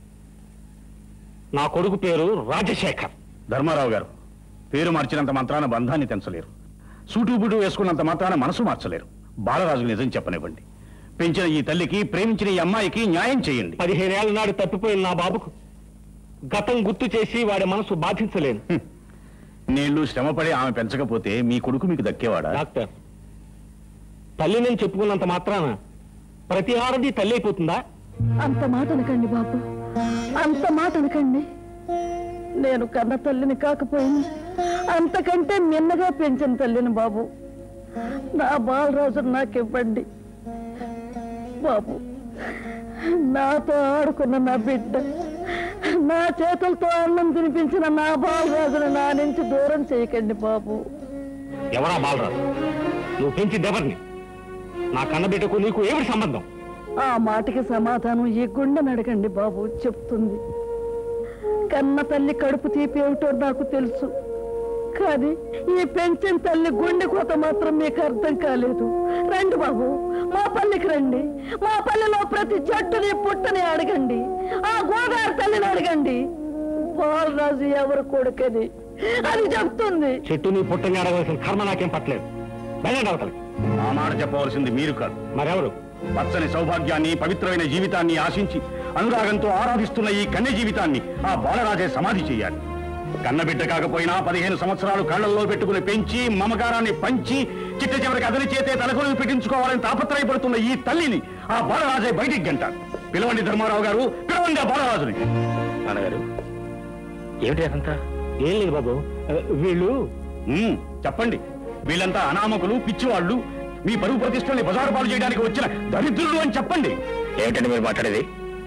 నా కొడుకు పేరు రాజశేఖర్ ధర్మారావు గారు పేరు మార్చినంత మాత్రాన బంధాన్ని తెంచలేరు సూటు బుటు వేసుకున్నంత మాత్రాన మనసు మార్చలేరు బాలరాజు నిజం చెప్పనివ్వండి పెంచిన ఈ తల్లికి ప్రేమించిన ఈ అమ్మాయికి న్యాయం చేయండి పదిహేనేళ్ల నాడు తప్పిపోయిన నా బాబుకు గతం గుర్తు చేసి వాడి మనసు బాధించలేను నీళ్లు శ్రమపడి ఆమె పెంచకపోతే మీ కొడుకు మీకు దక్కేవాడా డాక్టర్ తల్లి నేను చెప్పుకున్నంత మాత్రాన ప్రతి ఆడది తల్లి అయిపోతుందా అంత మాట అనకండి బాబు అంత మాట అనకండి నేను కన్న తల్లిని కాకపోయినా అంతకంటే మిన్నగా పెంచిన తల్లిని బాబు నా బాలరాజు నాకివ్వండి బాబు నాతో ఆడుకున్న నా బిడ్డ నా చేతులతో అన్నం తినిపించిన నా బాలరాజును నా నుంచి దూరం చేయకండి బాబు ఎవరా బాలరాజు నువ్వు పెంచి ఎవరిని నా కన్నబిడ్డకు నీకు ఏమిటి సంబంధం ఆ మాటకి సమాధానం ఈ గుండె నడకండి బాబు చెప్తుంది కన్న తల్లి కడుపు తీపి ఏమిటో నాకు తెలుసు కానీ ఈ పెంచిన తల్లి గుండె కోత మాత్రం మీకు అర్థం కాలేదు రండి బాబు మా పల్లెకి రండి మా పల్లెలో ప్రతి జట్టుని పుట్టని అడగండి ఆ గోదావరి తల్లిని అడగండి బాలరాజు ఎవరు కొడుకని అది చెప్తుంది చెట్టుని పుట్టని అడగవలసిన కర్మ నాకేం పట్టలేదు వెళ్ళండి అవతలకి ఆ మాట చెప్పవలసింది మీరు కాదు మరెవరు పచ్చని సౌభాగ్యాన్ని పవిత్రమైన జీవితాన్ని ఆశించి అనురాగంతో ఆరాధిస్తున్న ఈ కన్య జీవితాన్ని ఆ బాలరాజే సమాధి చేయాలి కన్నబిడ్డ కాకపోయినా పదిహేను సంవత్సరాలు కళ్ళల్లో పెట్టుకుని పెంచి మమకారాన్ని పంచి చిట్ట చివరికి అతని చేతే తలకొలివి పెట్టించుకోవాలని తాపత్రయపడుతున్న ఈ తల్లిని ఆ బాలరాజే బయటికి గంటారు పిలవండి ధర్మారావు గారు పిలవండి ఆ బాలరాజుని నాన్నగారు ఏమిటి అదంతా ఏం లేదు బాబు ఆ, వీళ్ళు ఉమ్, చెప్పండి వీళ్ళంతా అనామకులు పిచ్చివాళ్ళు మీ పరువు ప్రతిష్టల్ని బజారు పాలు చేయడానికి వచ్చిన దరిద్రులు అని చెప్పండి ఏమిటండి మీరు మాట్లాడేది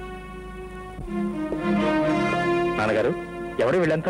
నాన్నగారు ఎవరు వీళ్ళంతా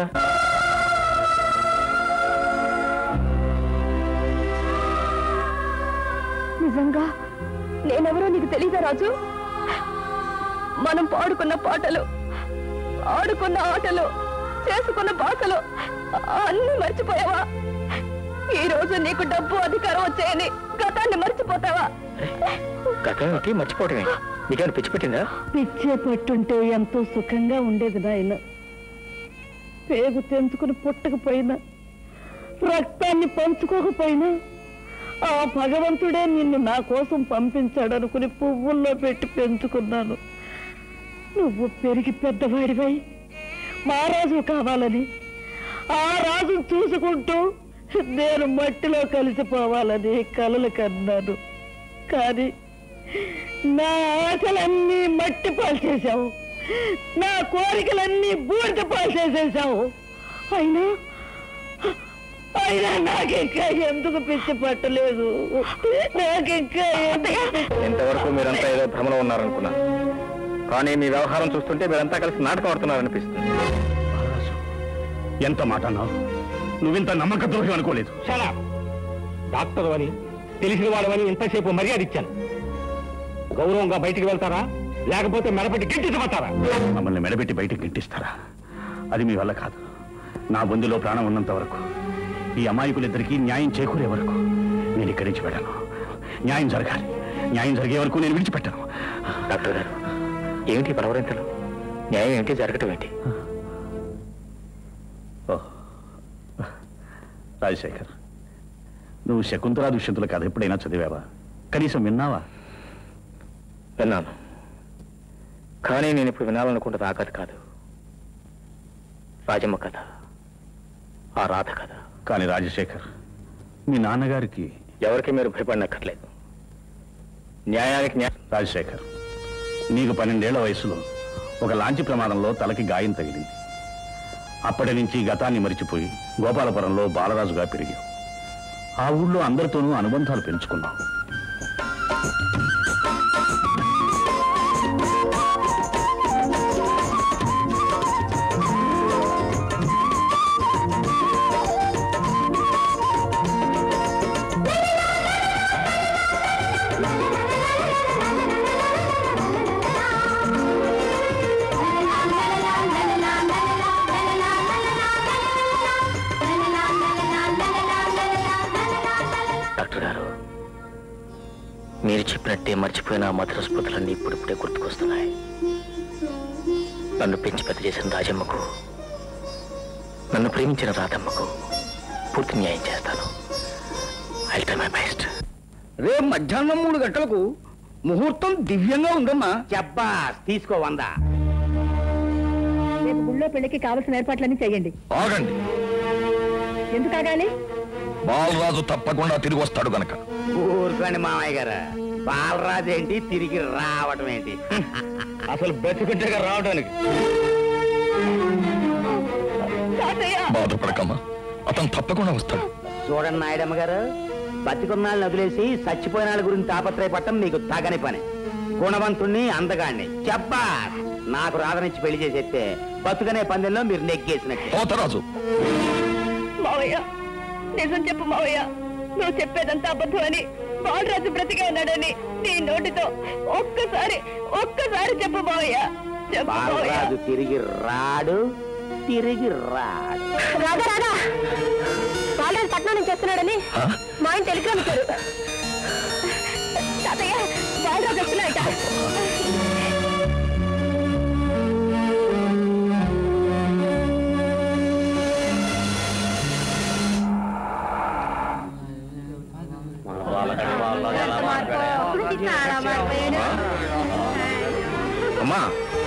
నిజంగా నేనెవరో నీకు తెలీదా రాజు మనం పాడుకున్న పాటలు ఆడుకున్న ఆటలు చేసుకున్న బాసలు అన్ని మర్చిపోయావా ఈ రోజు నీకు డబ్బు అధికారం వచ్చాయని గతాన్ని మర్చిపోతావా గతం ఏమిటి మర్చిపోవటమే నీకేమైనా పిచ్చి పెట్టిందా పిచ్చే పట్టుంటే ఎంతో సుఖంగా ఉండేది నాయన పేగు తెంచుకుని పుట్టకపోయినా రక్తాన్ని పంచుకోకపోయినా ఆ భగవంతుడే నిన్ను నా కోసం పంపించాడనుకుని పువ్వుల్లో పెట్టి పెంచుకున్నాను నువ్వు పెరిగి పెద్దవాడివై మా రాజు కావాలని ఆ రాజును చూసుకుంటూ నేను మట్టిలో కలిసిపోవాలని కలలు కన్నాను కానీ నా ఆశలన్నీ మట్టి పాలు చేశావు నా కోరికలన్నీ బూడిద పాలు చేసేసావు అయినా అయినా నాకింకా ఎందుకు పిచ్చి పట్టలేదు నాకింకా ఎందుకు పిచ్చి- ఇంతవరకు మీరంతా ఏదో భ్రమలో ఉన్నారనుకున్నాను కానీ మీ వ్యవహారం చూస్తుంటే మీరంతా కలిసి నాటకం ఆడుతున్నారనిపిస్తుంది ఎంత మాట అన్నావు నువ్వింత నమ్మక ద్రోహి అనుకోలేదు చాలా డాక్టర్ అని తెలిసిన వాళ్ళవని ఇంతసేపు మర్యాద ఇచ్చాను గౌరవంగా బయటికి వెళ్తారా లేకపోతే మెడపెట్టి గిట్టించబట్టారా మమ్మల్ని మెడబెట్టి బయటికి గింటిస్తారా అది మీ వల్ల కాదు నా బొందులో ప్రాణం ఉన్నంత వరకు ఈ అమాయకులిద్దరికీ న్యాయం చేకూరే వరకు నేను ఇక్కడి నుంచి వెళ్ళను న్యాయం జరగాలి న్యాయం జరిగే వరకు నేను విడిచిపెట్టాను డాక్టర్ గారు ఏమిటి పరవరింతలు న్యాయం ఏంటి జరగటం ఏంటి రాజశేఖర్ నువ్వు శకుంతలా దుష్యంతుల కథ ఎప్పుడైనా చదివావా కనీసం విన్నావా విన్నాను కానీ నేను ఇప్పుడు వినాలనుకుంటున్న ఆ కథ కాదు రాజమ్మ కథ ఆ రాధ కథ కానీ రాజశేఖర్ మీ నాన్నగారికి ఎవరికి మీరు భయపడినక్కర్లేదు న్యాయానికి న్యాయం రాజశేఖర్ నీకు పన్నెండేళ్ల వయసులో ఒక లాంచి ప్రమాదంలో తలకి గాయం తగిలింది అప్పటి నుంచి గతాన్ని మరిచిపోయి గోపాలపురంలో బాలరాజుగా పెరిగావు ఆ ఊళ్ళో అందరితోనూ అనుబంధాలు పెంచుకున్నావు డాక్టర్ గారు మీరు చెప్పినట్టే మర్చిపోయిన ఆ మధుర స్మృతులన్నీ ఇప్పుడిప్పుడే గుర్తుకొస్తున్నాయి నన్ను పెంచి పెద్ద చేసిన రాజమ్మకు నన్ను ప్రేమించిన రాధమ్మకు పూర్తి న్యాయం చేస్తాను ఐ ట్రై మై బెస్ట్ రేపు మధ్యాహ్నం మూడు గంటలకు ముహూర్తం దివ్యంగా ఉందమ్మా చెప్పా తీసుకో వందా రేపు గుళ్ళో పెళ్లికి కావలసిన ఏర్పాట్లన్నీ చేయండి ఆగండి ఎందుకు ఆగాలి బాలరాజు తప్పకుండా తిరిగి వస్తాడు గనక ఊరుకోండి మామయ్య గారు బాలరాజు ఏంటి తిరిగి రావటం ఏంటి అసలు బతికుంటేగా రావడానికి బాధపడకమ్మా అతను తప్పకుండా వస్తాడు చూడండి నాయుడమ్మ గారు బతికున్నాళ్ళని వదిలేసి చచ్చిపోయిన వాళ్ళ గురించి తాపత్రయపడటం మీకు తగని పని గుణవంతుణ్ణి అందగాడిని చెప్పా నాకు రాధనిచ్చి పెళ్లి చేసేస్తే బతుకనే పందెంలో మీరు నెగ్గేసినట్టే పోతరాజు మావయ్య నిజం చెప్పు మావయ్య నువ్వు చెప్పేదంతా అబద్ధమని బాలరాజు బ్రతికే ఉన్నాడని నీ నోటితో ఒక్కసారి ఒక్కసారి చెప్పు మావయ్య చెప్పు మావయ్య బాలరాజు తిరిగి రాడు తిరిగి రాడు రాగా రాగా బాలరాజు పట్నం నుంచి వస్తున్నాడని మా ఆయన టెలిగ్రామ్ ఇచ్చారు తాతయ్య బాలరాజు వస్తున్నాడట అమ్మా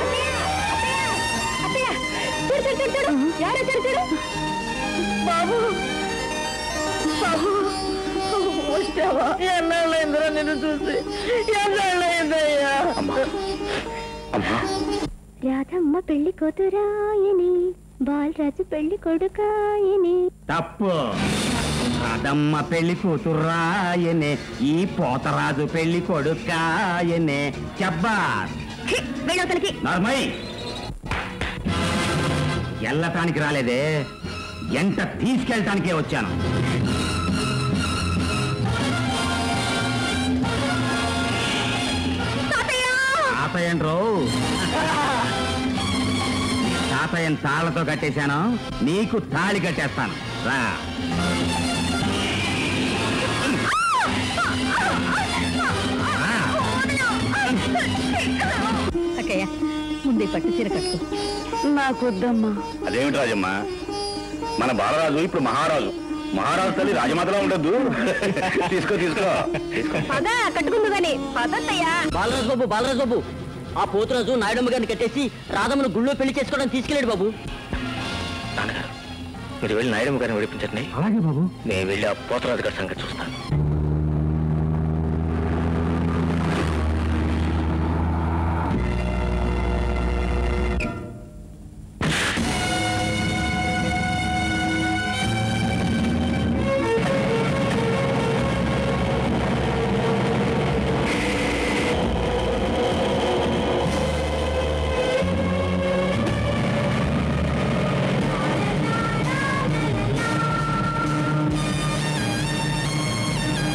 అత్తయ్య చూడు చూడు చూడు చూడు ఎవరు వచ్చారు చూడు బాబు బాబు వచ్చావా ఎన్నాళ్ళైందిరా నిన్ను చూసి ఎన్నాళ్ళైందయ్యా అమ్మా రాధమ్మ పెళ్లి కూతురాయని బాలరాజు పెళ్లి కొడుకాయని తప్పు రాధమ్మ పెళ్లి కూతురాయనే ఈ పోతరాజు పెళ్లి కొడుకాయనే చెప్పాస్ వెళ్ళవతలకి నర్మయ్ వెళ్ళటానికి రాలేదే ఎంట తీసుకెళ్ళటానికే వచ్చాను తాతయ్యండ్రు తాతయ్యని తాళ్లతో కట్టేశాను నీకు తాళి కట్టేస్తాను రా అక్కయ్య ముందే పట్టు చీర కట్టు నాకొద్దమ్మా అదేమిటి రాజమ్మా మన బాలరాజు ఇప్పుడు మహారాజు మహారాజు తల్లి రాజమాతలా ఉండొద్దు తీసుకో తీసుకో తీసుకో పద కట్టుకుందు గాని పదత్తయ్యా బాలరాజు బాబు బాలరాజు బాబు ఆ పోతురాజు నాయుడమ్మ గారిని కట్టేసి రాధమ్మను గుళ్ళో పెళ్లి చేసుకోవడానికి తీసుకెళ్ళాడు బాబు నాన్నగారు మీరు వెళ్ళి నాయుడమ్మ గారిని విడిపించండి అలాగే బాబు నేను వెళ్ళి ఆ పోతరాజు గారి సంగతి చూస్తాను ఆ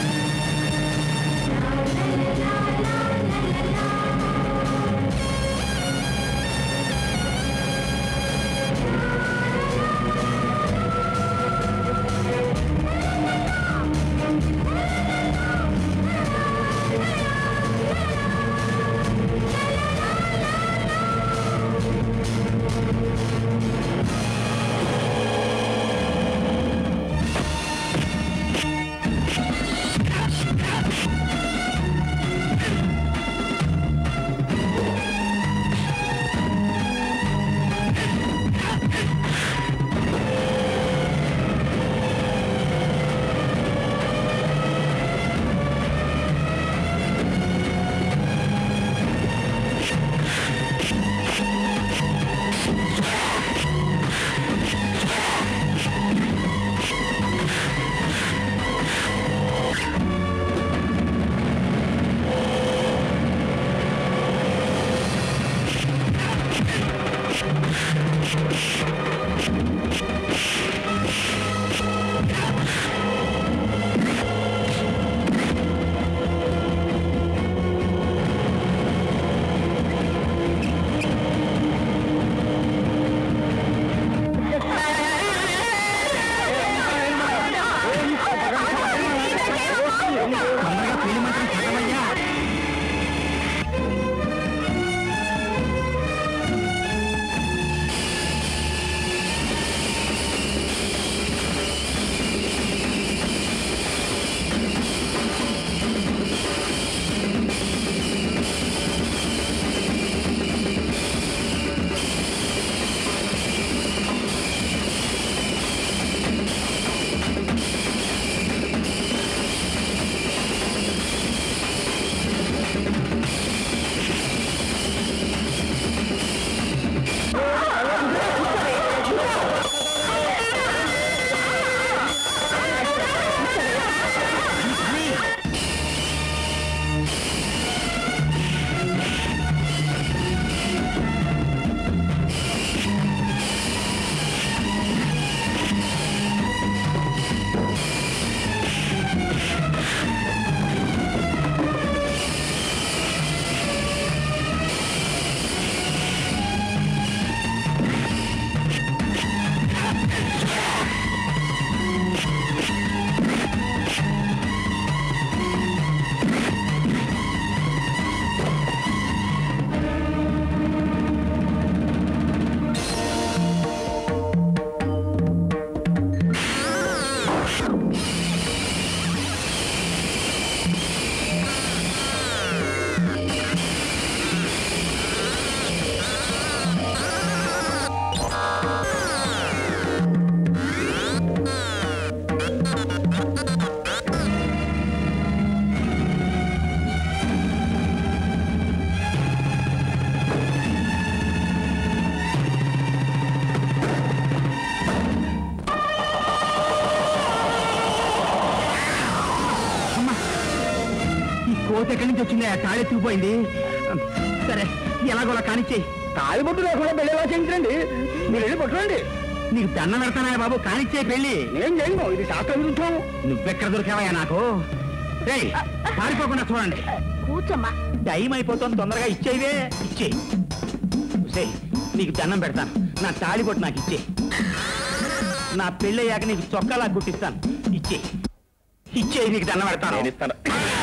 ఎక్కడి నుంచి వచ్చింది ఆ తాళి ఎత్తుకుపోయింది సరే ఎలాగోలా కానిచ్చేయి తాళి బొట్టు లేకుండా పెళ్లి ఎలా చేయించండి మీరు వెళ్ళి పట్టుకోండి నీకు దండం పెడతానా బాబు కానిచ్చే పెళ్ళి నేను చేయను ఇది శాస్త్రం విరుద్ధం నువ్వెక్కడ దొరికావయ్యా నాకు రేయ్ పారిపోకుండా చూడండి కూర్చోమ్మా టైం అయిపోతుంది తొందరగా ఇచ్చేవే ఇచ్చేయి ఉసేయ్, నీకు దండం పెడతాను నా తాళి కొట్టు నాకు ఇచ్చే నా పెళ్ళయ్యాక నీకు చొక్కాలా గుట్టిస్తాను ఇచ్చే ఇచ్చే నీకు దండం పెడతాను నేను ఇస్తాను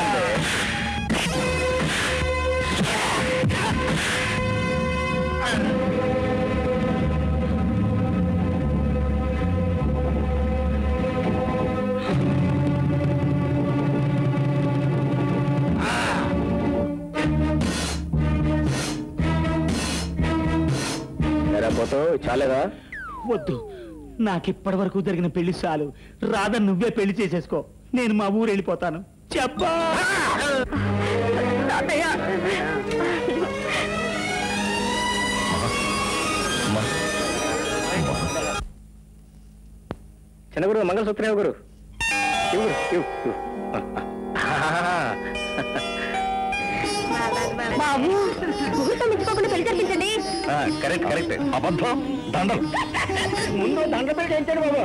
ఎరా పోతో చాలేదా వద్దు నాకిప్పటి వరకు జరిగిన పెళ్లి చాలు రాధ నువ్వే పెళ్లి చేసేసుకో నేను మా ఊరు వెళ్ళిపోతాను చెప్పా చిన్న గురు మంగళసూత్రం గురు ఇవ్వు గురు, ఇవ్వు, ఇవ్వు. బాబు ముహూర్తం మించిపోకుండా పెళ్లి జరిపించండి ఆ, కరెక్ట్ కరెక్ట్ అబద్ధం దండలు ముందు దండ పెళ్లి చేయించండి బాబు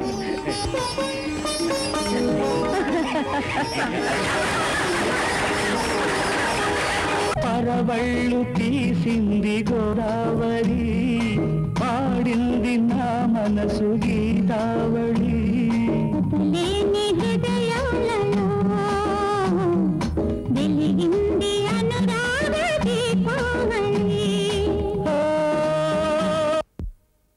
పరవళ్ళు తీసింది గోదావరి పాడింది నా మనసు గీతావళి